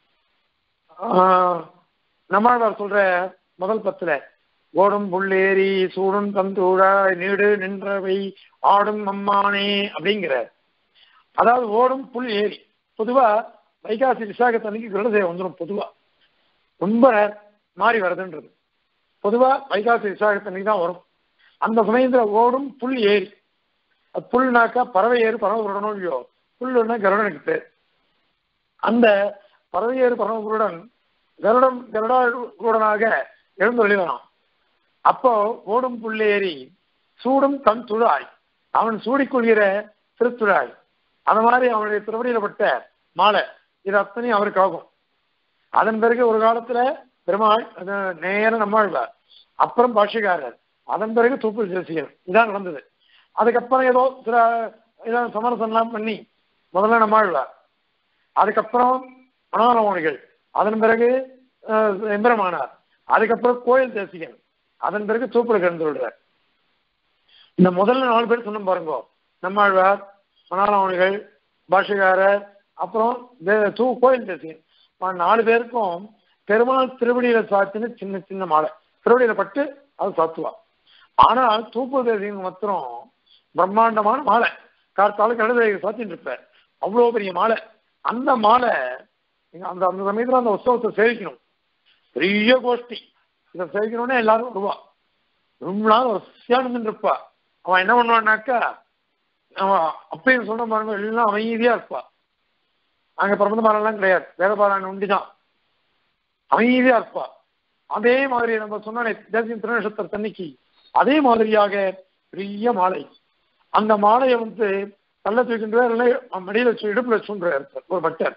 நம்மாழ்வார் சொல்ற முதல் பத்துல ஓடும் புள்ளேரி சூடும் தந்தூழாய் நீடு நின்றவை ஆடும் அம்மானே அப்படிங்கிற அதாவது ஓடும் புல் ஏரி பொதுவா வைகாசி விசாகத்தன்னைக்கு கிருடசேவை வந்துடும் பொதுவா ரொம்ப மாறி வருதுன்றது பொதுவா வைகாசி விசாகத்தன்னைக்கு தான் வரும் அந்த சமயத்துல ஓடும் புல் ஏரி அது புல்னாக்கா பறவை ஏறு பறவை விடணும் இல்லையோ புல்லுன்னா கருடனுக்கு பேர் அந்த பறவை ஏறு பறவை குருடன் கருடம் கருடாகுடனாக எழுந்து வெளிவரான் அப்போ ஓடும் புள்ளேறி சூடும் தன் துழாய் அவன் சூடிக்கொள்கிற திருத்துழாய் அந்த மாதிரி அவனுடைய திருவடியிலப்பட்ட மாலை இது அத்தனையும் அவருக்கு ஆகும் அதன் பிறகு ஒரு காலத்துல பெருமாள் நேரம் நம்மாழ்வார் அப்புறம் பாஷிகாரர் அதன் பிறகு தூப்பு தேசியர் இதான் நடந்தது அதுக்கப்புறம் ஏதோ சில ஏதோ சமரசம்லாம் பண்ணி முதல்ல நம்மாழ்வார் அதுக்கப்புறம் மனோரமணிகள் அதன் பிறகு எம்பெருமானார் அதுக்கப்புறம் கோயில் தேசிகன் அதன் பிறகு தூப்புல கிடந்து விடுறார் இந்த முதல்ல நாலு பேர் சொன்ன பாருங்க நம்மாழ்வார் மனோரமணிகள் பாஷகாரர் அப்புறம் தூ கோயில் தேசிகன் நாலு பேருக்கும் பெருமாள் திருவடியில சாத்தின சின்ன சின்ன மாலை திருவடியில பட்டு அது சாத்துவா ஆனால் தூப்பு தேசிகன் மாத்திரம் பிரம்மாண்டமான மாலை கார்த்தால கழுதை சாத்தின்னு இருப்பார் அவ்வளோ பெரிய மாலை அந்த மாலை அந்த அந்த சமயத்தில் அந்த உற்சவத்தை சேவிக்கணும் பெரிய கோஷ்டி இதை சேவிக்கணும்னே எல்லாரும் வருவா ரொம்ப நாள் வரிசையானு இருப்பா அவன் என்ன பண்ணுவான்னாக்கா அவன் அப்பயும் சொன்ன பாருங்க எல்லாம் அமைதியா இருப்பா அங்க பிரபந்த பாராயணம் கிடையாது வேத பாராயணம் உண்டிதான் அமைதியா இருப்பா அதே மாதிரி நம்ம சொன்ன தேசிய திருநட்சத்திர தன்னைக்கு அதே மாதிரியாக பெரிய மாலை அந்த மாலையை வந்து தள்ள தூக்கின்றார் இல்லை மடியில் வச்சு இடுப்புல வச்சுன்றார் ஒரு பட்டர்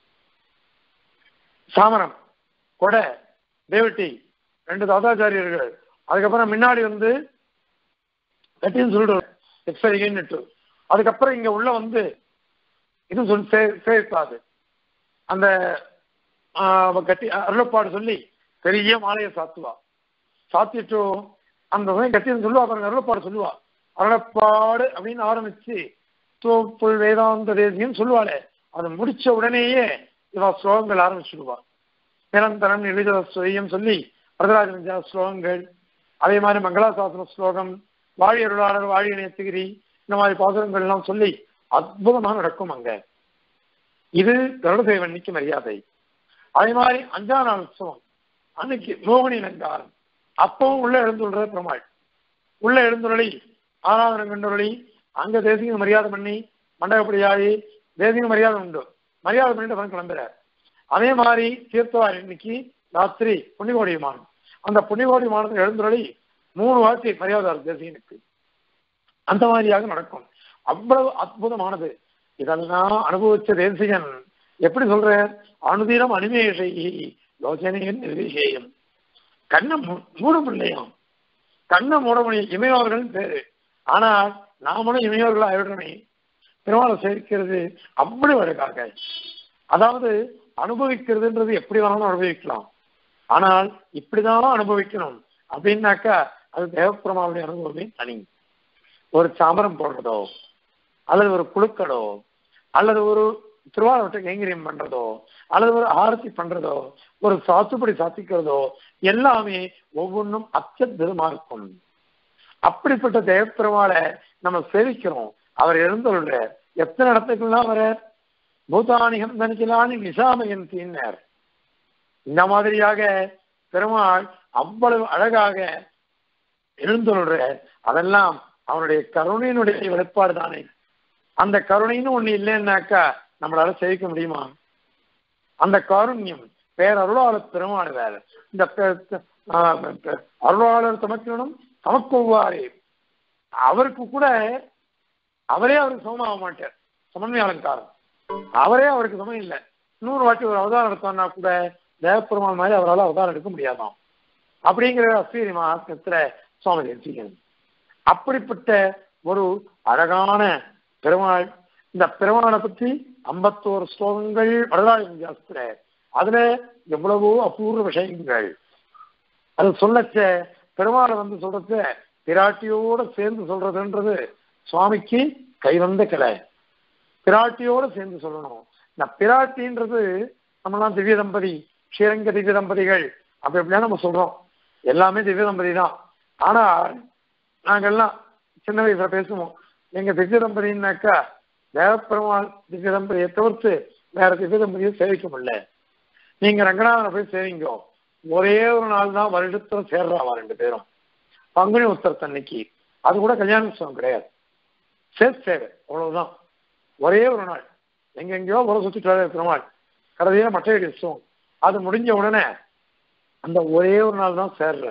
சாமரம் கொடை தேவட்டி ரெண்டு தாதாச்சாரியர்கள் அதுக்கப்புறம் முன்னாடி வந்து கட்டின்னு சொல்லிடுவார் எக்ஸ்பைரிட்டு அதுக்கப்புறம் இங்க உள்ள வந்து இதுவும் சொல்லி சேர்க்காது அந்த கட்டி அருளப்பாடு சொல்லி பெரிய மாலையை சாத்துவா சாத்திட்டு அந்த சமயம் கட்டின்னு சொல்லுவா பாருங்க அருளப்பாடு சொல்லுவா அருளப்பாடு அப்படின்னு ஆரம்பிச்சு தோப்புள் வேதாந்த தேசியம் சொல்லுவாளே அதை முடிச்ச உடனேயே இவ ஸ்லோகங்கள் ஆரம்பிச்சுடுவா நிரந்தரம் எழுத சுயம் சொல்லி வரதராஜ ஸ்லோகங்கள் அதே மாதிரி மங்களாசாசன ஸ்லோகம் வாழி அருளாளர் வாழி இணையத்துகிரி இந்த மாதிரி பாசுரங்கள் எல்லாம் சொல்லி அற்புதமா நடக்கும் அங்க இது கருடதேவன்னிக்கு மரியாதை அதே மாதிரி அஞ்சாம் நாள் உற்சவம் அன்னைக்கு மோகினி அலங்காரம் அப்பவும் உள்ள எழுந்துள்ள பெருமாள் உள்ள எழுந்துள்ளி ஆராதனை கண்டுள்ளி அங்க தேசிக மரியாதை பண்ணி மண்டபப்படியாகி தேசிக மரியாதை உண்டு மரியாதை பண்ணிட்டு அவன் கிளம்புறார் அதே மாதிரி தீர்த்தவாரி இன்னைக்கு ராத்திரி புண்ணிகோடி விமானம் அந்த புண்ணிகோடி விமானத்தில் எழுந்துள்ளி மூணு வார்த்தை மரியாதை தேசிகனுக்கு அந்த மாதிரியாக நடக்கும் அவ்வளவு அற்புதமானது இதெல்லாம் அனுபவிச்ச தேசிகன் எப்படி சொல்ற அனுதினம் அனிமேஷை யோசனையின் நிர்விஷேயம் கண்ணை மூட முடியலையாம் கண்ணை மூட முடியும் இமையோர்கள் பேரு ஆனால் நாமளும் இமையோர்கள் ஆயிடுறோமே பெருமாளை சேர்க்கிறது அப்படி அழகாக அதாவது அனுபவிக்கிறதுன்றது எப்படி வேணாலும் அனுபவிக்கலாம் ஆனால் இப்படிதான் அனுபவிக்கணும் அப்படின்னாக்கா அது தேவப்பிரமாவுடைய அனுபவமே தனி ஒரு சாமரம் போடுறதோ அல்லது ஒரு குழுக்களோ அல்லது ஒரு திருவாரூட்டை கைங்கரியம் பண்றதோ அல்லது ஒரு ஆரத்தி பண்றதோ ஒரு சாத்துப்படி சாத்திக்கிறதோ எல்லாமே ஒவ்வொன்றும் அத்தியுதமா இருக்கும் அப்படிப்பட்ட தேவப்பெருமாளை நம்ம சேவிக்கிறோம் அவர் எழுந்துள்ள எத்தனை இடத்துக்குலாம் வர பூதானிகம் தனிக்கலானி நிசாமயன் தீனர் இந்த மாதிரியாக பெருமாள் அவ்வளவு அழகாக எழுந்துள்ள அதெல்லாம் அவனுடைய கருணையினுடைய வெளிப்பாடு தானே அந்த கருணைன்னு ஒண்ணு இல்லைன்னாக்கா நம்மளால சேவிக்க முடியுமா அந்த காருண்யம் பேரருளாளர் பெருமாள் வேற இந்த அருளாளர் தமக்கணும் தமக்குவாரே அவருக்கு கூட அவரே அவருக்கு சமமாக மாட்டார் சமன்மை அலங்காரம் அவரே அவருக்கு சமம் இல்லை நூறு வாட்டி ஒரு அவதாரம் எடுத்தோம்னா கூட தேவப்பெருமாள் மாதிரி அவரால் அவதாரம் எடுக்க முடியாதாம் அப்படிங்கிற அஸ்வீரி மகாத்மத்துல சுவாமி தெரிஞ்சுக்கணும் அப்படிப்பட்ட ஒரு அழகான பெருமாள் இந்த பெருமாளை பற்றி ஐம்பத்தோரு ஸ்லோகங்கள் வரலாறு வித்தியாசத்துல அதுல எவ்வளவோ அபூர்வ விஷயங்கள் அது சொல்லச்ச பெருமாளை வந்து சொல்றது பிராட்டியோட சேர்ந்து சொல்றதுன்றது சுவாமிக்கு கைவந்த கிளை பிராட்டியோட சேர்ந்து சொல்லணும் இந்த பிராட்டின்றது நம்மலாம் திவ்ய தம்பதி ஸ்ரீரங்க திவ்ய தம்பதிகள் அப்படி எப்படியா நம்ம சொல்றோம் எல்லாமே திவ்ய தம்பதி தான் ஆனால் நாங்கெல்லாம் சின்ன வயசுல பேசுவோம் எங்க திவ்ய தம்பதினாக்கா தேவப்பெருமாள் திவ்ய தம்பதியை தவிர்த்து வேற திவ்ய தம்பதியை சேவிக்க முடியல நீங்க ரங்கநாதனை போய் சேவிங்கோ ஒரே ஒரு நாள் தான் வருடத்துல சேர்றாவா ரெண்டு பேரும் பங்குனி உத்தரத்தன்னைக்கு அது கூட கல்யாண உற்சவம் கிடையாது சேர் சேவை அவ்வளவுதான் ஒரே ஒரு நாள் எங்கெங்கயோ உர சுற்றிட்டு பெருமாள் கடைசியில மட்டையடி உற்சவம் அது முடிஞ்ச உடனே அந்த ஒரே ஒரு நாள் தான் சேர்ற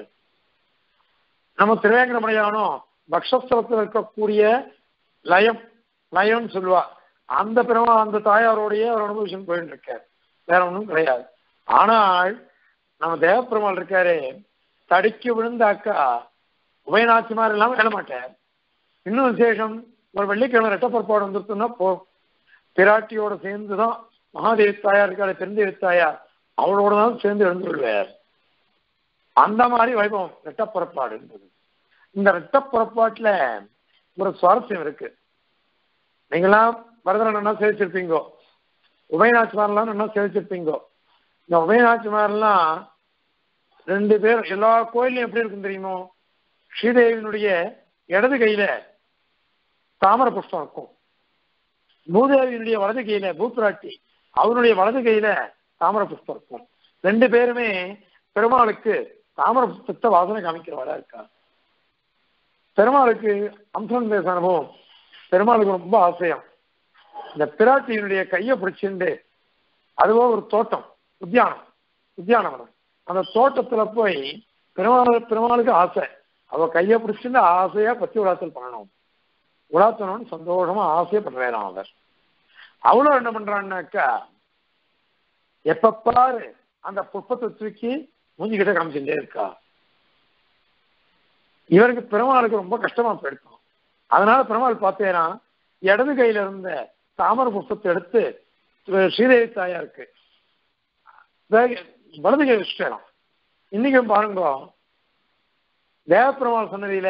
நம்ம திருவேங்கடமலையானோ பக்ஷஸ்தலத்தில் இருக்கக்கூடிய லயம் லயம்னு சொல்லுவா அந்த பெருமா அந்த தாயாரோடைய ஒரு அனுபவிஷன் போயிட்டு இருக்கார் வேற ஒன்றும் கிடையாது ஆனால் நம்ம தேவப்பெருமாள் இருக்காரு தடிக்கு விழுந்தாக்கா உபயநாச்சிமார் எல்லாம் வேலை மாட்டார் இன்னும் விசேஷம் ஒரு வெள்ளிக்கிழமை ரெட்டப்பற்பாடு வந்துருச்சுன்னா போ பிராட்டியோட சேர்ந்து தான் மகாதேவி தாயார் இருக்காரு பெருந்தேவி தாயார் அவளோட தான் சேர்ந்து எழுந்துள்ளார் அந்த மாதிரி வைபவம் ரெட்டப்புறப்பாடுன்றது இந்த ரெட்டப்புறப்பாட்டுல ஒரு சுவாரஸ்யம் இருக்கு நீங்களாம் வரதரன் என்ன சேவிச்சிருப்பீங்கோ உபயநாச்சிமாரெல்லாம் என்ன சேவிச்சிருப்பீங்கோ இந்த உபயநாச்சிமாரெல்லாம் ரெண்டு பேர் எல்லா கோயிலையும் எப்படி இருக்கும் தெரியுமோ ஸ்ரீதேவியினுடைய இடது கையில தாமர புஷ்பம் இருக்கும் பூதேவியினுடைய வலது கையில பூப்பிராட்டி அவனுடைய வலது கையில தாமர புஷ்பம் இருக்கும் ரெண்டு பேருமே பெருமாளுக்கு தாமர புஷ்பத்தை வாசனை காமிக்கிறவரா இருக்கா பெருமாளுக்கு அம்சம் பேச அனுபவம் பெருமாளுக்கு ரொம்ப ஆசையம் இந்த பிராட்டியினுடைய கையை பிடிச்சிண்டு அதுவோ ஒரு தோட்டம் உத்தியானம் உத்தியானவனம் அந்த தோட்டத்துல போய் பெருமாள் பெருமாளுக்கு ஆசை அவ கையை பிடிச்சிட்டு ஆசையா பத்தி உலாத்தல் பண்ணணும் உலாத்தணும்னு சந்தோஷமா ஆசையா பண்றாராம் அவர் அவளும் என்ன பண்றான்னாக்கா எப்ப பாரு அந்த புஷ்பத்தை தூக்கி மூஞ்சி கிட்ட காமிச்சுட்டே இருக்கா இவருக்கு பெருமாளுக்கு ரொம்ப கஷ்டமா போயிருக்கும் அதனால பெருமாள் பார்த்தேன்னா இடது கையில இருந்த தாமர புஷ்பத்தை எடுத்து ஸ்ரீதேவி தாயாருக்கு வலது கை வச்சுட்டேன் இன்னைக்கும் பாருங்க தேவப்பெருமாள் சன்னதியில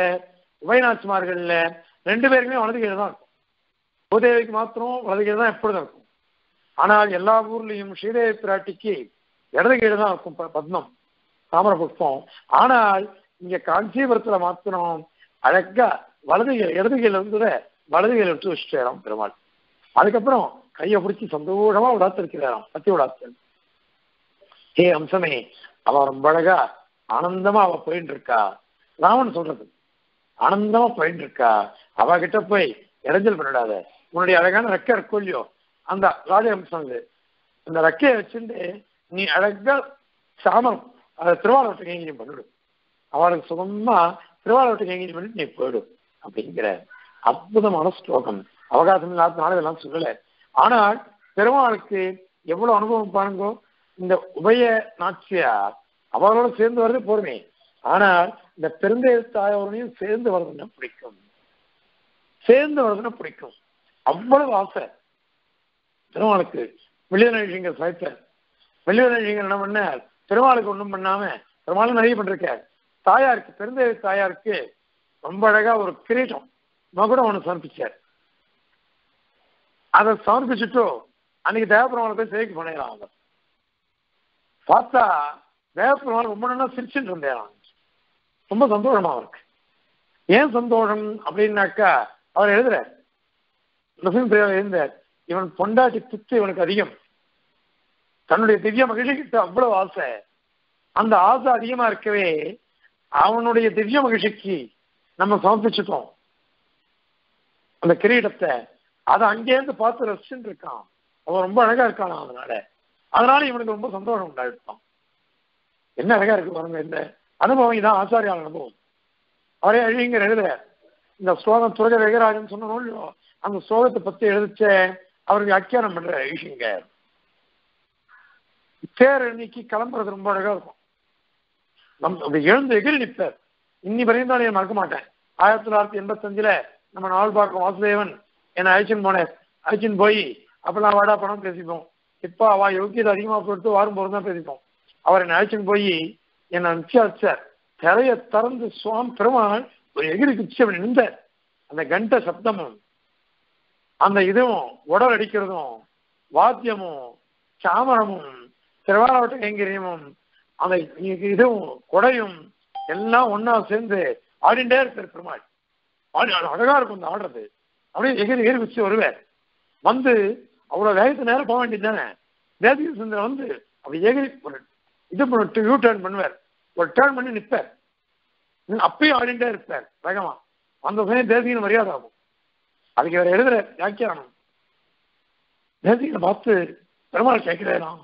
உபயநாச்சிமார்கள்ல ரெண்டு பேருக்குமே வலது கையில தான் இருக்கும் பூதேவிக்கு மாத்திரம் வலது கையில தான் எப்பொழுதும் இருக்கும் ஆனால் எல்லா ஊர்லயும் ஸ்ரீதேவி பிராட்டிக்கு இடது கீழே தான் இருக்கும் ப- பத்மம் தாமர புஷ்பம் ஆனால் இங்க காஞ்சிபுரத்துல மாத்திரம் அழகா வலது கீழ இடது கீழ இருந்தத வலது கீழ எடுத்து வச்சுட்டாராம் பெருமாள் அதுக்கப்புறம் கையை பிடிச்சி சந்தோஷமா விடாத்திருக்கிறாராம் பத்தி விடாத்தல் ஹே அம்சமே அவ ரொம்ப அழகா ஆனந்தமா அவ போயிட்டு இருக்கா ராவன் சொல்றது ஆனந்தமா போயிட்டு இருக்கா அவ கிட்ட போய் இடைஞ்சல் பண்ணிடாத உன்னுடைய அழகான ரெக்கை இருக்கோ இல்லையோ அந்த ராஜஹம்சம் இது அந்த ரெக்கையை வச்சுட்டு நீ அழகா சாமரம் அதை திருவாரூரத்தை கைங்கரியம் பண்ணிடு அவளுக்கு சுகமா திருவாரூரத்தை கைங்கரியம் பண்ணிட்டு நீ போயிடு அப்படிங்கிற அற்புதமான ஸ்லோகம் அவகாசம் இல்லாதனால இதெல்லாம் சொல்லல ஆனால் பெருமாளுக்கு எவ்வளவு அனுபவம் பாருங்கோ இந்த உபய நாச்சியார் அவரோட சேர்ந்து வர்றது போருமே ஆனால் இந்த பெருந்தேத்தாயோரையும் சேர்ந்து வர்றதுன்னா பிடிக்கும் சேர்ந்து வர்றதுன்னா பிடிக்கும் அவ்வளவு ஆசை பெருமாளுக்கு வெளியநழிங்க சாய்த்தார் வெளியநழிங்க என்ன பண்ணார் பெருமாளுக்கு ஒண்ணும் பண்ணாம பெருமாளும் நிறைய பண்ணிருக்கார் தாயாருக்கு பெருந்தேவி தாயாருக்கு ரொம்ப அழகா ஒரு கிரீட்டம் மகுடம் ஒண்ணு சமர்ப்பிச்சார் அதை சமர்ப்பிச்சுட்டு அன்னைக்கு தேவபெருமாளை போய் சேவைக்கு பண்ணிடலாம் அவர் பார்த்தா தேவபெருமாள் ரொம்ப நல்லா சிரிச்சுட்டு இருந்தேன் ரொம்ப சந்தோஷமா அவருக்கு ஏன் சந்தோஷம் அப்படின்னாக்கா அவர் எழுதுறார் நரசிம்ம பிரியா எழுந்தார் இவன் பொண்டாட்டி பித்து இவனுக்கு அதிகம் தன்னுடைய திவ்ய மகிழ்ச்சி கிட்ட அவ்வளவு ஆசை அந்த ஆசை அதிகமா இருக்கவே அவனுடைய திவ்ய மகிழ்ச்சிக்கு நம்ம சமர்ப்பிச்சுட்டோம் அந்த கிரீடத்தை அதை அங்கேருந்து பார்த்து ரசிச்சுட்டு இருக்கான் அவன் ரொம்ப அழகா இருக்கான் அதனால அதனால இவனுக்கு ரொம்ப சந்தோஷம் உண்டாயிட்டான் என்ன அழகா இருக்கு பாருங்க இந்த அனுபவம் இதான் ஆச்சாரியால் அனுபவம் அவரே அழிங்க எழுதுற இந்த ஸ்லோகம் துரக வெகராஜன் சொன்னோம் இல்லையோ அந்த ஸ்லோகத்தை பத்தி எழுதிச்ச அவருக்கு வியாக்கியானம் பண்ற ஈஷிங்க தேர் இன்னைக்கு கிளம்புறது ரொம்ப அழகா இருக்கும் நம் அப்படி எழுந்து எகிரி நிற்பார் இன்னி வரையும் தான் மறக்க மாட்டேன் ஆயிரத்தி தொள்ளாயிரத்தி எண்பத்தஞ்சுல நம்ம நாள் பார்க்க வாசுதேவன் என்னை அழைச்சின்னு போனேன் அழைச்சின்னு போய் அப்பெல்லாம் வாடா பணம் பேசிப்போம் இப்போ அவ யோக்கியதை அதிகமா கொடுத்து வாரும் போது தான் பேசிப்போம் அவர் என்னை அழைச்சின்னு போய் என்னை அனுப்பிச்சாச்சார் திரைய திறந்து சுவாமி பெருமாள் ஒரு எகிரி குச்சி அப்படி நின்றார் அந்த கண்ட சப்தமும் அந்த இதுவும் உடல் அடிக்கிறதும் வாத்தியமும் சாமரமும் திருவாரூட்ட கைங்கரியமும் அந்த இதுவும் கொடையும் எல்லாம் ஒண்ணா சேர்ந்து ஆடிண்டே இருப்பார் பெருமாள் ஆடி அழகா இருக்கும் இந்த ஆடுறது அப்படியே எகிரி எகிரி குச்சி வருவார் வந்து அவ்வளவு வேகத்து நேரம் போக வேண்டியது தானே தேசிக சுந்தரம் வந்து அப்படி எகிரி ஒரு இது பண்ணிட்டு யூ டர்ன் பண்ணுவார் ஒரு டர்ன் பண்ணி நிற்பார் அப்பயும் ஆடிண்டே இருப்பார் வேகமா அந்த சமயம் தேசிகன் மரியாதை ஆகும் அதுக்கு இவர் எழுதுற வியாக்கியானம் தேசிகனை பார்த்து பெருமாள் கேட்கிறேன்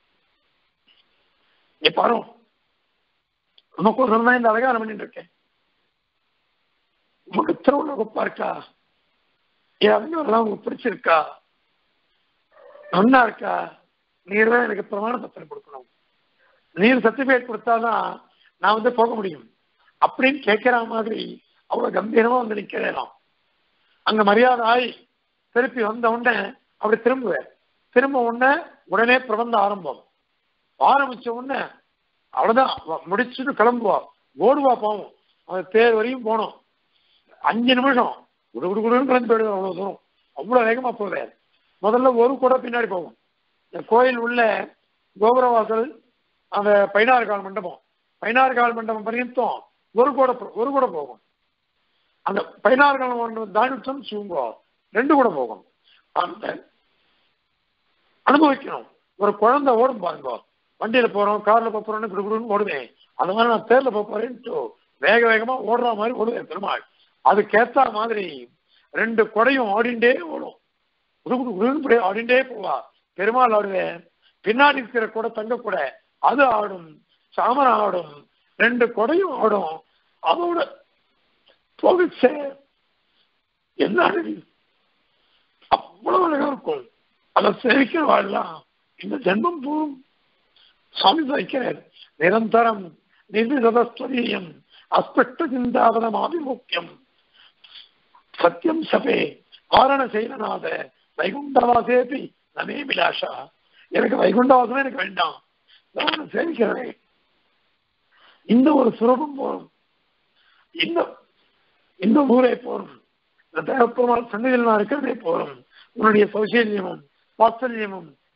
நீ பாரு உனக்கு ஒரு தான் இந்த அழகான பண்ணிட்டு இருக்கேன் உனக்கு திருவுள்ள ஒப்பா இருக்கா என் அறிஞர்லாம் உங்களுக்கு பிடிச்சிருக்கா நன்னா இருக்கா நீர் தான் எனக்கு பிரமாண பத்திரம் கொடுக்கணும் நீர் சர்டிபிகேட் கொடுத்தாதான் நான் வந்து போக முடியும் அப்படின்னு கேட்கிற மாதிரி அவ்வளவு கம்பீரமா வந்து நிக்கிறேன் அங்க மரியாதை ஆகி திருப்பி வந்த உடனே அப்படி திரும்புவேன் திரும்ப உடனே உடனே பிரபந்தம் ஆரம்பம் ஆரம்பிச்ச உடனே அவ்வளவுதான் முடிச்சுட்டு கிளம்புவா ஓடுவா போவோம் அந்த தேர் வரையும் போனோம் அஞ்சு நிமிஷம் குடு குடு குடுன்னு கிளம்பி போயிடுவோம் அவ்வளவு தூரம் அவ்வளவு வேகமா போவேன் முதல்ல ஒரு கூட பின்னாடி போவோம் இந்த கோயில் உள்ள கோபுரவாசல் அந்த பதினாறு கால் மண்டபம் பதினாறு கால் மண்டபம் பர்யந்தம் ஒரு கூட ஒரு கூட போகும் அந்த பதினாறு கால் மண்டபம் தாண்டிச்சோம் சிவங்கோ ரெண்டு கூட போகும் அந்த அனுபவிக்கணும் ஒரு குழந்தை ஓடும் பாருங்க வண்டியில போறோம் கார்ல போறோம்னு குடுக்குடுன்னு ஓடுவேன் அந்த மாதிரி நான் தேர்ல போறேன்ட்டு வேக வேகமா ஓடுற மாதிரி ஓடுவேன் பெருமாள் அதுக்கேத்த மாதிரி ரெண்டு கொடையும் ஆடிண்டே ஓடும் குடுகுடு குடுன்னு ஆடிண்டே போவா பெருமாள் ஆடுவேன் பின்னாடி இருக்கிற கூட தங்க கூட அது ஆடும் சாமரம் ஆடும் ரெண்டு கொடையும் ஆடும் அதோட போகிச்சே என்ன அழகு அவ்வளவு அழகா இருக்கும் அதை சேவிக்கிற வாழலாம் இந்த ஜென்மம் போகும் சுவாமி சாய்க்கிறார் நிரந்தரம் நிர்விதஸ்வரீயம் அஸ்பஷ்ட சிந்தாவனம் ஆபிமுக்கியம் சத்தியம் சபே ஆரண செயலனாத வைகுண்டவாசேபி நமே விலாஷா எனக்கு வைகுண்டவாசமே எனக்கு வேண்டாம் நான் சேவிக்கிறேன் இந்த ஒரு சுரபம் போரும் இந்த இந்த ஊரே போரும் இந்த தேவப்பெருமாள் சன்னதியில் நான் இருக்கிறதே போரும் உன்னுடைய சௌசல்யமும் வாத்சல்யமும்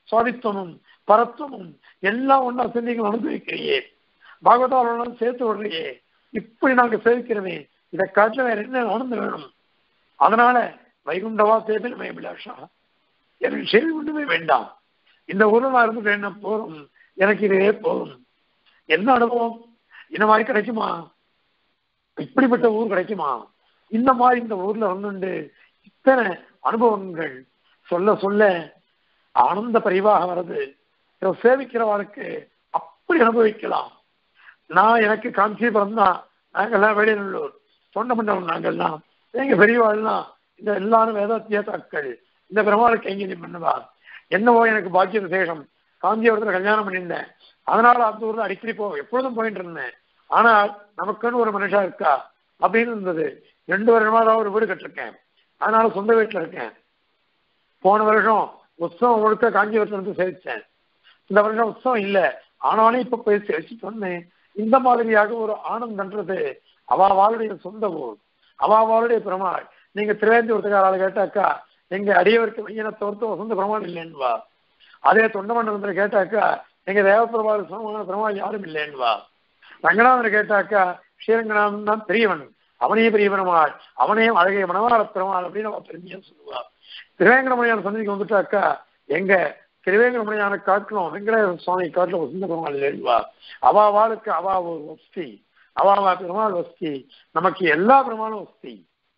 சுவாதித்துவமும் பரத்துவமும் எல்லாம் ஒன்னா சிந்திகள் அனுபவிக்கிறியே பாகவதாரோட சேர்த்து விடுறியே இப்படி நாங்க சேவிக்கிறோமே இதை காட்டுல வேற என்ன ஆனந்தம் வேணும் அதனால வைகுண்டவா சேவை மயபிலாஷா எனக்கு செயல் ஒண்ணுமே வேண்டாம் இந்த ஊர்ல நான் இருந்து என்ன போதும் எனக்கு இதுவே போதும் என்ன அனுபவம் இந்த மாதிரி கிடைக்குமா இப்படிப்பட்ட ஊர் கிடைக்குமா இந்த மாதிரி இந்த ஊர்ல வந்துண்டு இத்தனை அனுபவங்கள் சொல்ல சொல்ல ஆனந்த பரிவாக வருது இதை சேவிக்கிறவனுக்கு அப்படி அனுபவிக்கலாம் நான் எனக்கு காஞ்சிபுரம் தான் நாங்கெல்லாம் வெளிநல்லூர் தொண்ட மண்டலம் நாங்கெல்லாம் எங்க பெரியவாள்லாம் இந்த எல்லாரும் வேதாத்தியத்தாக்கள் இந்த பெருமாளுக்கு கைங்கரியம் பண்ணுவா என்னவோ எனக்கு பாக்கிய விசேஷம் காஞ்சிபுரத்துல கல்யாணம் பண்ணியிருந்தேன் அதனால அந்த ஊர்ல அடிக்கடி போ எப்பொழுதும் போயிட்டு இருந்தேன் ஆனால் நமக்குன்னு ஒரு மனுஷா இருக்கா அப்படின்னு இருந்தது ரெண்டு வருஷமா தான் ஒரு வீடு கட்டிருக்கேன் அதனால சொந்த வீட்டுல இருக்கேன் போன வருஷம் உற்சவம் முழுக்க காஞ்சிபுரத்துல இருந்து சேவிச்சேன் இந்த வருஷம் உற்சவம் இல்ல ஆனாலும் இப்ப போய் சேவிச்சு சொன்னேன் இந்த மாதிரியாக ஒரு ஆனந்தன்றது அவாவாளுடைய சொந்த ஊர் அவாவாளுடைய பெருமாள் நீங்க திருவேந்திபுரத்துக்காரால கேட்டாக்கா எங்க அடியவருக்கு மையனை தவிர்த்து வசந்த பெருமாள் இல்லைன்னுவா அதே தொண்டமண்டலத்துல கேட்டாக்கா எங்க தேவப்பெருமாள் சமமான பெருமாள் யாரும் இல்லைன்னுவா ரங்கநாதனை கேட்டாக்கா ஸ்ரீரங்கநாதன் தான் பெரியவன் அவனே பெரிய பெருமாள் அவனே அழகிய மனவாள பெருமாள் அப்படின்னு அவ பெருமையா சொல்லுவா திருவேங்கடமணியான சன்னதிக்கு வந்துட்டாக்கா எங்க திருவேங்கடமணியான காட்டிலும் வெங்கடேஸ்வர சுவாமி காட்டிலும் வசந்த பெருமாள் இல்லைன்னுவா அவா வாளுக்கு அவா ஒரு வஸ்தி அவாவா பெருமாள் வஸ்தி நமக்கு எல்லா பெருமாளும் வஸ்தி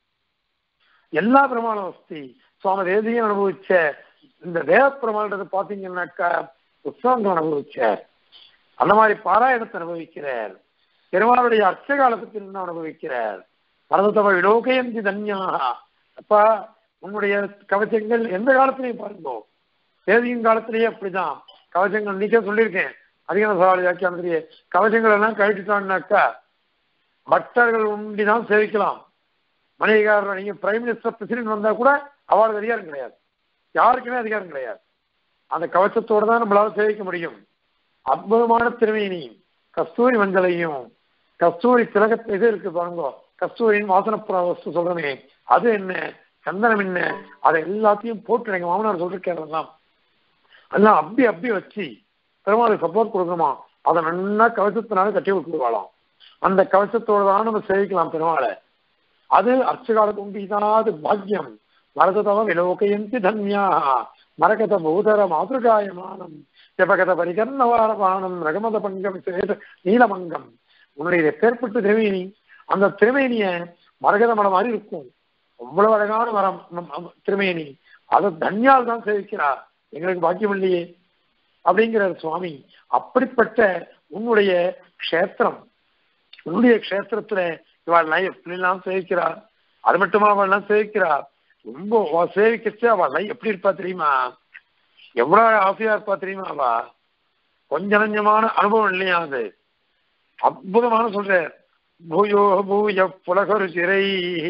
எல்லா பெருமாளும் வஸ்தி சுவாமி தேசியம் அனுபவிச்ச இந்த தேவ பெருமாள்ன்றது பாத்தீங்கன்னாக்கா உற்சவங்கள் அனுபவிச்சார் அந்த மாதிரி பாராயணத்தை அனுபவிக்கிறார் பெருமாளுடைய அர்ச்ச காலத்துக்கு நின்று அனுபவிக்கிறார் பரதத்தவ விலோகயந்தி தன்யாக அப்பா உன்னுடைய கவச்சங்கள் எந்த காலத்திலையும் பாருங்கோ தேதியின் காலத்திலேயே அப்படிதான் கவச்சங்கள் நீக்கே சொல்லியிருக்கேன் அதிகார சவால் வியாக்கியானத்திலேயே கவச்சங்கள் எல்லாம் கழிச்சுட்டான்னாக்கா பக்தர்கள் உண்டிதான் சேவிக்கலாம் மணிகாரர் நீங்க பிரைம் மினிஸ்டர் பிரசிடென்ட் வந்தா கூட அவளுக்கு அதிகாரம் கிடையாது யாருக்குமே அதிகாரம் கிடையாது அந்த கவச்சத்தோட தான் நம்மளால சேவிக்க முடியும் அற்புதமான திருமேனி கஸ்தூரி மஞ்சளையும் கஸ்தூரி திலகத்தை இது இருக்கு பாருங்க கஸ்தூரியின் வாசனப்புற வஸ்து சொல்றமே அது என்ன சந்தனம் என்ன அதை எல்லாத்தையும் போட்டு எங்க மாமனார் சொல்லிருக்காரு எல்லாம் அப்படி அப்படி வச்சு பெருமாளுக்கு சப்போர்ட் கொடுக்கணுமா அதை நல்லா கவசத்தினால கட்டி விட்டுருவாளாம் அந்த கவசத்தோட தான் நம்ம சேவிக்கலாம் பெருமாளை அது அர்ச்சகாலத்து உண்டிதாது பாக்கியம் மரததவ விலோகயந்தி தன்யா மரகத பூதர மாதృகாயமானம் ஜபகத பரிகர்ணவாரபானம் ரகமத பங்கம் சேத நீலமங்கம் உன்னுடைய பேர்பட்டு திருமேனி அந்த திருமேனிய மரகத மரம் மாதிரி இருக்கும் அவ்வளவு அழகான மரம் திருமேனி அதை தன்யால் தான் சேவிக்கிறார் எங்களுக்கு பாக்கியம் இல்லையே அப்படிங்கிறார் சுவாமி அப்படிப்பட்ட உன்னுடைய க்ஷேத்திரம் உன்னுடைய க்ஷேத்திரத்துல இவாள்லாம் எப்படிலாம் சேவிக்கிறார் அது மட்டுமா அவள்லாம் சேவிக்கிறார் ரொம்ப அவ சேவிக்கச்சு அவள்லாம் எப்படி இருப்பா தெரியுமா எவ்வளவு ஆசையா இருப்பா தெரியுமா அவா கொஞ்ச நஞ்சமான அனுபவம் இல்லையா அது அற்புதமான சொல்ற பூயோ பூய புலகரு சிறை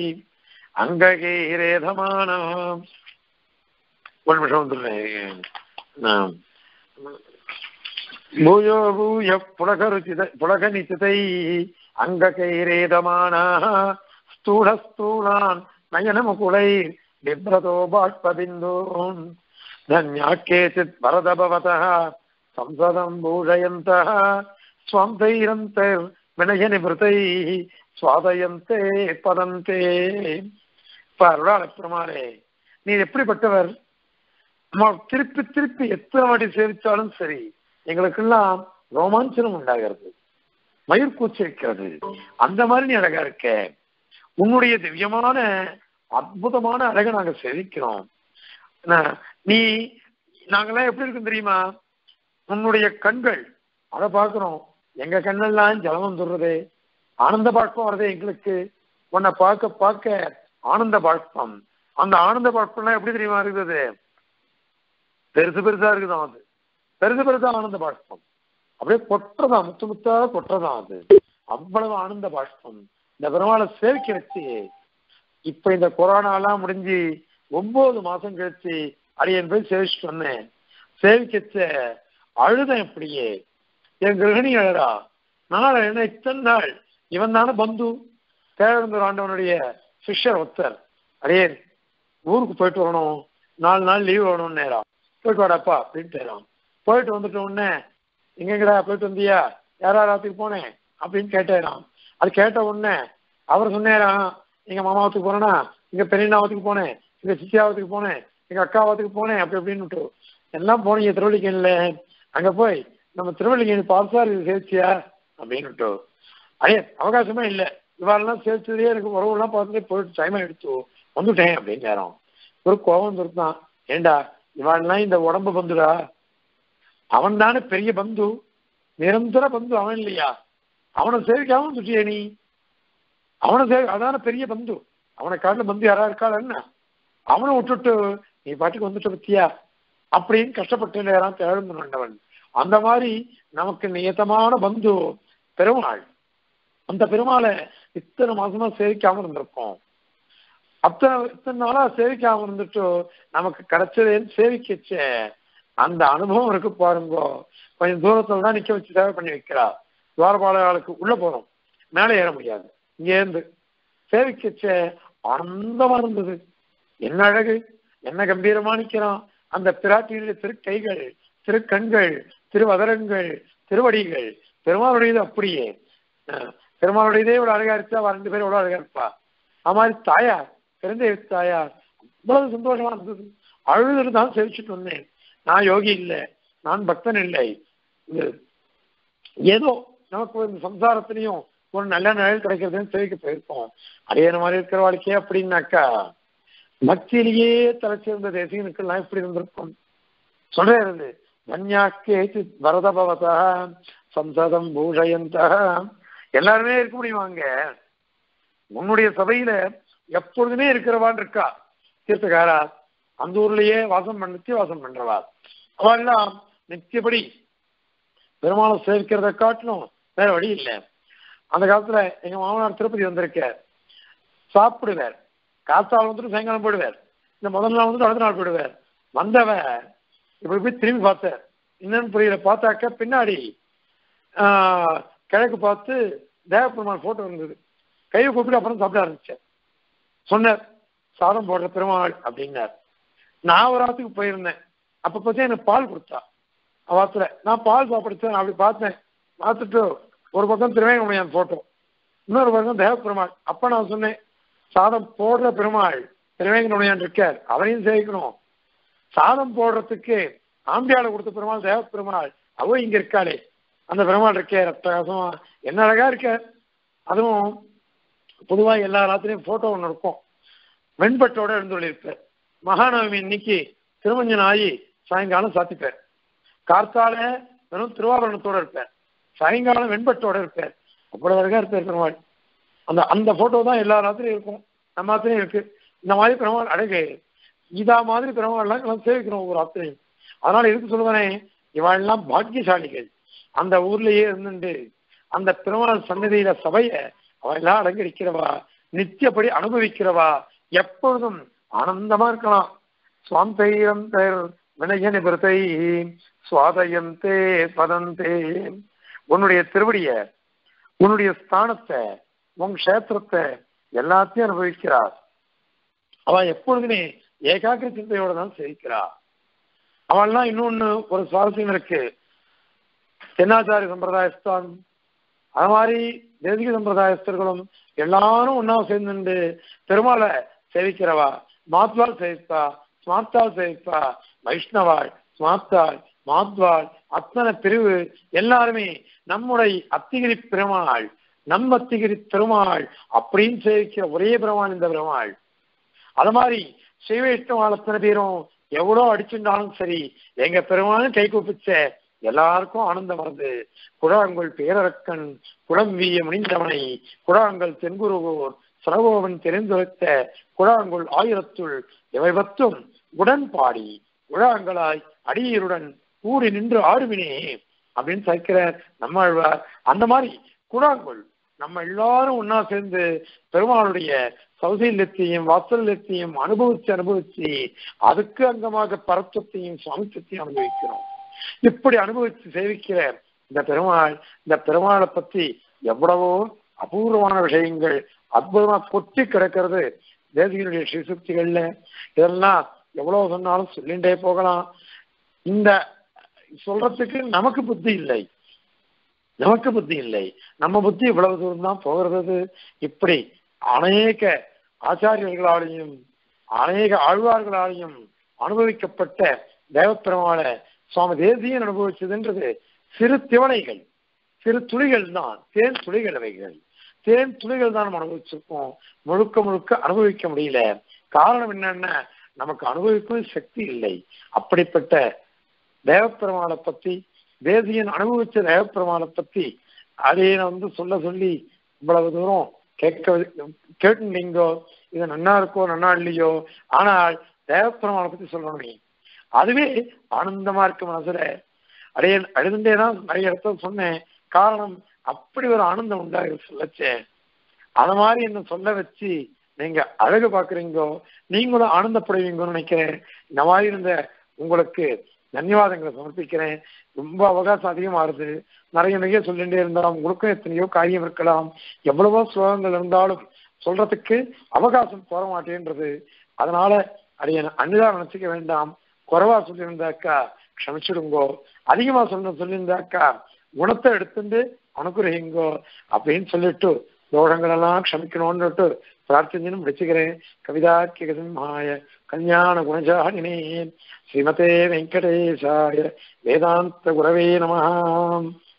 அங்ககேரேதமான ஒரு நிமிஷம் வந்துடுறேன் பூயோ பூய புலகருச்சித புலகனிச்சிதை அங்ககைரேதமான ஸ்தூல ஸ்தூலான் நயனமுகுலை பிப்ரதோ பாட்பபிந்தூன் தன்யாக்கேச்சித் பரதபவதः संसदं பூஷயந்தः ஸ்வந்தைரந்தர் வினய நிபுத்தைः சுவாதயந்தே பதந்தே இப்ப அருளாள பெருமாளே நீ எப்படிப்பட்டவர் நம்ம திருப்பி திருப்பி எத்தனை வாட்டி சேவிச்சாலும் சரி எங்களுக்கெல்லாம் ரோமாஞ்சனம் உண்டாகிறது மயிர் கூச்சிருக்கிறது அந்த மாதிரி நீ அழகா இருக்க உன்னுடைய திவ்யமான அற்புதமான அழகை நாங்க சேவிக்கிறோம் நீ நாங்கெல்லாம் எப்படி இருக்கும் தெரியுமா உன்னுடைய கண்கள் அதை பார்க்கிறோம் எங்க கண்ணெல்லாம் ஜலம் வந்துடுறது ஆனந்த பாஷ்பம் வருது எங்களுக்கு உன்னை பார்க்க பார்க்க ஆனந்த பாஷ்பம் அந்த ஆனந்த பாஷ்பம்லாம் எப்படி தெரியுமா இருக்குது பெருசு பெருசா இருக்குதான் அது பெருசு பெருசா ஆனந்த பாஷ்பம் அப்படியே கொட்டுறதான் முத்து முத்தா கொட்டுறதான் அது அவ்வளவு ஆனந்த பாஷ்பம் இந்த பெருமாளை சேவிக்க வச்சு இப்ப இந்த கொரோனா எல்லாம் முடிஞ்சு ஒன்பது மாசம் கழிச்சு அடியன் போய் சேவிச்சுட்டு வந்தேன் சேவிக்கச்ச அழுதம் எப்படியே என் கிரகணி அழறா நாளை என்ன இத்தனை நாள் இவன் தானே பந்து தேவந்தூர் ஆண்டவனுடைய சிஷ்யர் ஒருத்தர் அடே ஊருக்கு போயிட்டு வரணும் நாலு நாள் லீவ் வேணும் நேரம் போயிட்டு வாடாப்பா அப்படின்னு தரோம் போயிட்டு வந்துட்ட உடனே எங்கெங்கடா போயிட்டு வந்தியா யாரா ராத்துக்கு போனேன் அப்படின்னு கேட்டேராம் அது கேட்ட உடனே அவர் சொன்னேராம் எங்க மாமாவத்துக்கு போனேனா எங்க பெரியண்ணாவத்துக்கு போனேன் எங்க சித்தியாவத்துக்கு போனேன் எங்க அக்காவத்துக்கு போனேன் அப்படி அப்படின்னு எல்லாம் போனீங்க திருவள்ளிக்கேணில அங்க போய் நம்ம திருவள்ளிக்கேணி பால்சார் இது சேர்த்தியா அப்படின்னு ஐயா அவகாசமே இல்லை இவாளெல்லாம் சேர்த்ததே எனக்கு உறவுலாம் பார்த்துட்டு போயிட்டு டைம் எடுத்து வந்துட்டேன் அப்படின்னு நேரம் ஒரு கோபம் இருந்தான் ஏண்டா இவாளெல்லாம் இந்த உடம்பு பந்துடா அவன் தானே பெரிய பந்து நிரந்தர பந்து அவன் இல்லையா அவனை சேவிக்காம வந்துட்டியே நீ அவனை சேவி அதான பெரிய பந்து அவனை காட்டில பந்து யாரா இருக்காள் என்ன அவனை விட்டுட்டு நீ பாட்டுக்கு வந்துட்ட பத்தியா அப்படின்னு கஷ்டப்பட்டு நேரம் தேழ்ந்து கொண்டவன் அந்த மாதிரி நமக்கு நியத்தமான பந்து பெருமாள் அந்த பெருமாளை இத்தனை மாசமா சேவிக்காம இருந்திருக்கோம் அத்தனை இத்தனை நாளா சேவிக்காம இருந்துட்டு நமக்கு கிடைச்சதேன்னு சேவிக்கச்ச அந்த அனுபவம் இருக்கு பாருங்க கொஞ்சம் தூரத்துல தான் நிக்க வச்சு சேவை பண்ணி வைக்கிறா துவாரபாளையாளுக்கு உள்ள போறோம் மேலே ஏற முடியாது இங்க இருந்து சேவிக்கச்ச ஆனந்தமா இருந்தது என்ன அழகு என்ன கம்பீரமா நிக்கிறான் அந்த பிராட்டியுடைய திருக்கைகள் திருக்கண்கள் திருவதரங்கள் திருவடிகள் பெருமாளுடையது அப்படியே பெருமாளுடையதே இவ்வளவு அழகா இருச்சா அவ ரெண்டு பேரும் எவ்வளவு அழகா இருப்பா அது மாதிரி தாயார் பிறந்த தாயார் இவ்வளவு சந்தோஷமா இருந்தது அழுதுட்டு தான் சேவிச்சுட்டு வந்தேன் நான் யோகி இல்லை நான் பக்தன் இல்லை ஏதோ நமக்கு இந்த சம்சாரத்திலையும் ஒரு நல்ல நிழல் கிடைக்கிறதுன்னு சேவிக்க போயிருக்கோம் அதே மாதிரி இருக்கிற வாழ்க்கையே அப்படின்னாக்கா பக்தியிலேயே தலைச்சிருந்த தேசிகனுக்கெல்லாம் எப்படி இருந்திருக்கும் சொல்றது தன்யாக்கே வரத பவதா சம்சதம் பூஷயந்த எல்லாருமே இருக்க முடியுமாங்க உன்னுடைய சபையில எப்பொழுதுமே இருக்கிறவான் இருக்கா தீர்த்தகாரா அந்த ஊர்லயே வாசம் பண்ணி வாசம் பண்றவா அவெல்லாம் நித்தியபடி பெருமாளை சேர்க்கிறத காட்டிலும் வேற வழி இல்லை அந்த காலத்துல எங்க மாமனார் திருப்பதி வந்திருக்கார் சாப்பிடுவார் காத்தால் வந்துட்டு சாயங்காலம் போயிடுவார் இந்த முதல் நாள் வந்துட்டு அடுத்த நாள் போயிடுவார் வந்தவன் இப்படி போய் திரும்பி பார்த்தார் என்னன்னு புரியல பார்த்தாக்க பின்னாடி கிழக்கு பார்த்து தேவப்பெருமாள் போட்டோ இருந்தது கையை கூப்பிட்டு அப்புறம் சாப்பிட ஆரம்பிச்சேன் சொன்னார் சாதம் போடுற பெருமாள் அப்படின்னார் நான் ஒரு ஆத்துக்கு போயிருந்தேன் அப்ப பார்த்தா எனக்கு பால் கொடுத்தா அவாத்துல நான் பால் சாப்பிடுச்சேன் அப்படி பார்த்தேன் பார்த்துட்டு ஒரு பக்கம் திருவேங்கமுடியான் போட்டோ இன்னொரு பக்கம் தேவப்பெருமாள் அப்ப நான் சொன்னேன் சாதம் போடுற பெருமாள் திருவேங்கனுடையான் இருக்கார் அவரையும் சேர்க்கணும் சாதம் போடுறதுக்கு ஆம்பியால கொடுத்த பெருமாள் தேவ பெருமாள் அவ இங்க இருக்காளே அந்த பெருமாள் இருக்கே ரத்தகாசமா என்ன அழகா இருக்க அதுவும் பொதுவா எல்லா ராத்திரியும் போட்டோ ஒன்று இருக்கும் வெண்பட்டோட எழுந்துள்ளிருப்பார் மகாநவமி இன்னைக்கு திருமஞ்சன் ஆகி சாயங்காலம் சாத்திப்பார் கார்த்தால வெறும் திருவாபரணத்தோட இருப்பார் சாயங்காலம் வெண்பட்டோட இருப்பார் அவ்வளவு அழகா இருப்பார் பெருமாள் அந்த அந்த போட்டோ தான் எல்லா ராத்திரியும் இருக்கும் நம்ம ராத்திரியும் இருக்கு இந்த மாதிரி பெருமாள் அழகு இதா மாதிரி பெருமாள்லாம் எல்லாம் சேவிக்கிறோம் ஒவ்வொரு ராத்திரியும் அதனால எதுக்கு சொல்லுவானே இவாள்லாம் பாக்கியசாலிகள் அந்த ஊர்லயே இருந்துட்டு அந்த பெருமாள் சன்னதியில சபைய அவெல்லாம் அலங்கரிக்கிறவா நித்தியப்படி அனுபவிக்கிறவா எப்பொழுதும் ஆனந்தமா இருக்கலாம் சுவாந்தைரம் தர் வினய நிபுரத்தை சுவாதயந்தே பதந்தே உன்னுடைய திருவடிய உன்னுடைய ஸ்தானத்தை உன் கஷேத்திரத்தை எல்லாத்தையும் அனுபவிக்கிறார் அவ எப்பொழுதுமே ஏகாகிர சிந்தையோட தான் சேவிக்கிறா அவள்லாம் இன்னொன்னு ஒரு சுவாரஸ்யம் இருக்கு தென்னாச்சாரி சம்பிரதாயஸ்தான் அது மாதிரி தேசிக சம்பிரதாயஸ்தர்களும் எல்லாரும் ஒன்னா சேர்ந்துண்டு பெருமாளை சேவிக்கிறவா மாத்வாள் சேவிப்பா ஸ்மார்த்தாள் சேவிப்பா வைஷ்ணவாள் ஸ்மார்த்தாள் மாத்வாள் அத்தனை பிரிவு எல்லாருமே நம்முடைய அத்திகிரி பெருமாள் நம் அத்திகிரி பெருமாள் அப்படின்னு சேவிக்கிற ஒரே பெருமாள் இந்த பெருமாள் அது மாதிரி சைவ இஷ்டவாள் அத்தனை பேரும் எவ்வளோ அடிச்சுட்டாலும் சரி எங்க பெருமாளும் கை கூப்பிச்ச எல்லாருக்கும் ஆனந்தம் வருது குழாங்கல் பேரரக்கன் குளம்பிய முனிந்தவனை குழாங்கல் தென்குருகோர் சரகோவன் தெரிந்துரைத்த குழாங்குள் ஆயிரத்துள் இவை பத்தும் உடன்பாடி குழாங்களாய் அடியருடன் கூடி நின்று ஆடுவினே அப்படின்னு சைக்கிறார் நம்மாழ்வார் அந்த மாதிரி குழாங்குள் நம்ம எல்லாரும் ஒன்னா சேர்ந்து பெருமாளுடைய சௌசல்யத்தையும் வாத்சல்யத்தையும் அனுபவிச்சு அனுபவிச்சு அதுக்கு அங்கமாக பரத்துவத்தையும் சுவாமித்துவத்தையும் அனுபவிக்கிறோம் இப்படி அனுபவிச்சு சேவிக்கிற இந்த பெருமாள் இந்த பெருமாளை பத்தி எவ்வளவோ அபூர்வமான விஷயங்கள் அற்புதமா கொட்டி கிடக்கிறது தேசிகனுடைய ஸ்ரீசுக்திகள்ல இதெல்லாம் எவ்வளவு சொன்னாலும் சொல்லிண்டே போகலாம் இந்த சொல்றதுக்கு நமக்கு புத்தி இல்லை நமக்கு புத்தி இல்லை நம்ம புத்தி இவ்வளவு தூரம் தான் போகிறது இப்படி அநேக ஆச்சாரியர்களாலையும் அநேக ஆழ்வார்களாலையும் அனுபவிக்கப்பட்ட தேவப்பெருமாள சுவாமி தேசியன் அனுபவிச்சதுன்றது சிறு திவனைகள் சிறு துளிகள் தான் தேன் துளிகள் அவைகள் தேன் துளிகள் தான் நம்ம அனுபவிச்சிருக்கோம் முழுக்க முழுக்க அனுபவிக்க முடியல காரணம் என்னன்னா நமக்கு அனுபவிக்கும் சக்தி இல்லை அப்படிப்பட்ட தேவப்பெருமாளை பத்தி தேசியன் அனுபவிச்ச தேவப்பெருமாளை பத்தி அதையே நான் வந்து சொல்ல சொல்லி இவ்வளவு தூரம் கேட்க கேட்டுட்டீங்கோ இது நன்னா இருக்கோ நன்னா இல்லையோ ஆனால் தேவப்பெருமாளை பத்தி சொல்லணுமே அதுவே ஆனந்தமா இருக்கு மனசுல அடைய அழுதுண்டே தான் நிறைய இடத்துல சொன்னேன் காரணம் அப்படி ஒரு ஆனந்தம் உண்டாக சொல்லச்சே அத மாதிரி என்ன சொல்ல வச்சு நீங்க அழகு பாக்குறீங்கோ நீங்களும் ஆனந்தப்படுவீங்கன்னு நினைக்கிறேன் இந்த மாதிரி இருந்த உங்களுக்கு தன்யவாதங்களை சமர்ப்பிக்கிறேன் ரொம்ப அவகாசம் அதிகமாகுது நிறைய நிறைய சொல்லிட்டே இருந்தாலும் உங்களுக்கும் எத்தனையோ காரியம் இருக்கலாம் எவ்வளவோ ஸ்லோகங்கள் இருந்தாலும் சொல்றதுக்கு அவகாசம் போற மாட்டேன்றது அதனால அடைய அன்னிதான் நினைச்சுக்க வேண்டாம் குறைவா சொல்லியிருந்தாக்கா க்ஷமிச்சிடுங்கோ அதிகமா சொல்ல சொல்லியிருந்தாக்கா குணத்தை எடுத்துட்டு அனுகிரகிங்கோ அப்படின்னு சொல்லிட்டு தோஷங்கள் எல்லாம் க்ஷமிக்கணும்னுட்டு பிரார்த்தனையும் முடிச்சுக்கிறேன் கவிதா கிகசிம்ஹாய கல்யாண குணஜானினே ஸ்ரீமதே வெங்கடேஷாய வேதாந்த குரவே நமஹாம்